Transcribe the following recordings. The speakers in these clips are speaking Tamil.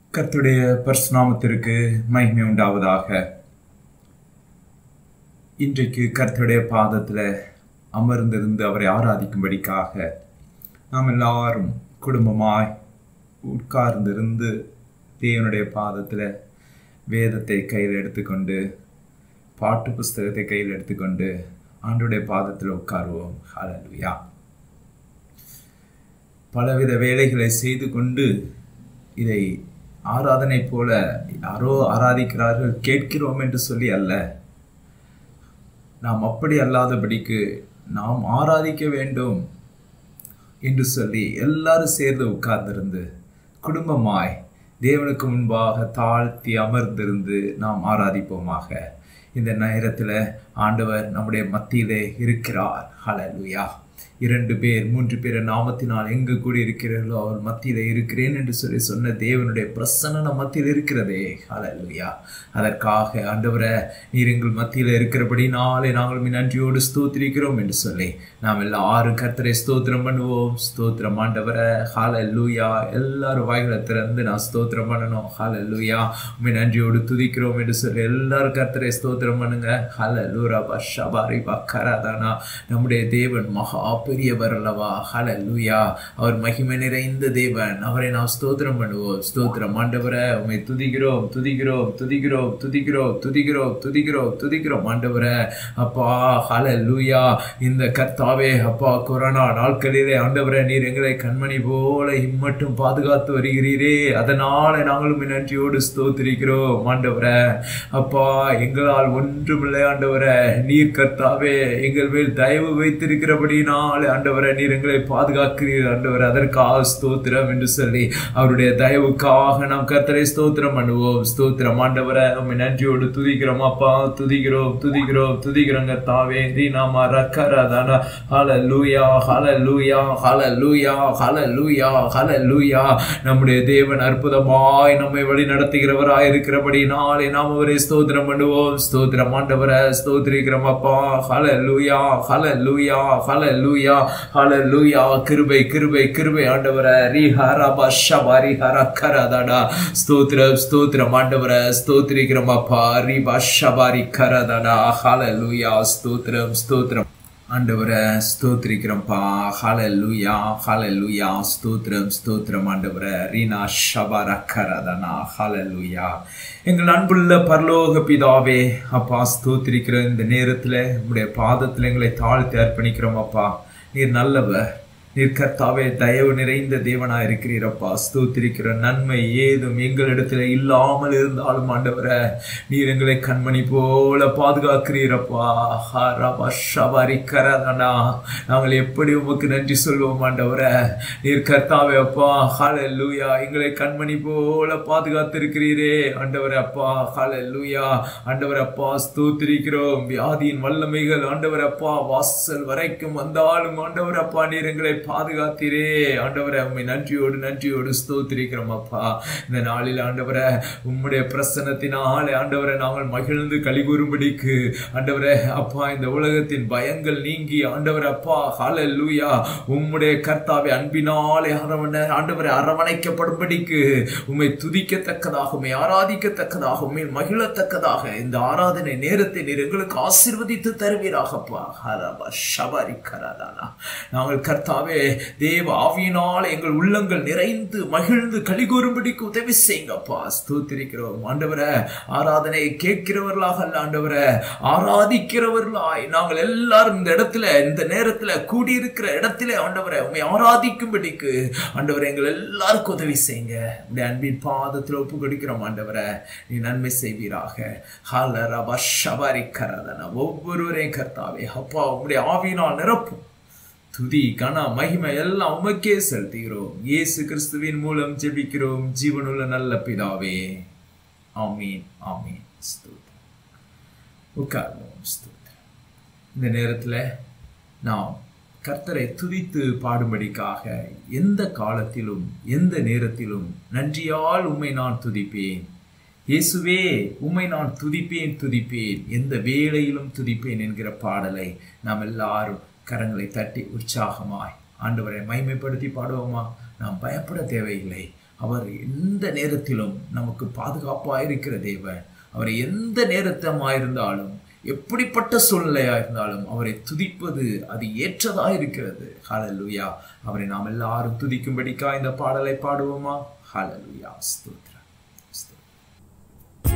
கர்த்துடைய பரிசுநாமத்திற்கு மகிமை உண்டாவதாக இன்றைக்கு கர்த்தருடைய பாதத்தில் அமர்ந்திருந்து அவரை ஆராதிக்கும்படிக்காக நாம் எல்லாரும் குடும்பமாய் உட்கார்ந்திருந்து தேவனுடைய பாதத்தில் வேதத்தை கையில் எடுத்துக்கொண்டு பாட்டு புஸ்தகத்தை கையில் எடுத்துக்கொண்டு ஆண்டுடைய பாதத்தில் உட்காருவோம் ஹalleluya பலவித வேலைகளை செய்து கொண்டு இதை ஆராதனை போல யாரோ ஆராதிக்கிறார்கள் கேட்கிறோம் என்று சொல்லி அல்ல நாம் அப்படி அல்லாதபடிக்கு நாம் ஆராதிக்க வேண்டும் என்று சொல்லி எல்லாரும் சேர்ந்து உட்கார்ந்திருந்து குடும்பமாய் தேவனுக்கு முன்பாக தாழ்த்தி அமர்ந்திருந்து நாம் ஆராதிப்போமாக இந்த நேரத்தில் ஆண்டவர் நம்முடைய மத்தியிலே இருக்கிறார் ஹalleluya இரண்டு பேர் மூன்று பேர் நாமத்தினால் எங்கு கூடி இருக்கிறீர்களோ அவர் மத்தியிலே இருக்கிறேன் என்று சொல்லி சொன்ன தேவனுடைய பிரசன்ன மத்தியில் இருக்கிறதே ஹalleluya அதற்காக ஆண்டவரை நீர் எங்கள் மத்தியில் இருக்கிறபடினாலே நாங்கள் உம்மை நன்றியோடு ஸ்தோத்திரிக்கிறோம் என்று சொல்லி நாம் எல்லாரும் கர்த்தரை ஸ்தோத்திரம் பண்ணுவோம் ஸ்தோத்திரம் ஆண்டவரை ஹalleluya எல்லாரும் வாய்களை திறந்து நான் ஸ்தோத்திரம் பண்ணணும் ஹalleluya உம்மை நன்றியோடு துதிக்கிறோம் என்று சொல்லி எல்லாரும் கர்த்தரை ஸ்தோத்திரம் பண்ணுங்க ஹalleluya பஷபாரி பக்கரதானா நம்முடைய தேவன் மகா பெரியவர் அல்லவா ஹalleluya அவர் மகிமை நிறைந்த தேவன் அவரை நாம் ஸ்தோத்திரம் பண்ணுவோம் ஸ்தோத்திரம் ஆண்டவரை உம்மை துதிக்கிறோம் துதிக்கிறோம் துதிக்கிறோம் துதிக்கிறோம் துதிக்கிறோம் துதிக்கிறோம் துதிக்கிறோம் ஆண்டவரை அப்பா ஹalleluya இந்த கர்த்தாவே அப்பா கொரோனா நாட்களிலே ஆண்டவரை நீர் எங்களை கண்மணி போல இம்மட்டும் பாதுகாத்து வருகிறீரே அதனால நாங்களும் நன்றியோடு ஸ்தோத்திரிக்கிறோம் ஆண்டவரை அப்பா எங்களால் ஒன்றுமில்லை ஆண்டவரை நீர் கர்த்தாவே எங்கள் மேல் தயவு வைத்திருக்கிறபடினாலே ஆண்டவரை நீர் எங்களை பாதுகாக்கிறீர் ஆண்டவர் அதற்காக ஸ்தோத்திரம் என்று சொல்லி அவருடைய தயவுக்காக நாம் கர்த்தரை ஸ்தோத்திரம் பண்ணுவோம் ஸ்தோத்திரம் ஆண்டவரை உண்மை நன்றியோடு துதிக்கிறோம் அப்பா துதிக்கிறோம் துதிக்கிறோம் துதிக்கிறோம் கர்த்தாவே ரீனாமா ரக்கரதானா ஹalleluya ஹalleluya ஹalleluya ஹalleluya ஹalleluya நம்முடைய தேவன் அற்புதமாய் நம்மை வழி நடத்துகிறவராய் இருக்கிறபடினாலே நாம் அவரை ஸ்தோத்திரம் பண்ணுவோம் ஸ்தோத்திரம் ஆண்டவரை ஸ்தோத்திரிக்கிறோம் அப்பா ஹalleluya ஹalleluya ஹalleluya ஹalleluya கிருபை கிருபை கிருபை ஆண்டவரை ரிஹரப ஷபரி ஹரக்கரதடா ஸ்தோத்திரம் ஸ்தோத்திரம் ஆண்டவரை ஸ்தோத்திரிக்கிறோம் அப்பா ரிப ஷபரி கரதடா ஹalleluya ஸ்தோத்திரம் ஸ்தோத்திரம் ஆண்டவரை ஸ்தோத்திரிக்கிறோம்ப்பா ஹalleluya ஹalleluya ஸ்தோத்திரம் ஸ்தோத்திரம் ஆண்டவரை ரீனா ஷபரக்கரதனா ஹalleluya எங்கள் அன்புள்ள பரலோக பிதாவே அப்பா ஸ்தோத்திரிக்கிற இந்த நேரத்தில் உங்களுடைய பாதத்தில் எங்களை தாழ்த்தி அர்ப்பணிக்கிறோம் அப்பா நீர் நல்லவர் நீர் கர்த்தாவே தயவு நிறைந்த தேவனா இருக்கிறீரப்பா ஸ்தோத்திரிக்கிற நன்மை ஏதும் எங்களிடத்துல இல்லாமல் இருந்தாலும் ஆண்டவரை நீர் எங்களை கண்மணி போல பாதுகாக்கிறீரப்பா ஹரபா ஷபரி கரதனா நாங்கள் எப்படி உமக்கு நன்றி சொல்வோம் ஆண்டவரை நீர் கர்த்தாவே அப்பா ஹால லூயா எங்களை கண்மணி போல பாதுகாத்திருக்கிறீரே ஆண்டவரே அப்பா ஹால லூயா ஆண்டவர் அப்பா ஸ்தோத்திரிக்கிறோம் வியாதியின் வல்லமைகள் ஆண்டவர் அப்பா வாசல் வரைக்கும் வந்தாலும் ஆண்டவர் அப்பா நீர் எங்களை பாதுகாத்தீரே ஆண்டவரை உண்மை நன்றியோடு நன்றியோடு ஸ்தோத்திரிக்கிறோம் அப்பா இந்த நாளில் ஆண்டவரை உம்முடைய பிரசன்னத்தினாலே ஆண்டவரை நாங்கள் மகிழ்ந்து கலிகூறும்படிக்கு ஆண்டவரே அப்பா இந்த உலகத்தின் பயங்கள் நீங்கி ஆண்டவர் அப்பா ஹால லூயா உம்முடைய கர்த்தாவை அன்பினாலே அரவண ஆண்டவரை அரவணைக்கப்படும்படிக்கு உம்மை துதிக்கத்தக்கதாக உம்மை ஆராதிக்கத்தக்கதாக உண்மை மகிழத்தக்கதாக இந்த ஆராதனை நேரத்தை நீர் எங்களுக்கு ஆசிர்வதித்து தருவீராகப்பா ஹரபா ஷபரி கரதானா நாங்கள் கர்த்தாவே தேவ ஆவியினால் எங்கள் உள்ளங்கள் நிறைந்து மகிழ்ந்து கலிகூறும்படிக்கு உதவி செய்யுங்கப்பா ஸ்தோத்திரிக்கிறோம் ஆண்டவரை ஆராதனை கேட்கிறவர்களாக அல்ல ஆண்டவரை ஆராதிக்கிறவர்களாய் நாங்கள் எல்லாரும் இந்த இடத்துல இந்த நேரத்துல கூடியிருக்கிற இடத்துல ஆண்டவரை உண்மை ஆராதிக்கும்படிக்கு ஆண்டவரை எங்கள் எல்லாருக்கும் உதவி செய்யுங்க உடைய அன்பின் பாதத்தில் ஒப்பு கொடுக்கிறோம் ஆண்டவரை நீ நன்மை செய்வீராக ஹலரபா ஷபரி கரதன ஒவ்வொருவரையும் கர்த்தாவே அப்பா உங்களுடைய ஆவியினால் நிரப்பும் துதி கன மகிமை எல்லாம் உமக்கே செலுத்துகிறோம் இயேசு கிறிஸ்துவின் மூலம் ஜெபிக்கிறோம் ஜீவனுள்ள நல்ல பிதாவே ஆமீன் ஆமீன் ஸ்தோத்திரம் உட்கார்வோம் ஸ்தோத்திரம் இந்த நேரத்தில் நாம் கர்த்தரை துதித்து பாடும்படிக்காக எந்த காலத்திலும் எந்த நேரத்திலும் நன்றியால் உம்மை நான் துதிப்பேன் இயேசுவே உம்மை நான் துதிப்பேன் துதிப்பேன் எந்த வேளையிலும் துதிப்பேன் என்கிற பாடலை நாம் எல்லாரும் கரங்களை தட்டி உற்சாகமாய் ஆண்டவரை மைமைப்படுத்தி பாடுவோமா நாம் பயப்பட தேவையில்லை அவர் எந்த நேரத்திலும் நமக்கு பாதுகாப்பாக இருக்கிற தேவன் அவர் எந்த நேரத்தமாயிருந்தாலும் எப்படிப்பட்ட சூழ்நிலையா இருந்தாலும் அவரை துதிப்பது அது ஏற்றதா இருக்கிறது ஹalleluya அவரை நாம் எல்லாரும் துதிக்கும்படிக்கா இந்த பாடலை பாடுவோமா ஹalleluya ஸ்தோத்திரம் ஸ்தோத்திரம்.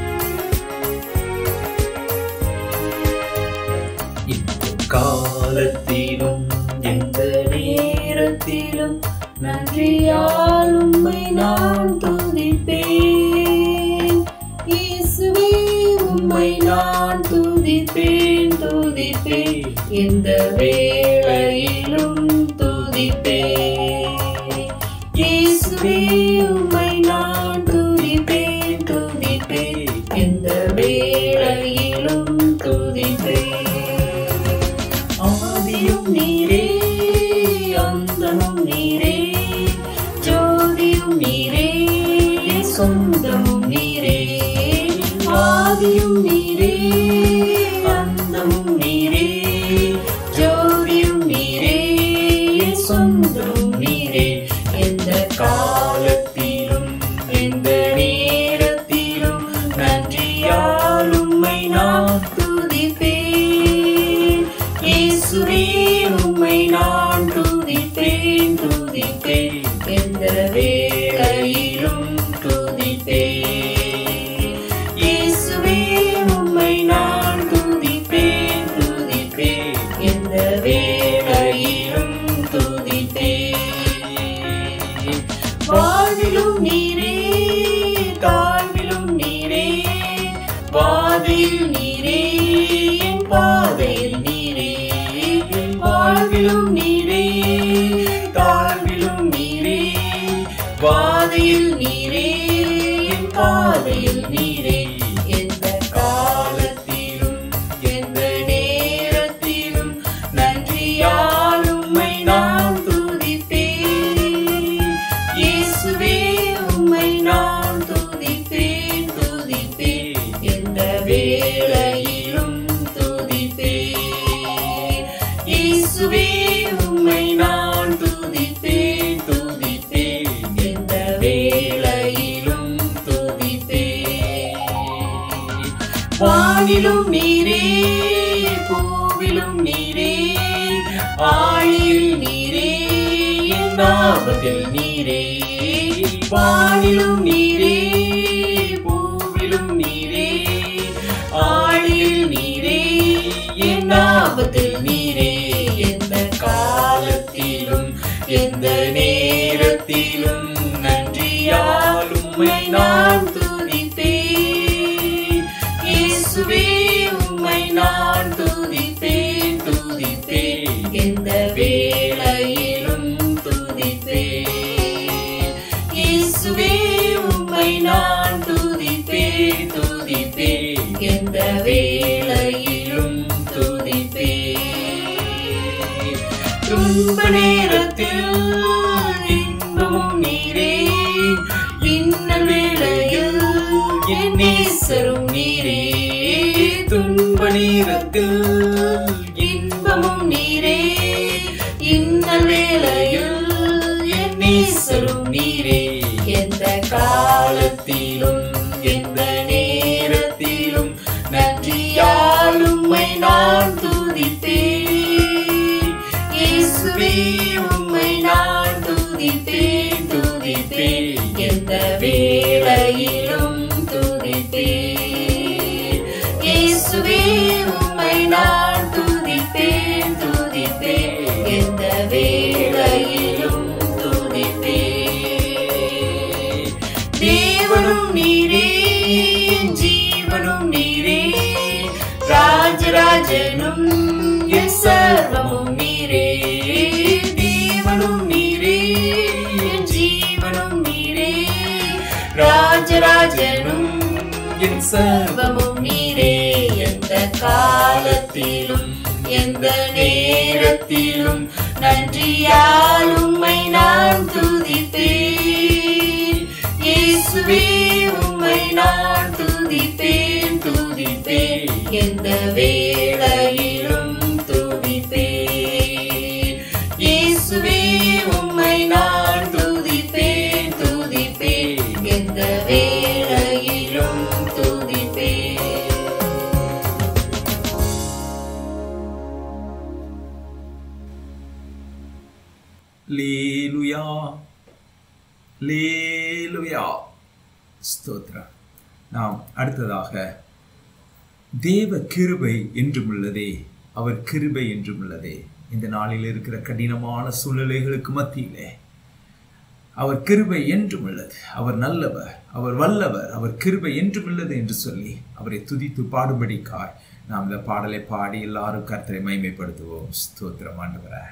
காலத்திலும் எந்த நேரத்திலும் நன்றியால் உம்மை நான் துதிப்பேன் இயேசுவே உம்மை நான் துதிப்பேன் துதிப்பேன் எந்த வேளையிலும் துதிப்பேன் இயேசுவே உம்மை நான் துதிப்பேன் துதிப்பேன் எந்த வேளையிலும் துதிப்பேன் ஆதியும் நீரே அந்தமும் நீரே ஜோதியும் நீரே சொந்தமும் நீரே ஆதியும் நீரே அந்தமும் நீரே ஜோதியும் நீரே சொந்தமும் நீரே எந்த காலத்திலும் எந்த நேரத்திலும் நன்றியால் உம்மை நான் துதிப்பேன் இயேசுவே உம்மை நான் துதிப்பேன் துதிப்பேன் எந்த வேளையிலும் துதிப்பேன் இயேசுவே உம்மை நான் துதிப்பேன் துதிப்பேன் எந்த வேளையிலும் துதிப்பேன் வாழ்விலும் நீரே தாழ்விலும் நீரே பாதையில் நீரே என் பாதையில் நீரே வாழ்விலும் நீரே தாழ்விலும் நீரே பாதையில் நீரே என் பாதையில் நீரே எந்த காலத்திலும் எந்த நேரத்திலும் நன்றியால் உம்மை நான் துதிப்பேன் இயேசுவே உம்மை நான் துதிப்பேன் துதிப்பேன் எந்த வேளையிலும் துதிப்பேன் இயேசுவே உம்மை நான் துதிப்பேன் துதிப்பேன் எந்த வேளையிலும் துதிப்பேன் வானிலும் நீரே பூவிலும் நீரே ஆழியில் நீரே என் ஆபத்தில் நீரே வானிலும் நீரே பூவிலும் நீரே ஆழியில் நீரே என் ஆபத்தில் நீரே எந்த காலத்திலும் எந்த நேரத்திலும் நன்றியால் உம்மை நான் துதிப்பேன் இயேசுவே உம்மை நான் துதிப்பேன் துதிப்பேன் எந்த வேளையிலும் துதிப்பேன் இயேசுவே உம்மை நான் துதிப்பேன் துதிப்பேன் எந்த வேளையிலும் துதிப்பேன் துன்ப நேரத்தில் இன்பமும் நீரே இன்னல் வேளையில் என் நேசரும் நீரே துன்ப நேரத்தில் இன்பமும் நீரே இன்னல் வேளையில் என் நேசரும் நீரே எந்த காலத்திலும் எந்த நேரத்திலும் நன்றியால் உம்மை நான் துதிப்பேன் இயேசுவே உம்மை நான் துதிப்பேன் துதிப்பேன் எந்த வேளையிலும் துதிப்பேன் இயேசுவே உம்மை நான் துதிப்பேன் துதிப்பேன் எந்த வேளையிலும் துதிப்பேன் தேவனும் நீரே ஜீவனும் நீரே ராஜராஜனும் என் சர்வமும் நீரே தேவனும் நீரே என் ஜீவனும் நீரே ராஜராஜனும் என் சர்வமும் நீரே எந்த காலத்திலும் எந்த நேரத்திலும் நன்றியால் உம்மை நான் துதிப்பேன் இயேசுவே உம்மை நான் துதிப்பேன் துதிப்பேன் எந்த வேளையிலும் துதிப்பேன் இயேசுவே உம்மை நான் துதிப்பேன் துதிப்பேன் எந்த வேளையிலும் துதிப்பேன் லேலுயா லேலுயா ஸ்தோத்திரம் நாம் அடுத்ததாக தேவ கிருபை என்றும் உள்ளதே அவர் கிருபை என்றும் உள்ளதே இந்த நாளில் இருக்கிற கடினமான சூழ்நிலைகளுக்கு மத்தியிலே அவர் கிருபை என்றும் உள்ளது அவர் நல்லவர் அவர் வல்லவர் அவர் கிருபை என்றும் உள்ளது என்று சொல்லி அவரை துதித்து பாடும்படிக்காய் நாம் இந்த பாடலை பாடி எல்லாரும் கர்த்தரை மைமைப்படுத்துவோம் ஸ்தோத்திரம் ஆண்டவரே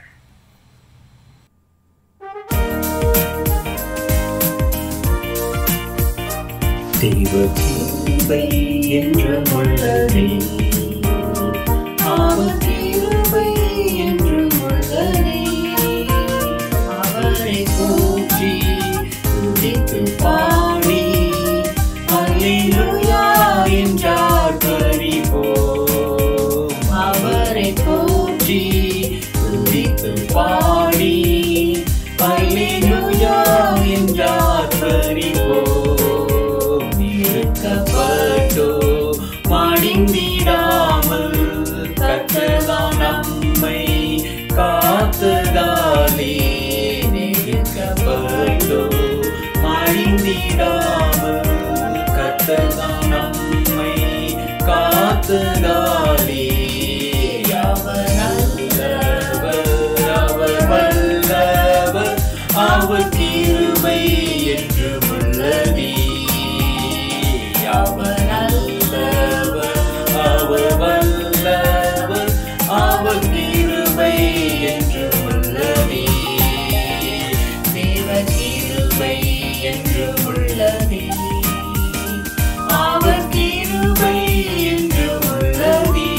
தெய்வ கிருபை என்றும் உள்ளதே அவர் கிருபை என்றும் உள்ளதே அவரை போற்றி துதித்து பாடி அல்லேலூயா என்றார் பறிப்போம் அவரை போற்றி துதித்து பாடி அல்லேலூயா என்றார் பறிப்போம் இருக்கப்பட்டோ மடிந்திடாமல் கத்ததான் நம்மை காத்ததாலே நெருக்கப்பட்டோ மடிந்திடாமல் கத்ததான் நம்மை காத்ததாலே அவர் நல்லவர் அவர் வல்லவர் அவர் கிருபை என்று உள்ளதே அவர் நல்லவர் அவர் வல்லவர் அவர் கிருபை என்று உள்ளதே தேவ கிருபை என்று உள்ளதே அவர் கிருபை என்று உள்ளதே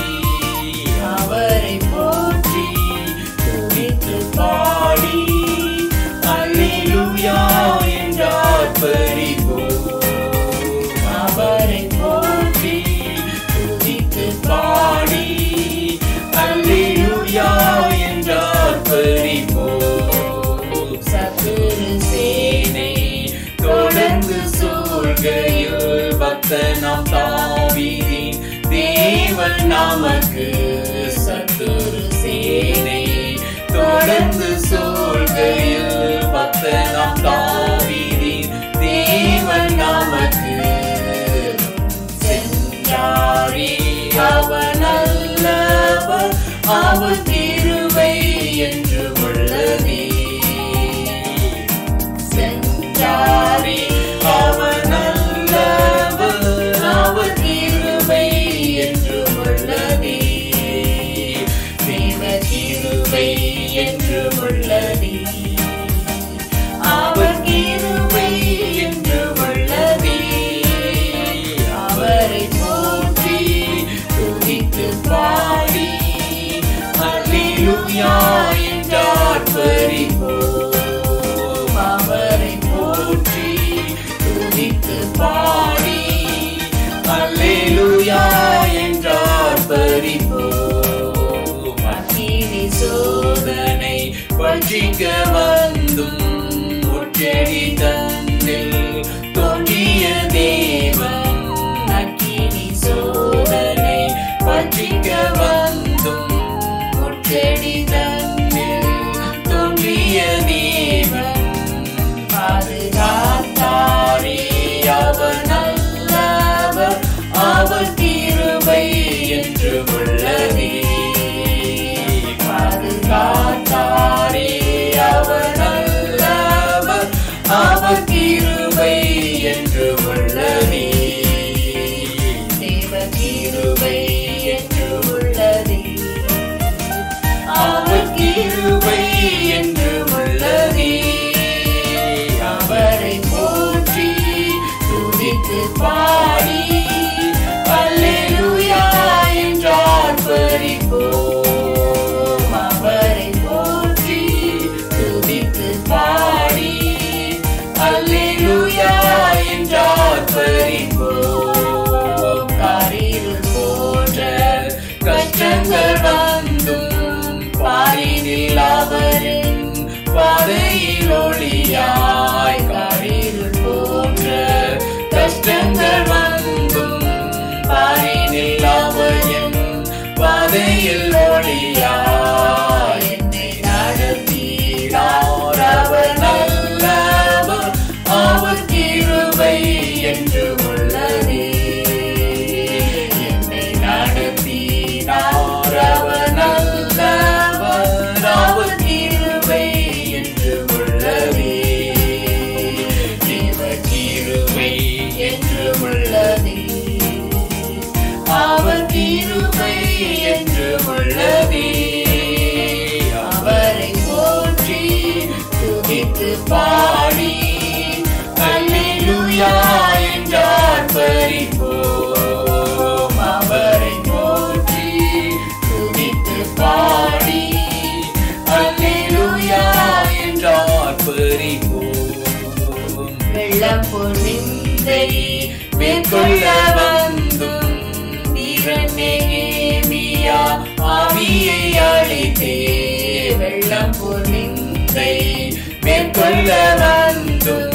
அவரை போற்றி துதித்து பாடி அல்லேலூயா என்றார் பறிப்போம் அவரை போற்றி துதித்து பாடி அல்லேலூயா என்றார் பறிப்போம் சத்துரு சேனை தொடர்ந்து சூழ்கையில் பக்தனாம் தாவீதின் தேவன் நமக்கு சத்துரு சேனை தொடர்ந்து சூழ்கையில் பக்தனாம் தாவீதின் தேவன் நமக்கு சென்றாரே அவர் நல்லவர் அவர் கிருபை என்று உள்ளதே சென்றாரே அவர் நல்லவர் அவர் கிருபை என்று உள்ளதே தேவ கிருபை என்று உள்ளதே அவர் கிருபை என்று உள்ளதே அவரை போற்றி துதித்து பாடி அல்லேலூயா என்றார் பறிப்போம் அவரை போற்றி துதித்து பாடி அல்லேலூயா என்றார் பறிப்போம் அக்கினி சோதனை பட்சிக்க வந்தும் முற்றடி தன்னில் தோன்றிய தேவன் அக்கினி சோதனை பட்சிக்க வந்தும் முற்றடி தன்னில் தோன்றிய தேவன் பாதுகாத்தாரே அவர் நல்லவர் அவர் கிருபை என்று உள்ளதே பாதுகாத்தாரே அவர் நல்லவர் அவர் கிருபை என்று உள்ளதே தேவ கிருபை என்று உள்ளதே அவர் கிருபை என்று உள்ளதே அவரை போற்றி துதித்து பாடி அல்லேலூயா என்றார் பறிப்போம் அவரை போற்றி துதித்து பாடி அல்லேலூயா என்றார் பறிப்போம் காரிருள் போன்ற கஷ்டங்கள் வந்தும் பாரினில் அவரின் பாதையில் ஒளியாய் காரிருள் போன்ற போல் நிந்தை மேற்கொள்ள வந்தும் வீரநேமியா ஆவியை அழித்தே வெள்ளம் போல் நிந்தை மேற்கொள்ள வந்தும்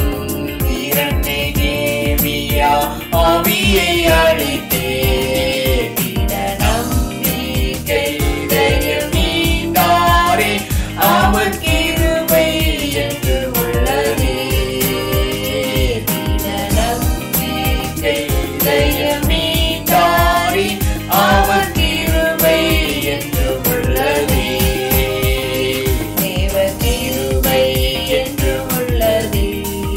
வீரநேமியா ஆவியை அழித்தே திட நம்பிக்கை தைரியம் நீந்தாரே அவர் கிருபை என்று உள்ளதே திட நம்பிக்கை தைரியம் நீந்தாரே அவர் கிருபை என்று உள்ளதே தேவ கிருபை என்று உள்ளதே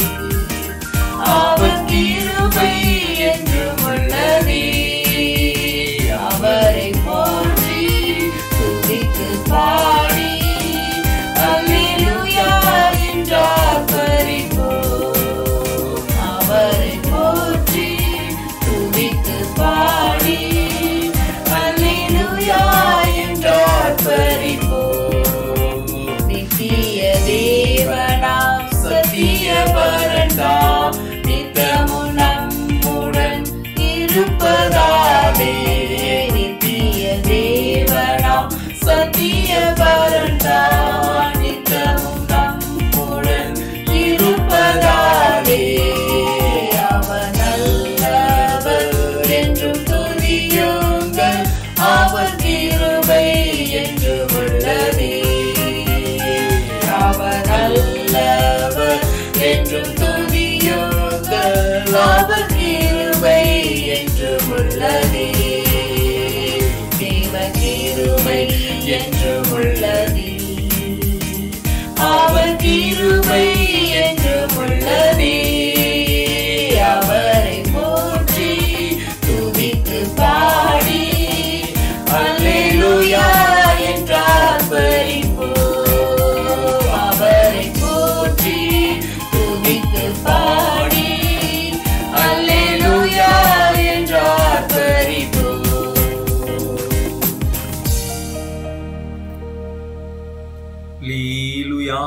அவர் கிருபை என்று உள்ளதே அவரை போற்றி துதித்து பாடி அல்லேலூயா என்றார் பரிபோம் அவரை போற்றி துதித்து பாடி அல்லேலூயா என்றார் பரிபோம் நித்திய தேவனாம் சத்திய பரந்தாம் நித்தமும் நம்முடன் இருப்பதாலே நித்திய தேவனாம் சத்திய பரந்தாம் நித்தமும் நம்முடன் இருப்பதாலே அவர் நல்லவர் என்றும் துதியுங்கள் அவர் கிருபை என்று உள்ளதே அவர் நல்லவர் என்றும் துதியுங்கள் அவர் கிருபை என்று உள்ளதே தேவ கிருபை என்று உள்ளதே அவர் கிருபை என்று உள்ளதே அவரை போற்றி துதித்து பாடி அல்லேலூயா என்றார் பரிபோ அவரை போற்றி துதித்து பாடி அல்லேலூயா என்றார் பரிபோ லீலுயா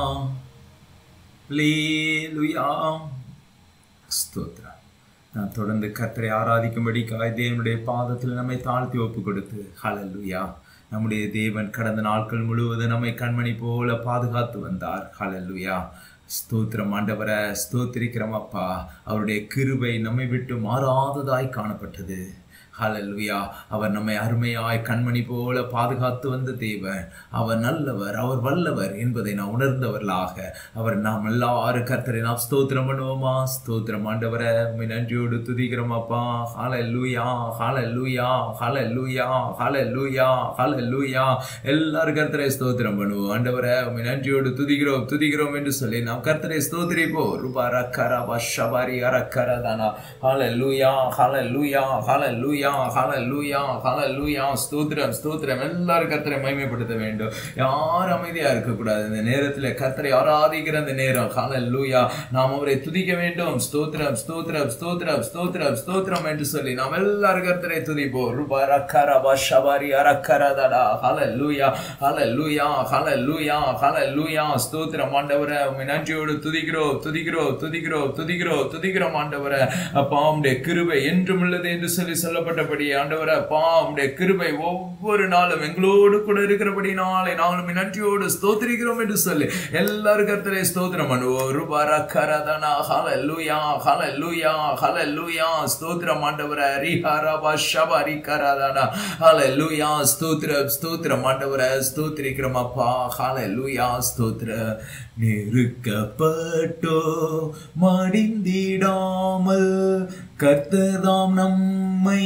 லீலுயா ஸ்தோத்திரம் நான் தொடர்ந்து கர்த்தரை ஆராதிக்கும்படிக்காய் தேவனுடைய பாதத்தில் நம்மை தாழ்த்தி ஒப்பு கொடுத்து ஹalleluya நம்முடைய தேவன் கடந்த நாட்கள் முழுவதும் நம்மை கண்மணி போல பாதுகாத்து வந்தார் ஹalleluya ஸ்தோத்திரம் ஆண்டவரை ஸ்தோத்திரிக்கிறோம் அப்பா அவருடைய கிருபை நம்மை விட்டு மாறாததாய் காணப்பட்டது ஹalleluya அவர் நம்மை அருமையாய் கண்மணி போல பாதுகாத்து வந்த தேவன் அவர் நல்லவர் அவர் வல்லவர் என்பதை நான் உணர்ந்தவர்களாக அவர் நாம் எல்லாரும் கர்த்தரை நாம் ஸ்தோத்திரம் பண்ணுவோமா ஸ்தோத்திரம் ஆண்டவரை உம்மை நன்றியோடு துதிக்கிறோம் அப்பா ஹalleluya ஹalleluya ஹalleluya ஹalleluya ஹalleluya எல்லாரும் கர்த்தரை ஸ்தோத்திரம் பண்ணுவோம் ஆண்டவரை உம்மை நன்றியோடு துதிக்கிறோம் துதிக்கிறோம் என்று சொல்லி நாம் கர்த்தரை ஸ்தோத்திரிப்போம் ரூபா ரக்கரா பஷபாரி அரக்கரதானா ஹalleluya ஹalleluya ஹalleluya ஹalleluya ஹalleluya ஸ்தோத்திரம் ஸ்தோத்திரம் எல்லாரும் கர்த்தரை மகிமைப்படுத்த வேண்டும் யார் அமைதியா இருக்கக்கூடாது இந்த நேரத்தில் கர்த்தரை ஆராதிக்கிற அந்த நேரம் ஹalleluya நாம் அவரை துதிக்க வேண்டும் ஸ்தோத்திரம் ஸ்தோத்திரம் ஸ்தோத்திரம் ஸ்தோத்திரம் ஸ்தோத்திரம் என்று சொல்லி நாம் எல்லாரும் கர்த்தரை துதிப்போம் ரூபா ரக்கரா பஷபாரி அரக்கரதானா ஹalleluya ஹalleluya ஹalleluya ஹalleluya ஸ்தோத்திரம் ஆண்டவரே உம்மை நன்றியோடு துதிக்கிறோம் துதிக்கிறோம் துதிக்கிறோம் துதிக்கிறோம் துதிக்கிறோம் ஆண்டவரே அப்பா உம்முடைய கிருபை என்றும் உள்ளது என்று சொல்லி சொல்லப்பட்டபடி ஆண்டவரே அப்பா உம்முடைய கிருபை ஒவ்வொரு நாளும் எங்களோடு கூட இருக்கிறபடினாலே நாங்களும் உம்மை நன்றியோடு ஸ்தோத்திரிக்கிறோம் என்று சொல்லி எல்லாரும் கர்த்தரை ஸ்தோத்திரம் பண்ணுவோம் ரூபார கரதனா ஹalleluya ஹalleluya ஹalleluya ஸ்தோத்திரம் ஆண்டவரே ரிஹாரபா ஷபரி கரதனா ஹalleluya ஸ்தோத்திரம் ஸ்தோத்திரம் ஆண்டவரே ஸ்தோத்திரிக்கிறோம் அப்பா ஹalleluya ஸ்தோத்திரம் நெருக்கப்பட்டோ மடிந்திடாமல் கர்த்ததாம் நம்மை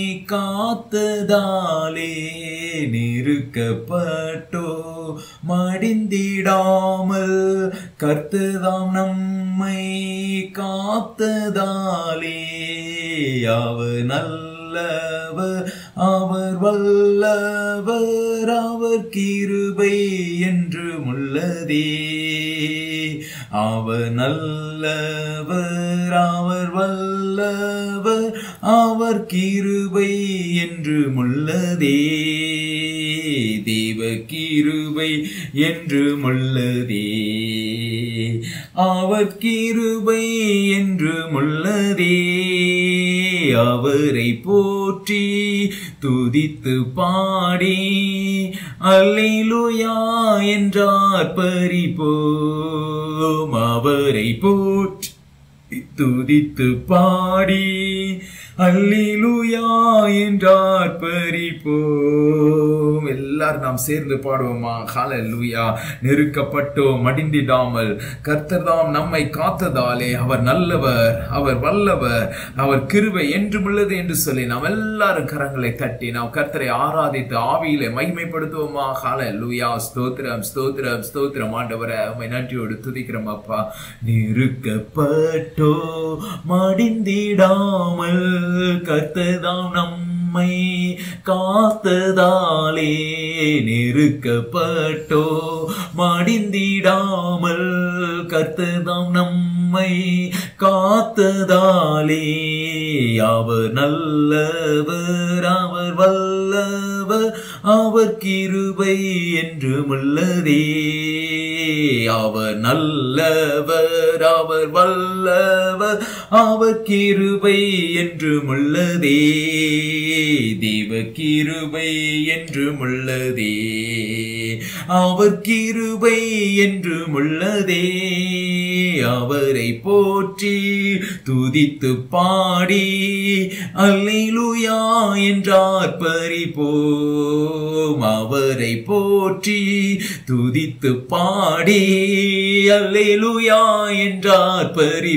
காத்ததாலே நெருக்கப்பட்டோ மடிந்திடாமல் கர்த்ததாம் நம்மை காத்ததாலே அவர் நல்லவர் அவர் வல்லவர் அவர் கிருபை என்று உள்ளதே அவர் நல்லவர் அவர் வல்லவர் அவர் கிருபை என்று உள்ளதே தேவ கிருபை என்று உள்ளதே அவர் கிருபை என்று உள்ள என்றுமுள்ளதே அவரை போற்றி துதித்து பாடி அல்லேலூயா என்றார் பறிப்போம் அவரை போற்றி துதித்து பாடி அல்லேலூயா என்றார் பறிப்போம் எல்லாரும் நாம் சேர்ந்து பாடுவோமா ஹalleluya நெருக்கப்பட்டோம் மடிந்திடாமல் கர்த்தர் தாம் நம்மை காத்ததாலே அவர் நல்லவர் அவர் வல்லவர் அவர் கிருபை என்றும் உள்ளது என்று சொல்லி நாம் எல்லாரும் கரங்களை தட்டி நாம் கர்த்தரை ஆராதித்து ஆவியிலே மகிமைப்படுத்துவோமா ஹalleluya ஸ்தோத்திரம் ஸ்தோத்திரம் ஸ்தோத்திரம் ஆண்டவரே உம்மை நன்றியோடு துதிக்கிறோம் அப்பா நெருக்கப்பட்டோ மடிந்திடாமல் கர்த்ததாம் நம்மை காத்ததாலே நெருக்கப்பட்டோ மடிந்திடாமல் கர்த்ததாம் நம்மை காத்ததாலே அவர் நல்லவர் அவர் வல்லவர் அவர் கிருபை என்றுமுள்ளதே அவர் நல்லவர் அவர் வல்லவர் அவர் கிருபை என்றுமுள்ளதே தேவ கிருபை என்றுமுள்ளதே அவர் கிருபை என்றுமுள்ளதே அவரை போற்றி துதித்து பாடி அல்லேலூயா என்றார் பறிப்போம் அவரை போற்றி துதித்து பாடி அல்லேலூயா என்றார்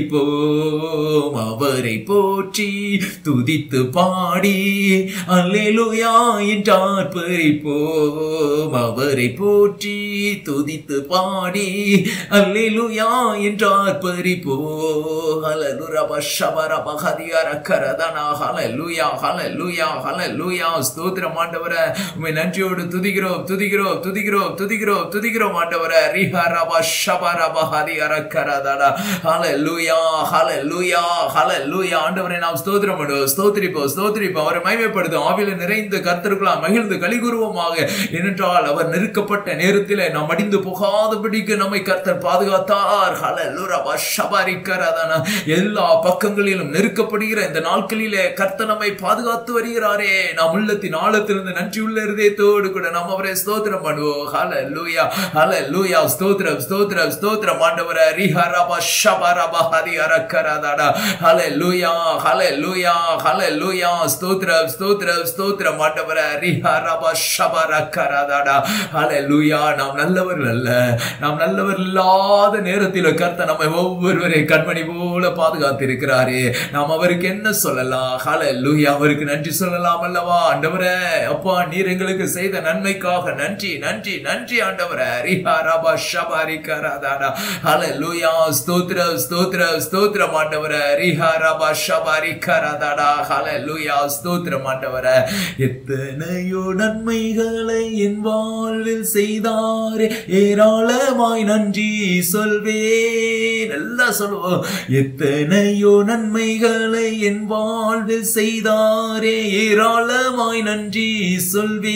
பறிப்போம் அவரை போற்றி துதித்து பாடி அல்லேலூயா என்றார் பறிப்போம் அவரை போற்றி துதித்து பாடி அல்லேலூயா என்றார் பறிப்போம் ஹalleluya பஷபர பகதியர கரதனா ஹalleluya ஹalleluya ஹalleluya ஸ்தோத்திரம் ஆண்டவரே உம்மை நன்றியோடு துதிக்கிறோம் துதிக்கிறோம் துதிக்கிறோம் துதிக்கிறோம் துதிக்கிறோம் ஆண்டவரே ரிஹர பஷபர பகதியர கரதனா ஹalleluya ஹalleluya ஹalleluya ஆண்டவரே நாம் ஸ்தோத்திரம் பண்ணுவோம் ஸ்தோத்திரிப்போம் ஸ்தோத்திரிப்போம் அவரை மகிமைப்படுத்தும் ஆவியில நிறைந்து கர்த்தருக்குலாம் மகிழ்ந்து கலிகூறுவோமாக ஏனென்றால் அவர் நெருக்கப்பட்ட நேரத்தில் நாம் அடிந்து போகாதபடிக்கு நம்மை கர்த்தர் பாதுகாத்தார் ஹalleluya பஷபரிக்கரதன எல்லா பக்கங்களிலும் நெருக்கப்படுகிற இந்த நாட்களிலே கர்த்தர் நம்மை பாதுகாத்து வருகிறாரே நாம் உள்ளத்தின் ஆழத்திலிருந்து நன்றியுள்ள இருதயத்தோடு கூட நாம் அவரை ஸ்தோத்திரம் பண்ணுவோம் ஹalleluya ஹalleluya ஸ்தோத்திரம் ஸ்தோத்திரம் ஸ்தோத்திரம் ஆண்டவரே ரிஹரப ஷபரப ஹரிஹரக்கரதட ஹalleluya ஹalleluya ஹalleluya ஸ்தோத்திரம் ஸ்தோத்திரம் ஸ்தோத்திரம் ஆண்டவரே ரிஹரப ஷபரக்கரதட ஹalleluya நாம் நல்லவர்கள் அல்ல நாம் நல்லவர் இல்லாத நேரத்தில் கர்த்தர் நம்மை ஒவ்வொருவரை கண்மணி போல பாதுகாத்திருக்கிறாரே நாம் அவருக்கு என்ன சொல்லலாம் ஹalleluya அவருக்கு நன்றி சொல்லலாம் அல்லவா ஆண்டவரே அப்பா நீர் எங்களுக்கு செய்த நன்மைக்காக நன்றி நன்றி நன்றி ஆண்டவரே ரிஹரப ஷபரிகரதட ஹalleluya ஸ்தோத்திரம் ஸ்தோத்திரம் ஸ்தோத்திரம் ஆண்டவரே ரிஹரப ஷபரிகரதட ஹalleluya ஸ்தோத்திரம் ஆண்டவரே எத்தனையோ நன்மைகளை என் வாழ்வில் செய்தாரே ஏராளமாய் நன்றி சொல்வேன் எல்லாம் சொல்லுவோம் எத்தனையோ நன்மைகளை என் வாழ்வில் செய்தாரே ஏராளமாய் நன்றி சொல்வே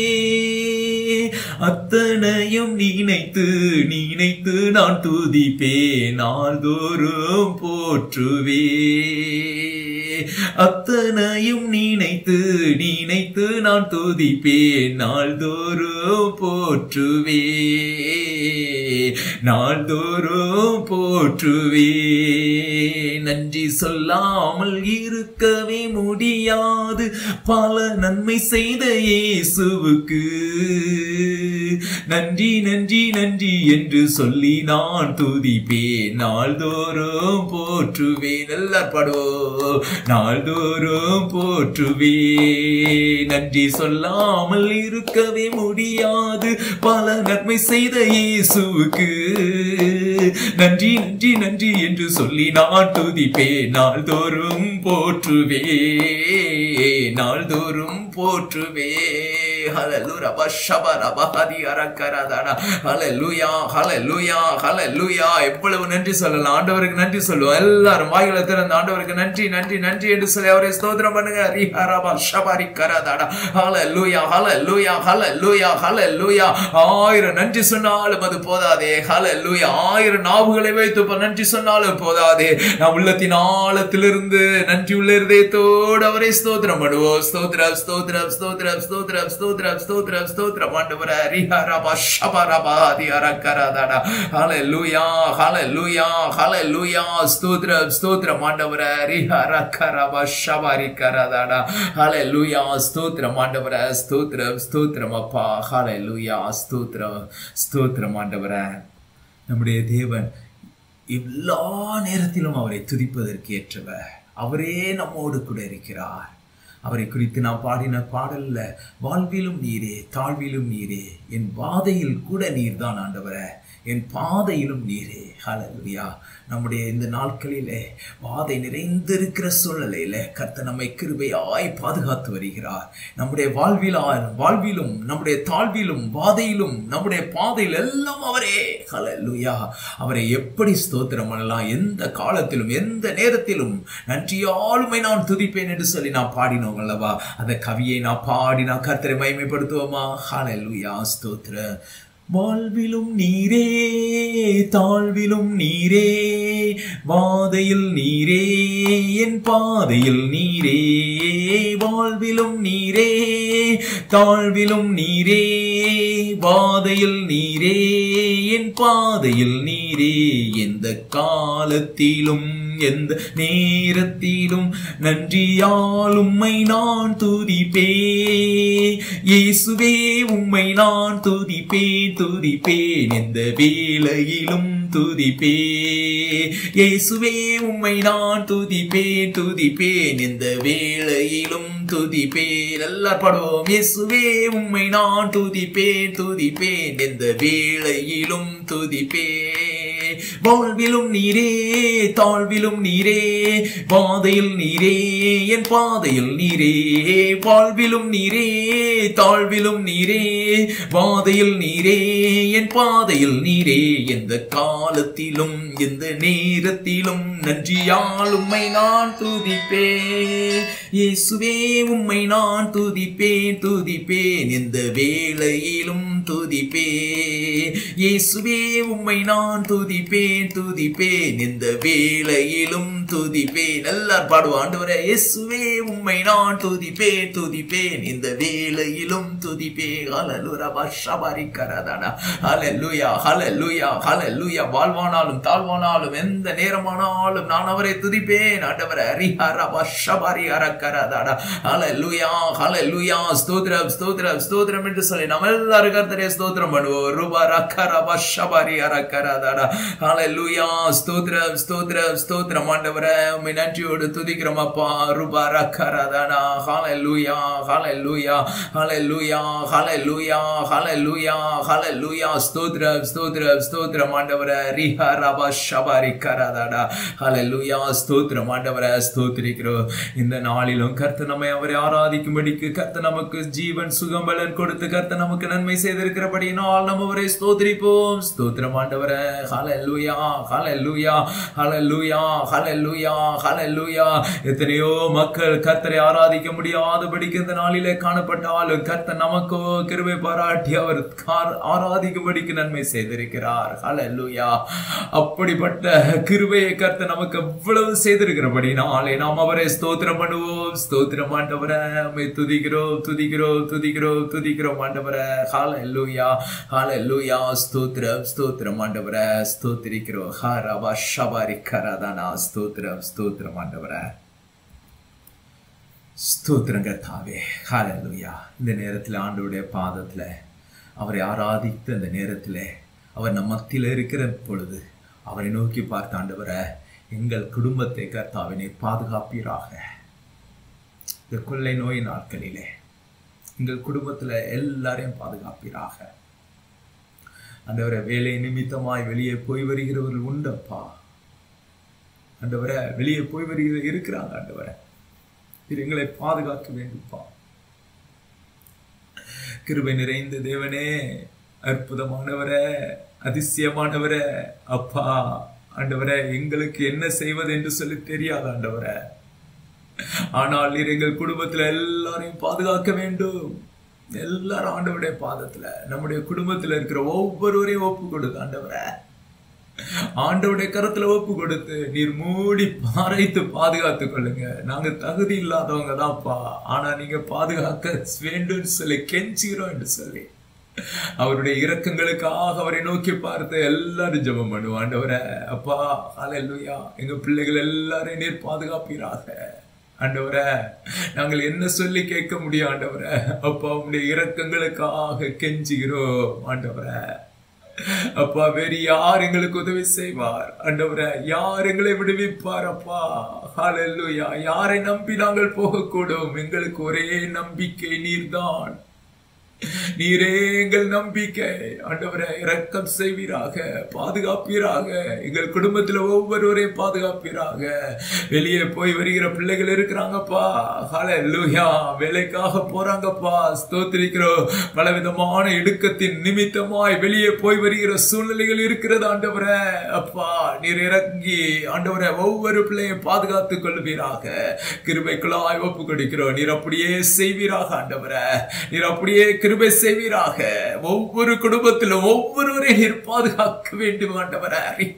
அத்தனையும் நினைத்து நினைத்து நான் துதிப்பேன் நாள்தோறும் போற்றுவே அத்தனையும் நினைத்து நினைத்து நான் துதிப்பேன் நாள்தோறும் போற்றுவே நாள்தோறும் போற்றுவே நன்றி சொல்லாமல் இருக்கவே முடியாது பல நன்மை செய்த இயேசுவுக்கு நன்றி நன்றி நன்றி என்று சொல்லி நான் துதிப்பேன் நாள்தோறும் போற்றுவேன் எல்லார் பாடுவோம் நாள்தோறும் போற்றுவே நன்றி சொல்லாமல் இருக்கவே முடியாது பல நன்மை செய்த இயேசுவுக்கு நன்றி நன்றி நன்றி என்று சொல்லி நான் துதிப்பேன் நாள்தோறும் போற்றுவே நாள்தோறும் போற்றுவே ஹalleluya பஷபரபஹதி அரக்கரதடா ஹalleluya ஹalleluya ஹalleluya எவ்வளவு நன்றி சொல்லலாம் ஆண்டவருக்கு நன்றி சொல்லுவோம் எல்லாரும் வாய்களை திறந்து ஆண்டவருக்கு நன்றி நன்றி நன்றி என்று சொல்லி அவரை ஸ்தோத்திரம் பண்ணுங்க ரிஹரபா ஷபரி கரதடா ஹalleluya ஹalleluya ஹalleluya ஹalleluya ஆயிரம் நன்றி சொன்னாலும் அது போதாதே ஹalleluya ஆயிரம் நாவுகளை வைத்து இப்ப நன்றி சொன்னாலும் போதாதே நான் உள்ளத்தின் ஆழத்திலிருந்து நன்றி உள்ள இருதயத்தோடு அவரை ஸ்தோத்திரம் பண்ணுவோம் ஸ்தோத்திரம் ஸ்தோத்திரம் ஸ்தோத்திரம் ஸ்தோத்திரம் ஸ்தோத்திரம் ஸ்தோத்திரம் ஸ்தோத்திரம் ஆண்டவரே ரிஹரபா ஷபரபா தி அரக்கரதடா ஹalleluya ஹalleluya ஹalleluya ஸ்தோத்திரம் ஸ்தோத்திரம் ஆண்டவரே ரிஹரக்கரபா ஷபரி கரதடா ஹalleluya ஸ்தோத்திரம் ஆண்டவரே ஸ்தோத்திரம் ஸ்தோத்திரம் அப்பா ஹalleluya ஸ்தோத்திரம் ஸ்தோத்திரம் ஆண்டவரே நம்முடைய தேவன் எல்லா நேரத்திலும் அவரை துதிப்பதற்கு ஏற்றவர் அவரே நம்மோடு கூட இருக்கிறார் அவரை குறித்து நான் பாடின பாடல்ல வாழ்விலும் நீரே தாழ்விலும் நீரே என் பாதையில் கூட நீர்தான் ஆண்டவரே என் பாதையிலும் நீரே ஹalleluya நம்முடைய இந்த நாட்களிலே பாதை நிறைந்திருக்கிற சூழ்நிலையில கர்த்தர் நம்மை கிருபையாய் பாதுகாத்து வருகிறார் நம்முடைய வாழ்விலா வாழ்விலும் நம்முடைய தாழ்விலும் பாதையிலும் நம்முடைய பாதையில் எல்லாம் அவரே ஹalleluya அவரை எப்படி ஸ்தோத்திரம் பண்ணலாம் எந்த காலத்திலும் எந்த நேரத்திலும் நன்றியாலுமை நான் துதிப்பேன் என்று சொல்லி நான் பாடினோம் அல்லவா அந்த கவியை நான் பாடி நான் கர்த்தரை மகிமைப்படுத்துவோமா ஹalleluya ஸ்தோத்திர வாழ்விலும் நீரே தாழ்விலும் நீரே வாதையில் நீரே என் பாதையில் நீரே வாழ்விலும் நீரே தாழ்விலும் நீரே வாதையில் நீரே என் பாதையில் நீரே எந்த காலத்திலும் எந்த நேரத்திலும் நன்றியால் உம்மை நான் துதிப்பே இயேசுவே உம்மை நான் துதிப்பேன் துதிப்பேன் எந்த வேளையிலும் துதிப்பே இயேசுவே உம்மை நான் துதிப்பேன் துதிப்பேன் எந்த வேளையிலும் துதிப்பேன் எல்லாரும் பாடுவோம் இயேசுவே உம்மை நான் துதிப்பேன் துதிப்பேன் எந்த வேளையிலும் துதிப்பேன் வாழ்விலும் நீரே தாழ்விலும் நீரே பாதையில் நீரே என் பாதையில் நீரே வாழ்விலும் நீரே தாழ்விலும் நீரே பாதையில் நீரே என் பாதையில் நீரே எந்த காலத்திலும் எந்த நேரத்திலும் நன்றியால் உம்மை நான் துதிப்பேன் இயேசுவே உம்மை நான் துதிப்பேன் துதிப்பேன் எந்த வேளையிலும் துதிப்பேன் இயேசுவே உம்மை நான் துதிப்பேன் துதிப்பேன் எந்த வேளையிலும் துதிப்பேன் எல்லாரும் பாடுவோம் ஆண்டவரே இயேசுவே உம்மை நான் துதிப்பேன் துதிப்பேன் இந்த வேளையிலும் துதிப்பேன் ஹalleluya பஷபரி கரதடா ஹalleluya ஹalleluya ஹalleluya வாழ்வானாலும் தாழ்வானாலும் எந்த நேரமானாலும் நான் அவரை துதிப்பேன் ஆண்டவரே ஹரிஹர பஷபரி அரக்கரதடா ஹalleluya ஹalleluya ஸ்தோத்திரம் ஸ்தோத்திரம் ஸ்தோத்திரம் என்று சொல்லி நம்ம எல்லாரும் கர்த்தரே ஸ்தோத்திரம் பண்ணுவோம் ரூபா ரக்கர பஷபரி அரக்கரதடா ஹalleluya ஸ்தோத்திரம் ஸ்தோத்திரம் ஸ்தோத்திரம் ஆண்டவரே உம்மை நன்றியோடு துதிக்கிறோம் அப்பா ரூபா ரக்கரதடா ஹalleluya ஹalleluya ஹalleluya ஹalleluya ஹalleluya ஹalleluya ஸ்தோத்திரம் ஸ்தோத்திரம் ஸ்தோத்திரம் ஆண்டவரே ரிஹா ரபா ஷபரி கரதடா ஹalleluya ஸ்தோத்திரம் ஆண்டவரே ஸ்தோத்திரிக்கிறோம் இந்த நாளிலும் கர்த்தர் நம்மை அவரை ஆராதிக்கும்படிக்கு கர்த்தர் நமக்கு ஜீவன் சுகம் பலன் கொடுத்து கர்த்தர் நமக்கு நன்மை செய்திருக்கிறபடியினால் நம்ம அவரை ஸ்தோத்திரிப்போம் ஸ்தோத்திரம் ஆண்டவரே ஹalleluya ஹalleluya ஹalleluya ஹalleluya ஹalleluya எத்தனையோ மக்கள் கர்த்தரை ஆராதிக்க முடியாதபடிக்கு இந்த நாளிலே காணப்பட்டாலும் கர்த்தர் நமக்கோ கிருபை பாராட்டி அவர் கார்- ஆராதிக்கும்படிக்கு நன்மை செய்திருக்கிறார் ஹalleluya அப்படிப்பட்ட கிருபையை கர்த்தர் நமக்கு எவ்வளவு செய்திருக்கிறபடி நாளை நாம் அவரை ஸ்தோத்திரம் பண்ணுவோம் ஸ்தோத்திரம் ஆண்டவரே உம்மை துதிக்கிறோம் துதிக்கிறோம் துதிக்கிறோம் துதிக்கிறோம் ஆண்டவரே ஹalleluya ஹalleluya ஸ்தோத்திரம் ஸ்தோத்திரம் ஆண்டவரே ஸ்தோத்திரிக்கிறோம் ஹரபா ஷபரி கரதனா ஸ்தோத்திரம் ஸ்தோத்திரம் ஆண்டவரே ஸ்தோத்திரம் கர்த்தாவே ஹalleluya இந்த நேரத்தில் ஆண்டவருடைய பாதத்தில் அவரை ஆராதித்த இந்த நேரத்தில் அவர் நம் மத்தியில் இருக்கிற பொழுது அவரை நோக்கி பார்த்த ஆண்டவரை எங்கள் குடும்பத்தை கர்த்தாவினை பாதுகாப்பீராக இந்த கொள்ளை நோய் நாட்களிலே எங்கள் குடும்பத்தில் எல்லாரையும் பாதுகாப்பீராக ஆண்டவரை வேலை நிமித்தமாய் வெளியே போய் வருகிறவர்கள் உண்டப்பா ஆண்டவரை வெளியே போய் வருகிற இருக்கிறாங்க ஆண்டவரை இது எங்களை பாதுகாக்க வேண்டும்ப்பா கிருபை நிறைந்த தேவனே அற்புதமானவரே அதிசயமானவரே அப்பா ஆண்டவரே எங்களுக்கு என்ன செய்வது என்று சொல்லி தெரியாது ஆண்டவரே ஆனால் நீர் எங்கள் குடும்பத்துல எல்லாரையும் பாதுகாக்க வேண்டும் எல்லாரும் ஆண்டவருடைய பாதத்துல நம்முடைய குடும்பத்துல இருக்கிற ஒவ்வொருவரையும் ஒப்பு கொடுங்க ஆண்டவரே ஆண்டவருடைய கரத்துல ஒப்பு கொடுத்து நீர் மூடி பாறைத்து பாதுகாத்துக் கொள்ளுங்க நாங்க தகுதி இல்லாதவங்க தான்ப்பா ஆனா நீங்க பாதுகாக்க வேண்டும்னு சொல்லி கெஞ்சுகிறோம் என்று சொல்லி அவருடைய இரக்கங்களுக்காக அவரை நோக்கி பார்த்து எல்லாரும் ஜெபம் பண்ணுவோம் ஆண்டவரே அப்பா ஹalleluya எங்க பிள்ளைகள் எல்லாரையும் நீர் பாதுகாப்பீராக ஆண்டவரே நாங்கள் என்ன சொல்லி கேட்க முடியும் ஆண்டவரே அப்பா உங்களுடைய இரக்கங்களுக்காக கெஞ்சுகிறோம் ஆண்டவரே அப்பா வேறு யார் எங்களுக்கு உதவி செய்வார் ஆண்டவரே யார் எங்களை விடுவிப்பார் அப்பா ஹalleluya யாரை நம்பி நாங்கள் போகக்கூடும் எங்களுக்கு ஒரே நம்பிக்கை நீர்தான் நீரே எங்கள் நம்பிக்கை ஆண்டவரை இரக்கம் செய்வீராக பாதுகாப்பீராக எங்கள் குடும்பத்துல ஒவ்வொருவரையும் பாதுகாப்பீராக வெளியே போய் வருகிற பிள்ளைகள் இருக்கிறாங்கப்பா ஹால லூயா வேலைக்காக போறாங்கப்பா ஸ்தோத்திரிக்கிறோம் பலவிதமான இடுக்கத்தின் நிமித்தமாய் வெளியே போய் வருகிற சூழ்நிலைகள் இருக்கிறது ஆண்டவரே அப்பா நீர் இறங்கி ஆண்டவரை ஒவ்வொரு பிள்ளையும் பாதுகாத்துக் கொள்வீராக கிருபைக்குள்ளாய் ஒப்பு கொடுக்கிறோம் நீர் அப்படியே செய்வீராக ஆண்டவரை நீர் அப்படியே கிருபை செய்வீராக ஒவ்வொரு குடும்பத்திலும் ஒவ்வொருவரையும் நீர் பாதுகாக்க வேண்டும் ஆண்டவரை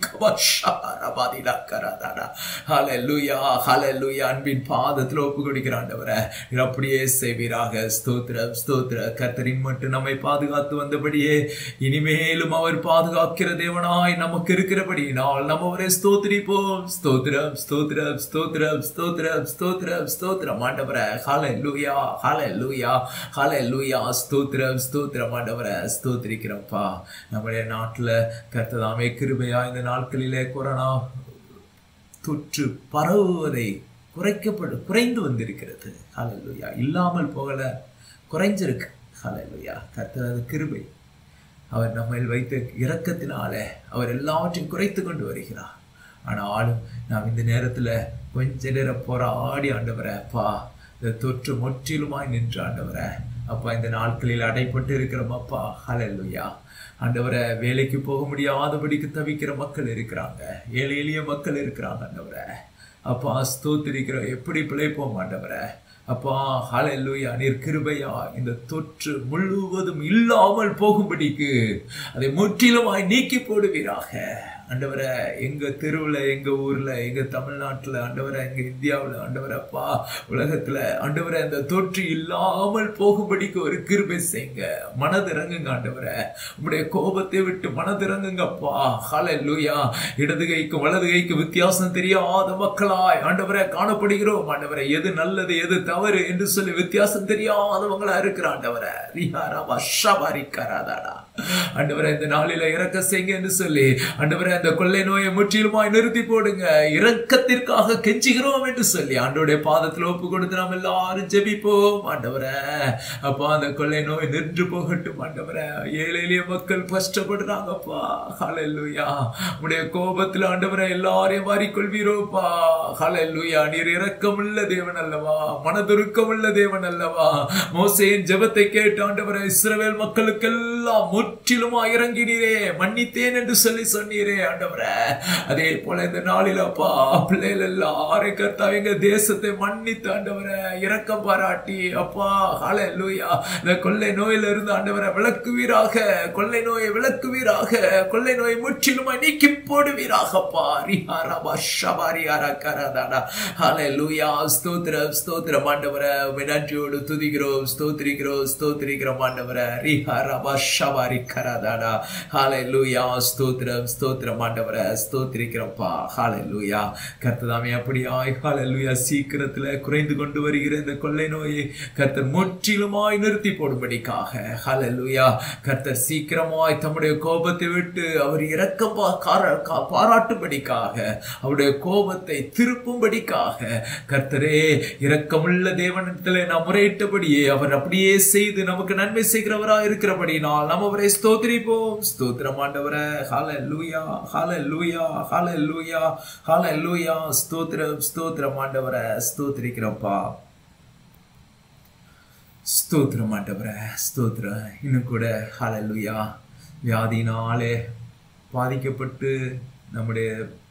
ஹalleluya ஹalleluya அன்பின் பாதத்தில் ஒப்பு கொடுக்கிற ஆண்டவரை நீர் அப்படியே செய்வீராக ஸ்தோத்திரம் ஸ்தோத்திர கர்த்தரின் மட்டும் நம்மை பாதுகாத்து வந்தபடியே இனிமேலும் அவர் பாதுகாக்கிற தேவனாய் நமக்கு இருக்கிறபடியினால் நம்ம அவரை ஸ்தோத்திரிப்போம் ஸ்தோத்திரம் ஸ்தோத்திரம் ஸ்தோத்திரம் ஸ்தோத்திரம் ஸ்தோத்திரம் ஸ்தோத்திரம் ஆண்டவரை ஹalleluya ஹalleluya ஹalleluya ஸ்தோத்திரம் ஸ்தோத்திரம் ஆண்டவரை ஸ்தோத்திரிக்கிறோம்ப்பா நம்முடைய நாட்டுல கர்த்ததாமே கிருபையா இந்த நாட்களிலே கொரோனா தொற்று பரவுவதை குறைக்கப்படு குறைந்து வந்திருக்கிறது ஹalleluya இல்லாமல் போகல குறைஞ்சிருக்கு ஹalleluya கர்த்தரது கிருபை அவர் நம்மை வைத்த இரக்கத்தினாலே அவர் எல்லாவற்றையும் குறைத்து கொண்டு வருகிறார் ஆனாலும் நாம் இந்த நேரத்துல கொஞ்ச நேரம் போராடி ஆண்டவரை அப்பா இந்த தொற்று முற்றிலுமாய் நின்று ஆண்டவரை அப்பா இந்த நாட்களில் அடைப்பட்டு இருக்கிறோம் அப்பா ஹalleluya ஆண்டவரை வேலைக்கு போக முடியாதபடிக்கு தவிக்கிற மக்கள் இருக்கிறாங்க ஏழை எளிய மக்கள் இருக்கிறாங்க ஆண்டவரை அப்பா ஸ்தோத்திரிக்கிறோம் எப்படி பிழைப்போம் ஆண்டவரை அப்பா ஹalleluya நீர் கிருபையா இந்த தொற்று முழுவதும் இல்லாமல் போகும்படிக்கு அதை முற்றிலுமாய் நீக்கி போடுவீராக ஆண்டவரை எங்க தெருவுல எங்க ஊர்ல எங்க தமிழ்நாட்டுல ஆண்டவரை எங்க இந்தியாவுல ஆண்டவரை அப்பா உலகத்துல ஆண்டவரை அந்த தொற்று இல்லாமல் போகும்படிக்கு ஒரு கிருபை செய்யுங்க மனதிறங்குங்க ஆண்டவரை உங்களுடைய கோபத்தை விட்டு மனதிறங்குங்கப்பா ஹalleluya இடது கைக்கும் வலது கைக்கும் வித்தியாசம் தெரியாத மக்களாய் ஆண்டவரை காணப்படுகிறோம் ஆண்டவரை எது நல்லது எது தவறு என்று சொல்லி வித்தியாசம் தெரியாதவங்களா இருக்கிற ஆண்டவரை ரிஹாரா வஷபாரிக்காராதாடா ஆண்டவரை இந்த நாளில இறக்க செய்யுங்க என்று சொல்லி ஆண்டவரை அந்த கொள்ளை நோயை முற்றிலுமாய் நிறுத்தி போடுங்க இரக்கத்திற்காக கெஞ்சுகிறோம் என்று சொல்லி ஆண்டோடைய பாதத்தில் ஒப்பு கொடுத்து நாம் எல்லாரும் ஜெபிப்போம் ஆண்டவரை அப்பா அந்த கொள்ளை நோய் நின்று போகட்டும் ஆண்டவரை ஏழை எளிய மக்கள் கஷ்டப்படுறாங்கப்பா ஹalleluya உடைய கோபத்தில் ஆண்டவரை எல்லாரையும் வாரிக்கொள்வீரோப்பா ஹalleluya நீர் இரக்கமுள்ள தேவன் அல்லவா மனதுருக்கமுள்ள தேவன் அல்லவா மோசேயின் ஜெபத்தை கேட்டு ஆண்டவரை இஸ்ரவேல் மக்களுக்கெல்லாம் முற்றிலுமா இறங்கினீரே மன்னித்தேன் என்று சொல்லி சொன்னீரே ஆண்டவரே அதே போல இந்த நாளில் அப்பா பிள்ளைகள் எல்லாரும் கர்த்தா எங்க தேசத்தை மன்னித்து ஆண்டவரை இரக்கம் பாராட்டி அப்பா ஹalleluya இந்த கொள்ளை நோயில இருந்து ஆண்டவரை விளக்குவீராக கொள்ளை நோயை விளக்குவீராக கொள்ளை நோயை முற்றிலுமாய் நீக்கி போடுவீராகப்பா ரிஹாரபா ஷபாரியாரா கரதாடா ஹalleluya ஸ்தோத்திரம் ஸ்தோத்திரம் ஆண்டவரை உம்மை நன்றியோடு துதிக்கிறோம் ஸ்தோத்திரிக்கிறோம் ஸ்தோத்திரிக்கிறோம் ஆண்டவரை ரிஹாரபா ஷபாரி கரதாடா ஹalleluya ஸ்தோத்திரம் ஸ்தோத்திரம் ஆண்டவரை ஸ்தோத்திரிக்கிறோம்ப்பா ஹalleluya கர்த்ததாமே அப்படியாய் ஹalleluya சீக்கிரத்துல குறைந்து கொண்டு வருகிற இந்த கொள்ளை நோயை கர்த்தர் முற்றிலுமாய் நிறுத்தி போடும்படிக்காக ஹalleluya கர்த்தர் சீக்கிரமாய் தம்முடைய கோபத்தை விட்டு அவர் இரக்கம் பா- கார- கா- பாராட்டும்படிக்காக அவருடைய கோபத்தை திருப்பும்படிக்காக கர்த்தரே இரக்கமுள்ள தேவனத்திலே நாம் முறையிட்டபடியே அவர் அப்படியே செய்து நமக்கு நன்மை செய்கிறவராய் இருக்கிறபடினால் நாம் அவரை ஸ்தோத்திரிப்போம் ஸ்தோத்திரம் ஆண்டவரே ஹalleluya ஹalleluya ஹalleluya ஹalleluya ஸ்தோத்திரம் ஸ்தோத்திரம் ஆண்டவரே ஸ்தோத்திரிக்கிறோம்ப்பா ஸ்தோத்திரம் ஆண்டவரே ஸ்தோத்திரம் இன்னும் கூட ஹalleluya வியாதினாலே பாதிக்கப்பட்டு நம்முடைய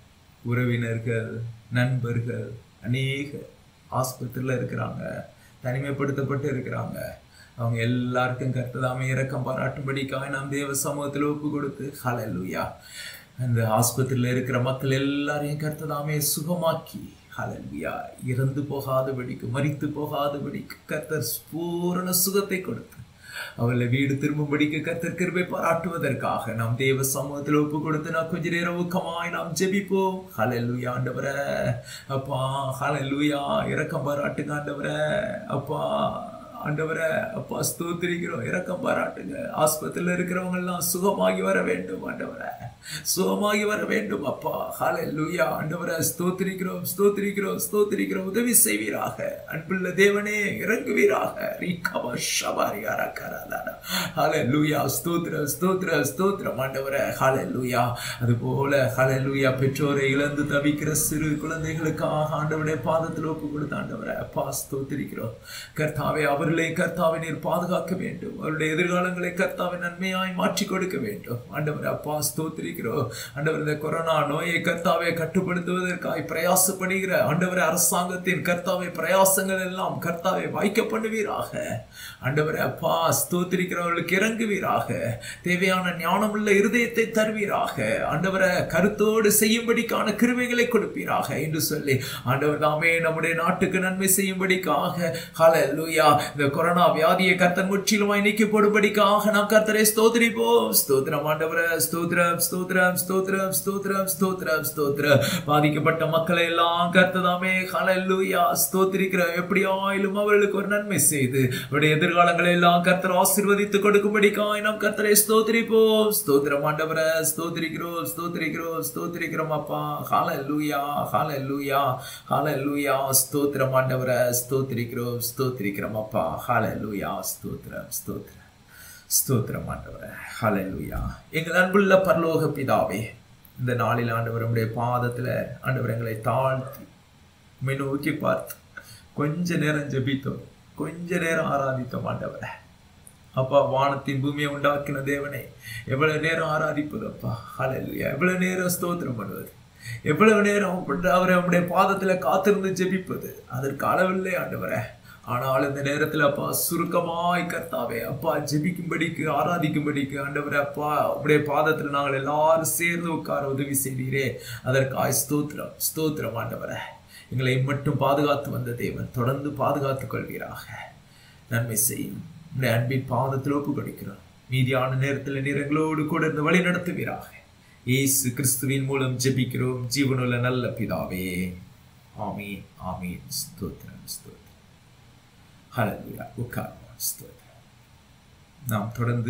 உறவினர்கள் நண்பர்கள் அநேக ஆஸ்பத்திரியில் இருக்கிறாங்க தனிமைப்படுத்தப்பட்டு இருக்கிறாங்க அவங்க எல்லாருக்கும் கர்த்ததாமே இறக்கம் பாராட்டும்படிக்காக நாம் தேவ சமூகத்தில் ஒப்பு கொடுத்து ஹalleluya அந்த ஆஸ்பத்திரியில் இருக்கிற மக்கள் எல்லாரையும் கர்த்ததாமே சுகமாக்கி ஹalleluya இறந்து போகாதபடிக்கு மரித்து போகாதபடிக்கு கர்த்தர் பூரண சுகத்தை கொடுத்து அவளை வீடு திரும்பும்படிக்கு கர்த்தர் கிருபை பாராட்டுவதற்காக நாம் தேவ சமூகத்தில் ஒப்பு கொடுத்து நான் கொஞ்ச நேரம் ஊக்கமாய் நாம் ஜெபிப்போம் ஹalleluya ஆண்டவரே அப்பா ஹalleluya இரக்கம் பாராட்டுங்க ஆண்டவரே அப்பா ஆண்டவரே அப்பா ஸ்தோத்திரிக்கிறோம் இரக்கம் பாராட்டுங்க ஆஸ்பத்திரியில் இருக்கிறவங்க எல்லாம் சுகமாகி வர வேண்டும் ஆண்டவரே சுகமாகி வர வேண்டும் அப்பா ஹalleluya ஆண்டவரே ஸ்தோத்திரிக்கிறோம் ஸ்தோத்திரிக்கிறோம் ஸ்தோத்திரிக்கிறோம் உதவி செய்வீராக அன்புள்ள தேவனே இறங்குவீராக ரீகவ ஷபாரியார கரலான ஹalleluya ஸ்தோத்திரம் ஸ்தோத்திரம் ஸ்தோத்திரம் ஆண்டவரே ஹalleluya அதுபோல ஹalleluya பெற்றோரை இழந்து தவிக்கிற சிறு குழந்தைகளுக்காக ஆண்டவருடைய பாதத்தில் ஒப்பு கொடுத்த ஆண்டவரே அப்பா ஸ்தோத்திரிக்கிறோம் கர்த்தாவே அவர்களை கர்த்தாவை நீர் பாதுகாக்க வேண்டும் அவருடைய எதிர்காலங்களை கர்த்தாவை நன்மையாய் மாற்றி கொடுக்க வேண்டும் ஆண்டவர் அப்பா ஸ்தோத்திரிக்கிறோம் ஆண்டவர் இந்த கொரோனா நோயை கர்த்தாவை கட்டுப்படுத்துவதற்காய் பிரயாசப்படுகிற ஆண்டவர் அரசாங்கத்தின் கர்த்தாவை பிரயாசங்கள் எல்லாம் கர்த்தாவை வாய்க்க பண்ணுவீராக ஆண்டவரே அப்பா ஸ்தோத்திரிக்கிறவர்களுக்கு இறங்குவீராக தேவையான ஞானமுள்ள இருதயத்தை தருவீராக ஆண்டவரை கருத்தோடு செய்யும்படிக்கான கிருமைகளை கொடுப்பீராக என்று சொல்லி ஆண்டவர் தாமே நம்முடைய நாட்டுக்கு நன்மை செய்யும்படிக்காக ஹalleluya இந்த கொரோனா வியாதியை கர்த்தர் முற்றிலுமாய் நீக்கி போடும்படிக்காக நாம் கர்த்தரை ஸ்தோத்திரிப்போம் ஸ்தோத்திரம் ஆண்டவரே ஸ்தோத்திரம் ஸ்தோத்திரம் ஸ்தோத்திரம் ஸ்தோத்திரம் ஸ்தோத்திரம் ஸ்தோத்திரம் பாதிக்கப்பட்ட மக்களை எல்லாம் கர்த்ததாமே ஹalleluya ஸ்தோத்திரிக்கிறோம் எப்படியாயிலும் அவர்களுக்கு ஒரு நன்மை செய்து அவருடைய எதிர்காலங்களை எல்லாம் கர்த்தர் ஆசீர்வதித்து கொடுக்கும்படிக்காய் நாம் கர்த்தரை ஸ்தோத்திரிப்போம் ஸ்தோத்திரம் ஆண்டவரே ஸ்தோத்திரிக்கிறோம் ஸ்தோத்திரிக்கிறோம் ஸ்தோத்திரிக்கிறோம் அப்பா ஹalleluya ஹalleluya ஹalleluya ஸ்தோத்திரம் ஆண்டவரே ஸ்தோத்திரிக்கிறோம் ஸ்தோத்திரிக்கிறோம் அப்பா ஹalleluya ஸ்தோத்திரம் ஸ்தோத்திரம் ஸ்தோத்திரம் ஆண்டவரே ஹalleluya எங்கள் அன்புள்ள பரலோக பிதாவே இந்த நாளில் ஆண்டவர் நம்முடைய பாதத்துல ஆண்டவர் எங்களை தாழ்த்தி உம்மை நோக்கி பார்த்து கொஞ்ச நேரம் ஜெபித்தோம் கொஞ்ச நேரம் ஆராதித்தோம் ஆண்டவரை அப்பா வானத்தின் பூமியை உண்டாக்கின தேவனே எவ்வளவு நேரம் ஆராதிப்பது அப்பா ஹalleluya எவ்வளவு நேரம் ஸ்தோத்திரம் பண்ணுவது எவ்வளவு நேரம் அவரை அவருடைய பாதத்துல காத்திருந்து ஜெபிப்பது அதற்கு அளவில்லை ஆண்டவரே ஆனால் இந்த நேரத்தில் அப்பா சுருக்கமாய் கர்த்தாவே அப்பா ஜெபிக்கும்படிக்கு ஆராதிக்கும்படிக்கு ஆண்டவரே அப்பா உடைய பாதத்தில் நாங்கள் எல்லாரும் சேர்ந்து உட்கார உதவி செய்தீரே அதற்காய் ஸ்தோத்திரம் ஸ்தோத்திரம் ஆண்டவரே எங்களை மட்டும் பாதுகாத்து வந்த தேவன் தொடர்ந்து பாதுகாத்துக் கொள்வீராக நன்மை செய்யும் உடைய அன்பின் பாதத்தில் ஒப்பு கொடுக்கிறோம் மீதியான நேரத்தில் நீர் எங்களோடு கூட இருந்து வழி நடத்துவீராக இயேசு கிறிஸ்துவின் மூலம் ஜெபிக்கிறோம் ஜீவனுள்ள நல்ல பிதாவே ஆமீன் ஆமீன் ஸ்தோத்திரம் ஸ்தோத்திரம் ஹalleluya உட்கார்வோம் ஸ்தோத்திரம் நாம் தொடர்ந்து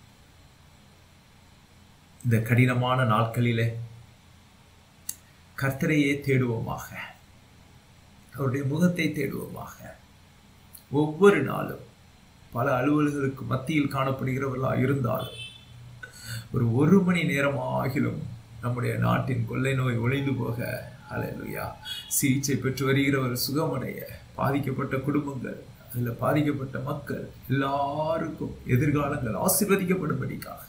இந்த கடினமான நாட்களிலே கர்த்தரையே தேடுவோமாக அவருடைய முகத்தை தேடுவோமாக ஒவ்வொரு நாளும் பல அலுவல்களுக்கு மத்தியில் காணப்படுகிறவர்களாக இருந்தாலும் ஒரு ஒரு மணி நேரம் ஆகிலும் நம்முடைய நாட்டின் கொள்ளை நோய் ஒளிந்து போக அலையா சிகிச்சை பெற்று வருகிற ஒரு சுகமடைய பாதிக்கப்பட்ட குடும்பங்கள் அதில் பாதிக்கப்பட்ட மக்கள் எல்லாருக்கும் எதிர்காலங்கள் ஆசீர்வதிக்கப்படும்படிக்காக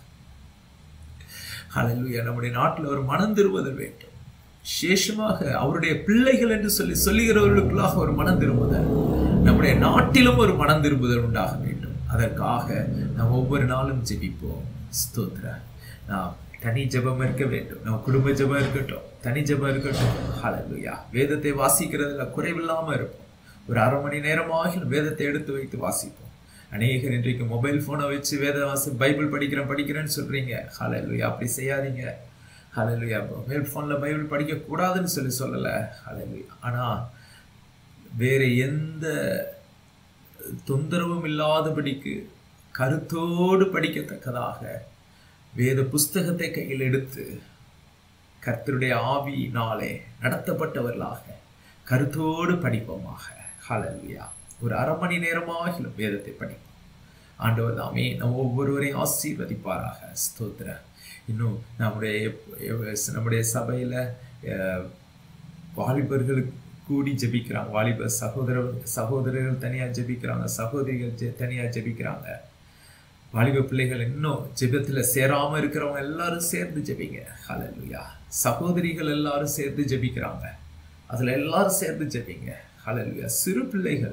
அலையா நம்முடைய நாட்டில் ஒரு மனம் திரும்புதல் வேண்டும் விசேஷமாக அவருடைய பிள்ளைகள் என்று சொல்லி சொல்லுகிறவர்களுக்குள்ளாக ஒரு மனம் திரும்புதல் நம்முடைய நாட்டிலும் ஒரு மனம் திரும்புதல் உண்டாக வேண்டும் அதற்காக நாம் ஒவ்வொரு நாளும் ஜெபிப்போம் ஸ்தோத்ர நாம் தனி ஜெபம் இருக்க வேண்டும் நம்ம குடும்ப ஜெபம் இருக்கட்டும் தனி ஜெபம் இருக்கட்டும் ஹalleluya வேதத்தை வாசிக்கிறதுல குறைவில்லாம இருப்போம் ஒரு அரை மணி நேரமாக வேதத்தை எடுத்து வைத்து வாசிப்போம் அநேகர் இன்றைக்கு மொபைல் ஃபோனை வச்சு வேத வாசி பைபிள் படிக்கிறேன் படிக்கிறேன்னு சொல்றீங்க ஹalleluya அப்படி செய்யாதீங்க ஹalleluya மொபைல் ஃபோனில் பைபிள் படிக்கக்கூடாதுன்னு சொல்லி சொல்லலை ஹalleluya ஆனால் வேறு எந்த தொந்தரவும் இல்லாதபடிக்கு கருத்தோடு படிக்கத்தக்கதாக வேத புஸ்தகத்தை கையில் எடுத்து கர்த்தருடைய ஆவியினாலே நடத்தப்பட்டவர்களாக கருத்தோடு படிப்போமாக ஹalleluya ஒரு அரை மணி நேரமாகிலும் வேதத்தை படிப்போம் ஆண்டவர் தாமே நம்ம ஒவ்வொருவரையும் ஆசீர்வதிப்பாராக ஸ்தோத்திர இன்னும் நம்முடைய எப்- நம்முடைய சபையில் வாலிபர்களுக்கு கூடி ஜெபிக்கிறாங்க வாலிப சகோதர சகோதரர்கள் தனியாக ஜெபிக்கிறாங்க சகோதரிகள் ஜெ தனியாக ஜெபிக்கிறாங்க வாலிப பிள்ளைகள் இன்னும் ஜெபத்தில் சேராமல் இருக்கிறவங்க எல்லாரும் சேர்ந்து ஜெபிங்க ஹalleluya சகோதரிகள் எல்லாரும் சேர்ந்து ஜெபிக்கிறாங்க அதில் எல்லாரும் சேர்ந்து ஜெபிங்க ஹalleluya சிறு பிள்ளைகள்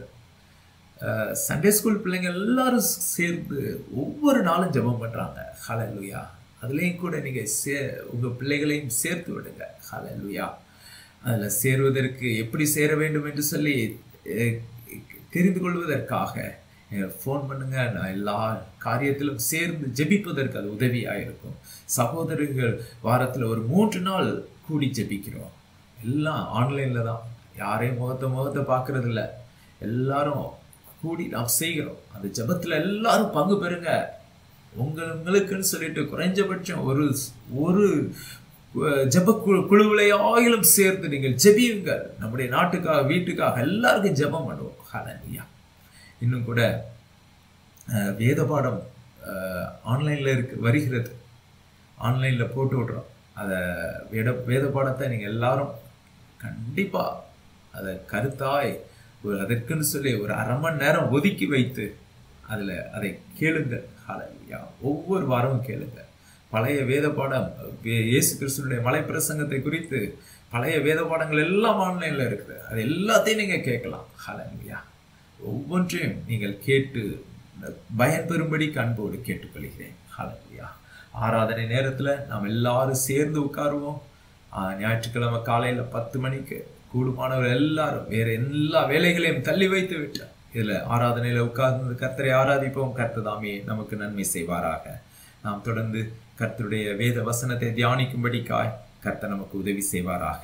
சண்டே ஸ்கூல் பிள்ளைங்க எல்லாரும் சேர்ந்து ஒவ்வொரு நாளும் ஜெபம் பண்ணுறாங்க ஹalleluya அதுலேயும் கூட நீங்கள் சே உங்கள் பிள்ளைகளையும் சேர்த்து விடுங்க ஹalleluya அதில் சேருவதற்கு எப்படி சேர வேண்டும் என்று சொல்லி அஹ், தெரிந்து கொள்வதற்காக ஃபோன் பண்ணுங்க நான் எல்லா காரியத்திலும் சேர்ந்து ஜெபிப்பதற்கு அது உதவியாக இருக்கும் சகோதரர்கள் வாரத்தில் ஒரு மூன்று நாள் கூடி ஜெபிக்கிறோம் எல்லாம் ஆன்லைனில் தான் யாரையும் முகத்தை முகத்தை பார்க்கறது இல்ல எல்லாரும் கூடி நாம் செய்கிறோம் அந்த ஜெபத்தில் எல்லாரும் பங்கு பெறுங்க உங்கள் உங்களுக்குன்னு சொல்லிட்டு குறைஞ்சபட்சம் ஒரு ஒரு அஹ், ஜெப குழு குழுவிலையாயிலும் சேர்ந்து நீங்கள் ஜெபியுங்கள் நம்முடைய நாட்டுக்காக வீட்டுக்காக எல்லாருக்கும் ஜெபம் பண்ணுவோம் ஹalleluya இன்னும் கூட அஹ், வேத பாடம் ஆன்லைனில் இருக்கு வருகிறது ஆன்லைனில் போட்டு விட்றோம் அதை வேத வேத பாடத்தை நீங்கள் எல்லாரும் கண்டிப்பாக அதை கருத்தாய் ஒரு அதற்குன்னு சொல்லி ஒரு அரை மணி நேரம் ஒதுக்கி வைத்து அதில் அதை கேளுங்க ஹalleluya ஒவ்வொரு வாரமும் கேளுங்க பழைய வேத பாடம் வே- இயேசு கிறிஸ்துனுடைய மலை பிரசங்கத்தை குறித்து பழைய வேத பாடங்கள் எல்லாம் ஆன்லைனில் இருக்குது அது எல்லாத்தையும் நீங்கள் கேட்கலாம் ஹalleluya ஒவ்வொன்றையும் நீங்கள் கேட்டு பயன்பெறும்படி அன்போடு கேட்டுக்கொள்கிறேன் ஹalleluya ஆராதனை நேரத்தில் நாம் எல்லாரும் சேர்ந்து உட்காருவோம் ஆஹ், ஞாயிற்றுக்கிழமை காலையில் பத்து மணிக்கு கூடுமானவர் எல்லாரும் வேற எல்லா வேலைகளையும் தள்ளி வைத்து விட்டார் இதில் ஆராதனையில் உட்கார்ந்து கர்த்தரை ஆராதிப்போம் கர்த்ததாமே நமக்கு நன்மை செய்வாராக நாம் தொடர்ந்து கர்த்தருடைய வேத வசனத்தை தியானிக்கும்படிக்காய் கர்த்தர் நமக்கு உதவி செய்வாராக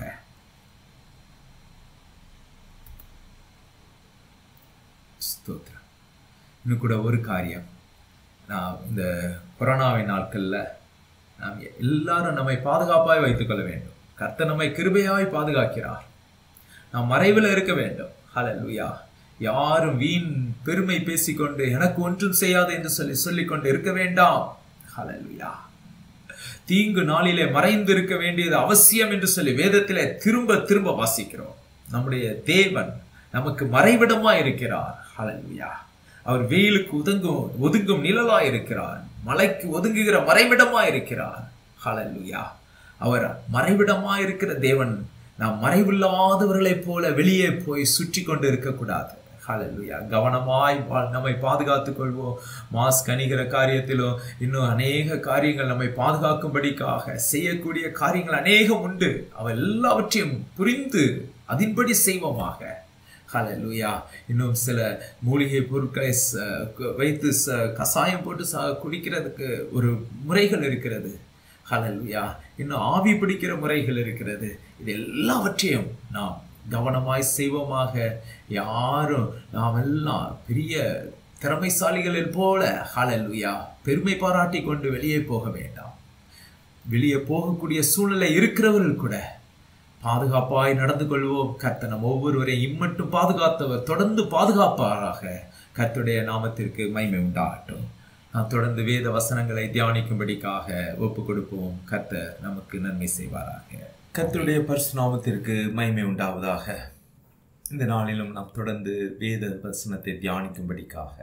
ஸ்தோத்திரம் இன்னும் கூட ஒரு காரியம் நான் இந்த கொரோனாவின் நாட்களில் நாம் எல்லாரும் நம்மை பாதுகாப்பாய் வைத்துக்கொள்ள வேண்டும் கர்த்தர் நம்மை கிருபையாய் பாதுகாக்கிறார் நாம் மறைவில் இருக்க வேண்டும் ஹalleluya யாரும் வீண் பெருமை பேசிக்கொண்டு எனக்கு ஒன்றும் செய்யாது என்று சொல்லி சொல்லிக்கொண்டு இருக்க வேண்டாம் ஹalleluya தீங்கு நாளிலே மறைந்து இருக்க வேண்டியது அவசியம் என்று சொல்லி வேதத்திலே திரும்ப திரும்ப வாசிக்கிறோம் நம்முடைய தேவன் நமக்கு மறைவிடமா இருக்கிறார் ஹalleluya அவர் வெயிலுக்கு ஒதுங்கும் ஒதுங்கும் நிழலா இருக்கிறார் மலைக்கு ஒதுங்குகிற மறைவிடமா இருக்கிறார் ஹalleluya அவர் மறைவிடமா இருக்கிற தேவன் நாம் மறைவில்லாதவர்களைப் போல வெளியே போய் சுற்றி கொண்டு இருக்கக்கூடாது ஹalleluya கவனமாய் வா- நம்மை பாதுகாத்துக் கொள்வோம் மாஸ்க் அணிகிற காரியத்திலும் இன்னும் அநேக காரியங்கள் நம்மை பாதுகாக்கும்படிக்காக செய்யக்கூடிய காரியங்கள் அநேகம் உண்டு அவ எல்லாவற்றையும் புரிந்து அதின்படி செய்வோமாக ஹalleluya இன்னும் சில மூலிகை பொருட்களை ச- க- வைத்து ச- கசாயம் போட்டு ச குடிக்கிறதுக்கு ஒரு முறைகள் இருக்கிறது ஹalleluya இன்னும் ஆவி பிடிக்கிற முறைகள் இருக்கிறது இது எல்லாவற்றையும் நாம் கவனமாய் செய்வோமாக யாரும் நாம் எல்லாம் பெரிய திறமைசாலிகளில் போல ஹalleluya பெருமை பாராட்டி கொண்டு வெளியே போக வேண்டாம் வெளியே போகக்கூடிய சூழ்நிலை இருக்கிறவர்கள் கூட பாதுகாப்பாய் நடந்து கொள்வோம் கர்த்தர் நம் ஒவ்வொருவரையும் இம்மட்டும் பாதுகாத்தவர் தொடர்ந்து பாதுகாப்பாராக கர்த்தருடைய நாமத்திற்கு மகிமை உண்டாகட்டும் நாம் தொடர்ந்து வேத வசனங்களை தியானிக்கும்படிக்காக ஒப்பு கொடுப்போம் கர்த்தர் நமக்கு நன்மை செய்வாராக கர்த்தருடைய பரிசு நாமத்திற்கு மகிமை உண்டாவதாக இந்த நாளிலும் நாம் தொடர்ந்து வேத வசனத்தை தியானிக்கும்படிக்காக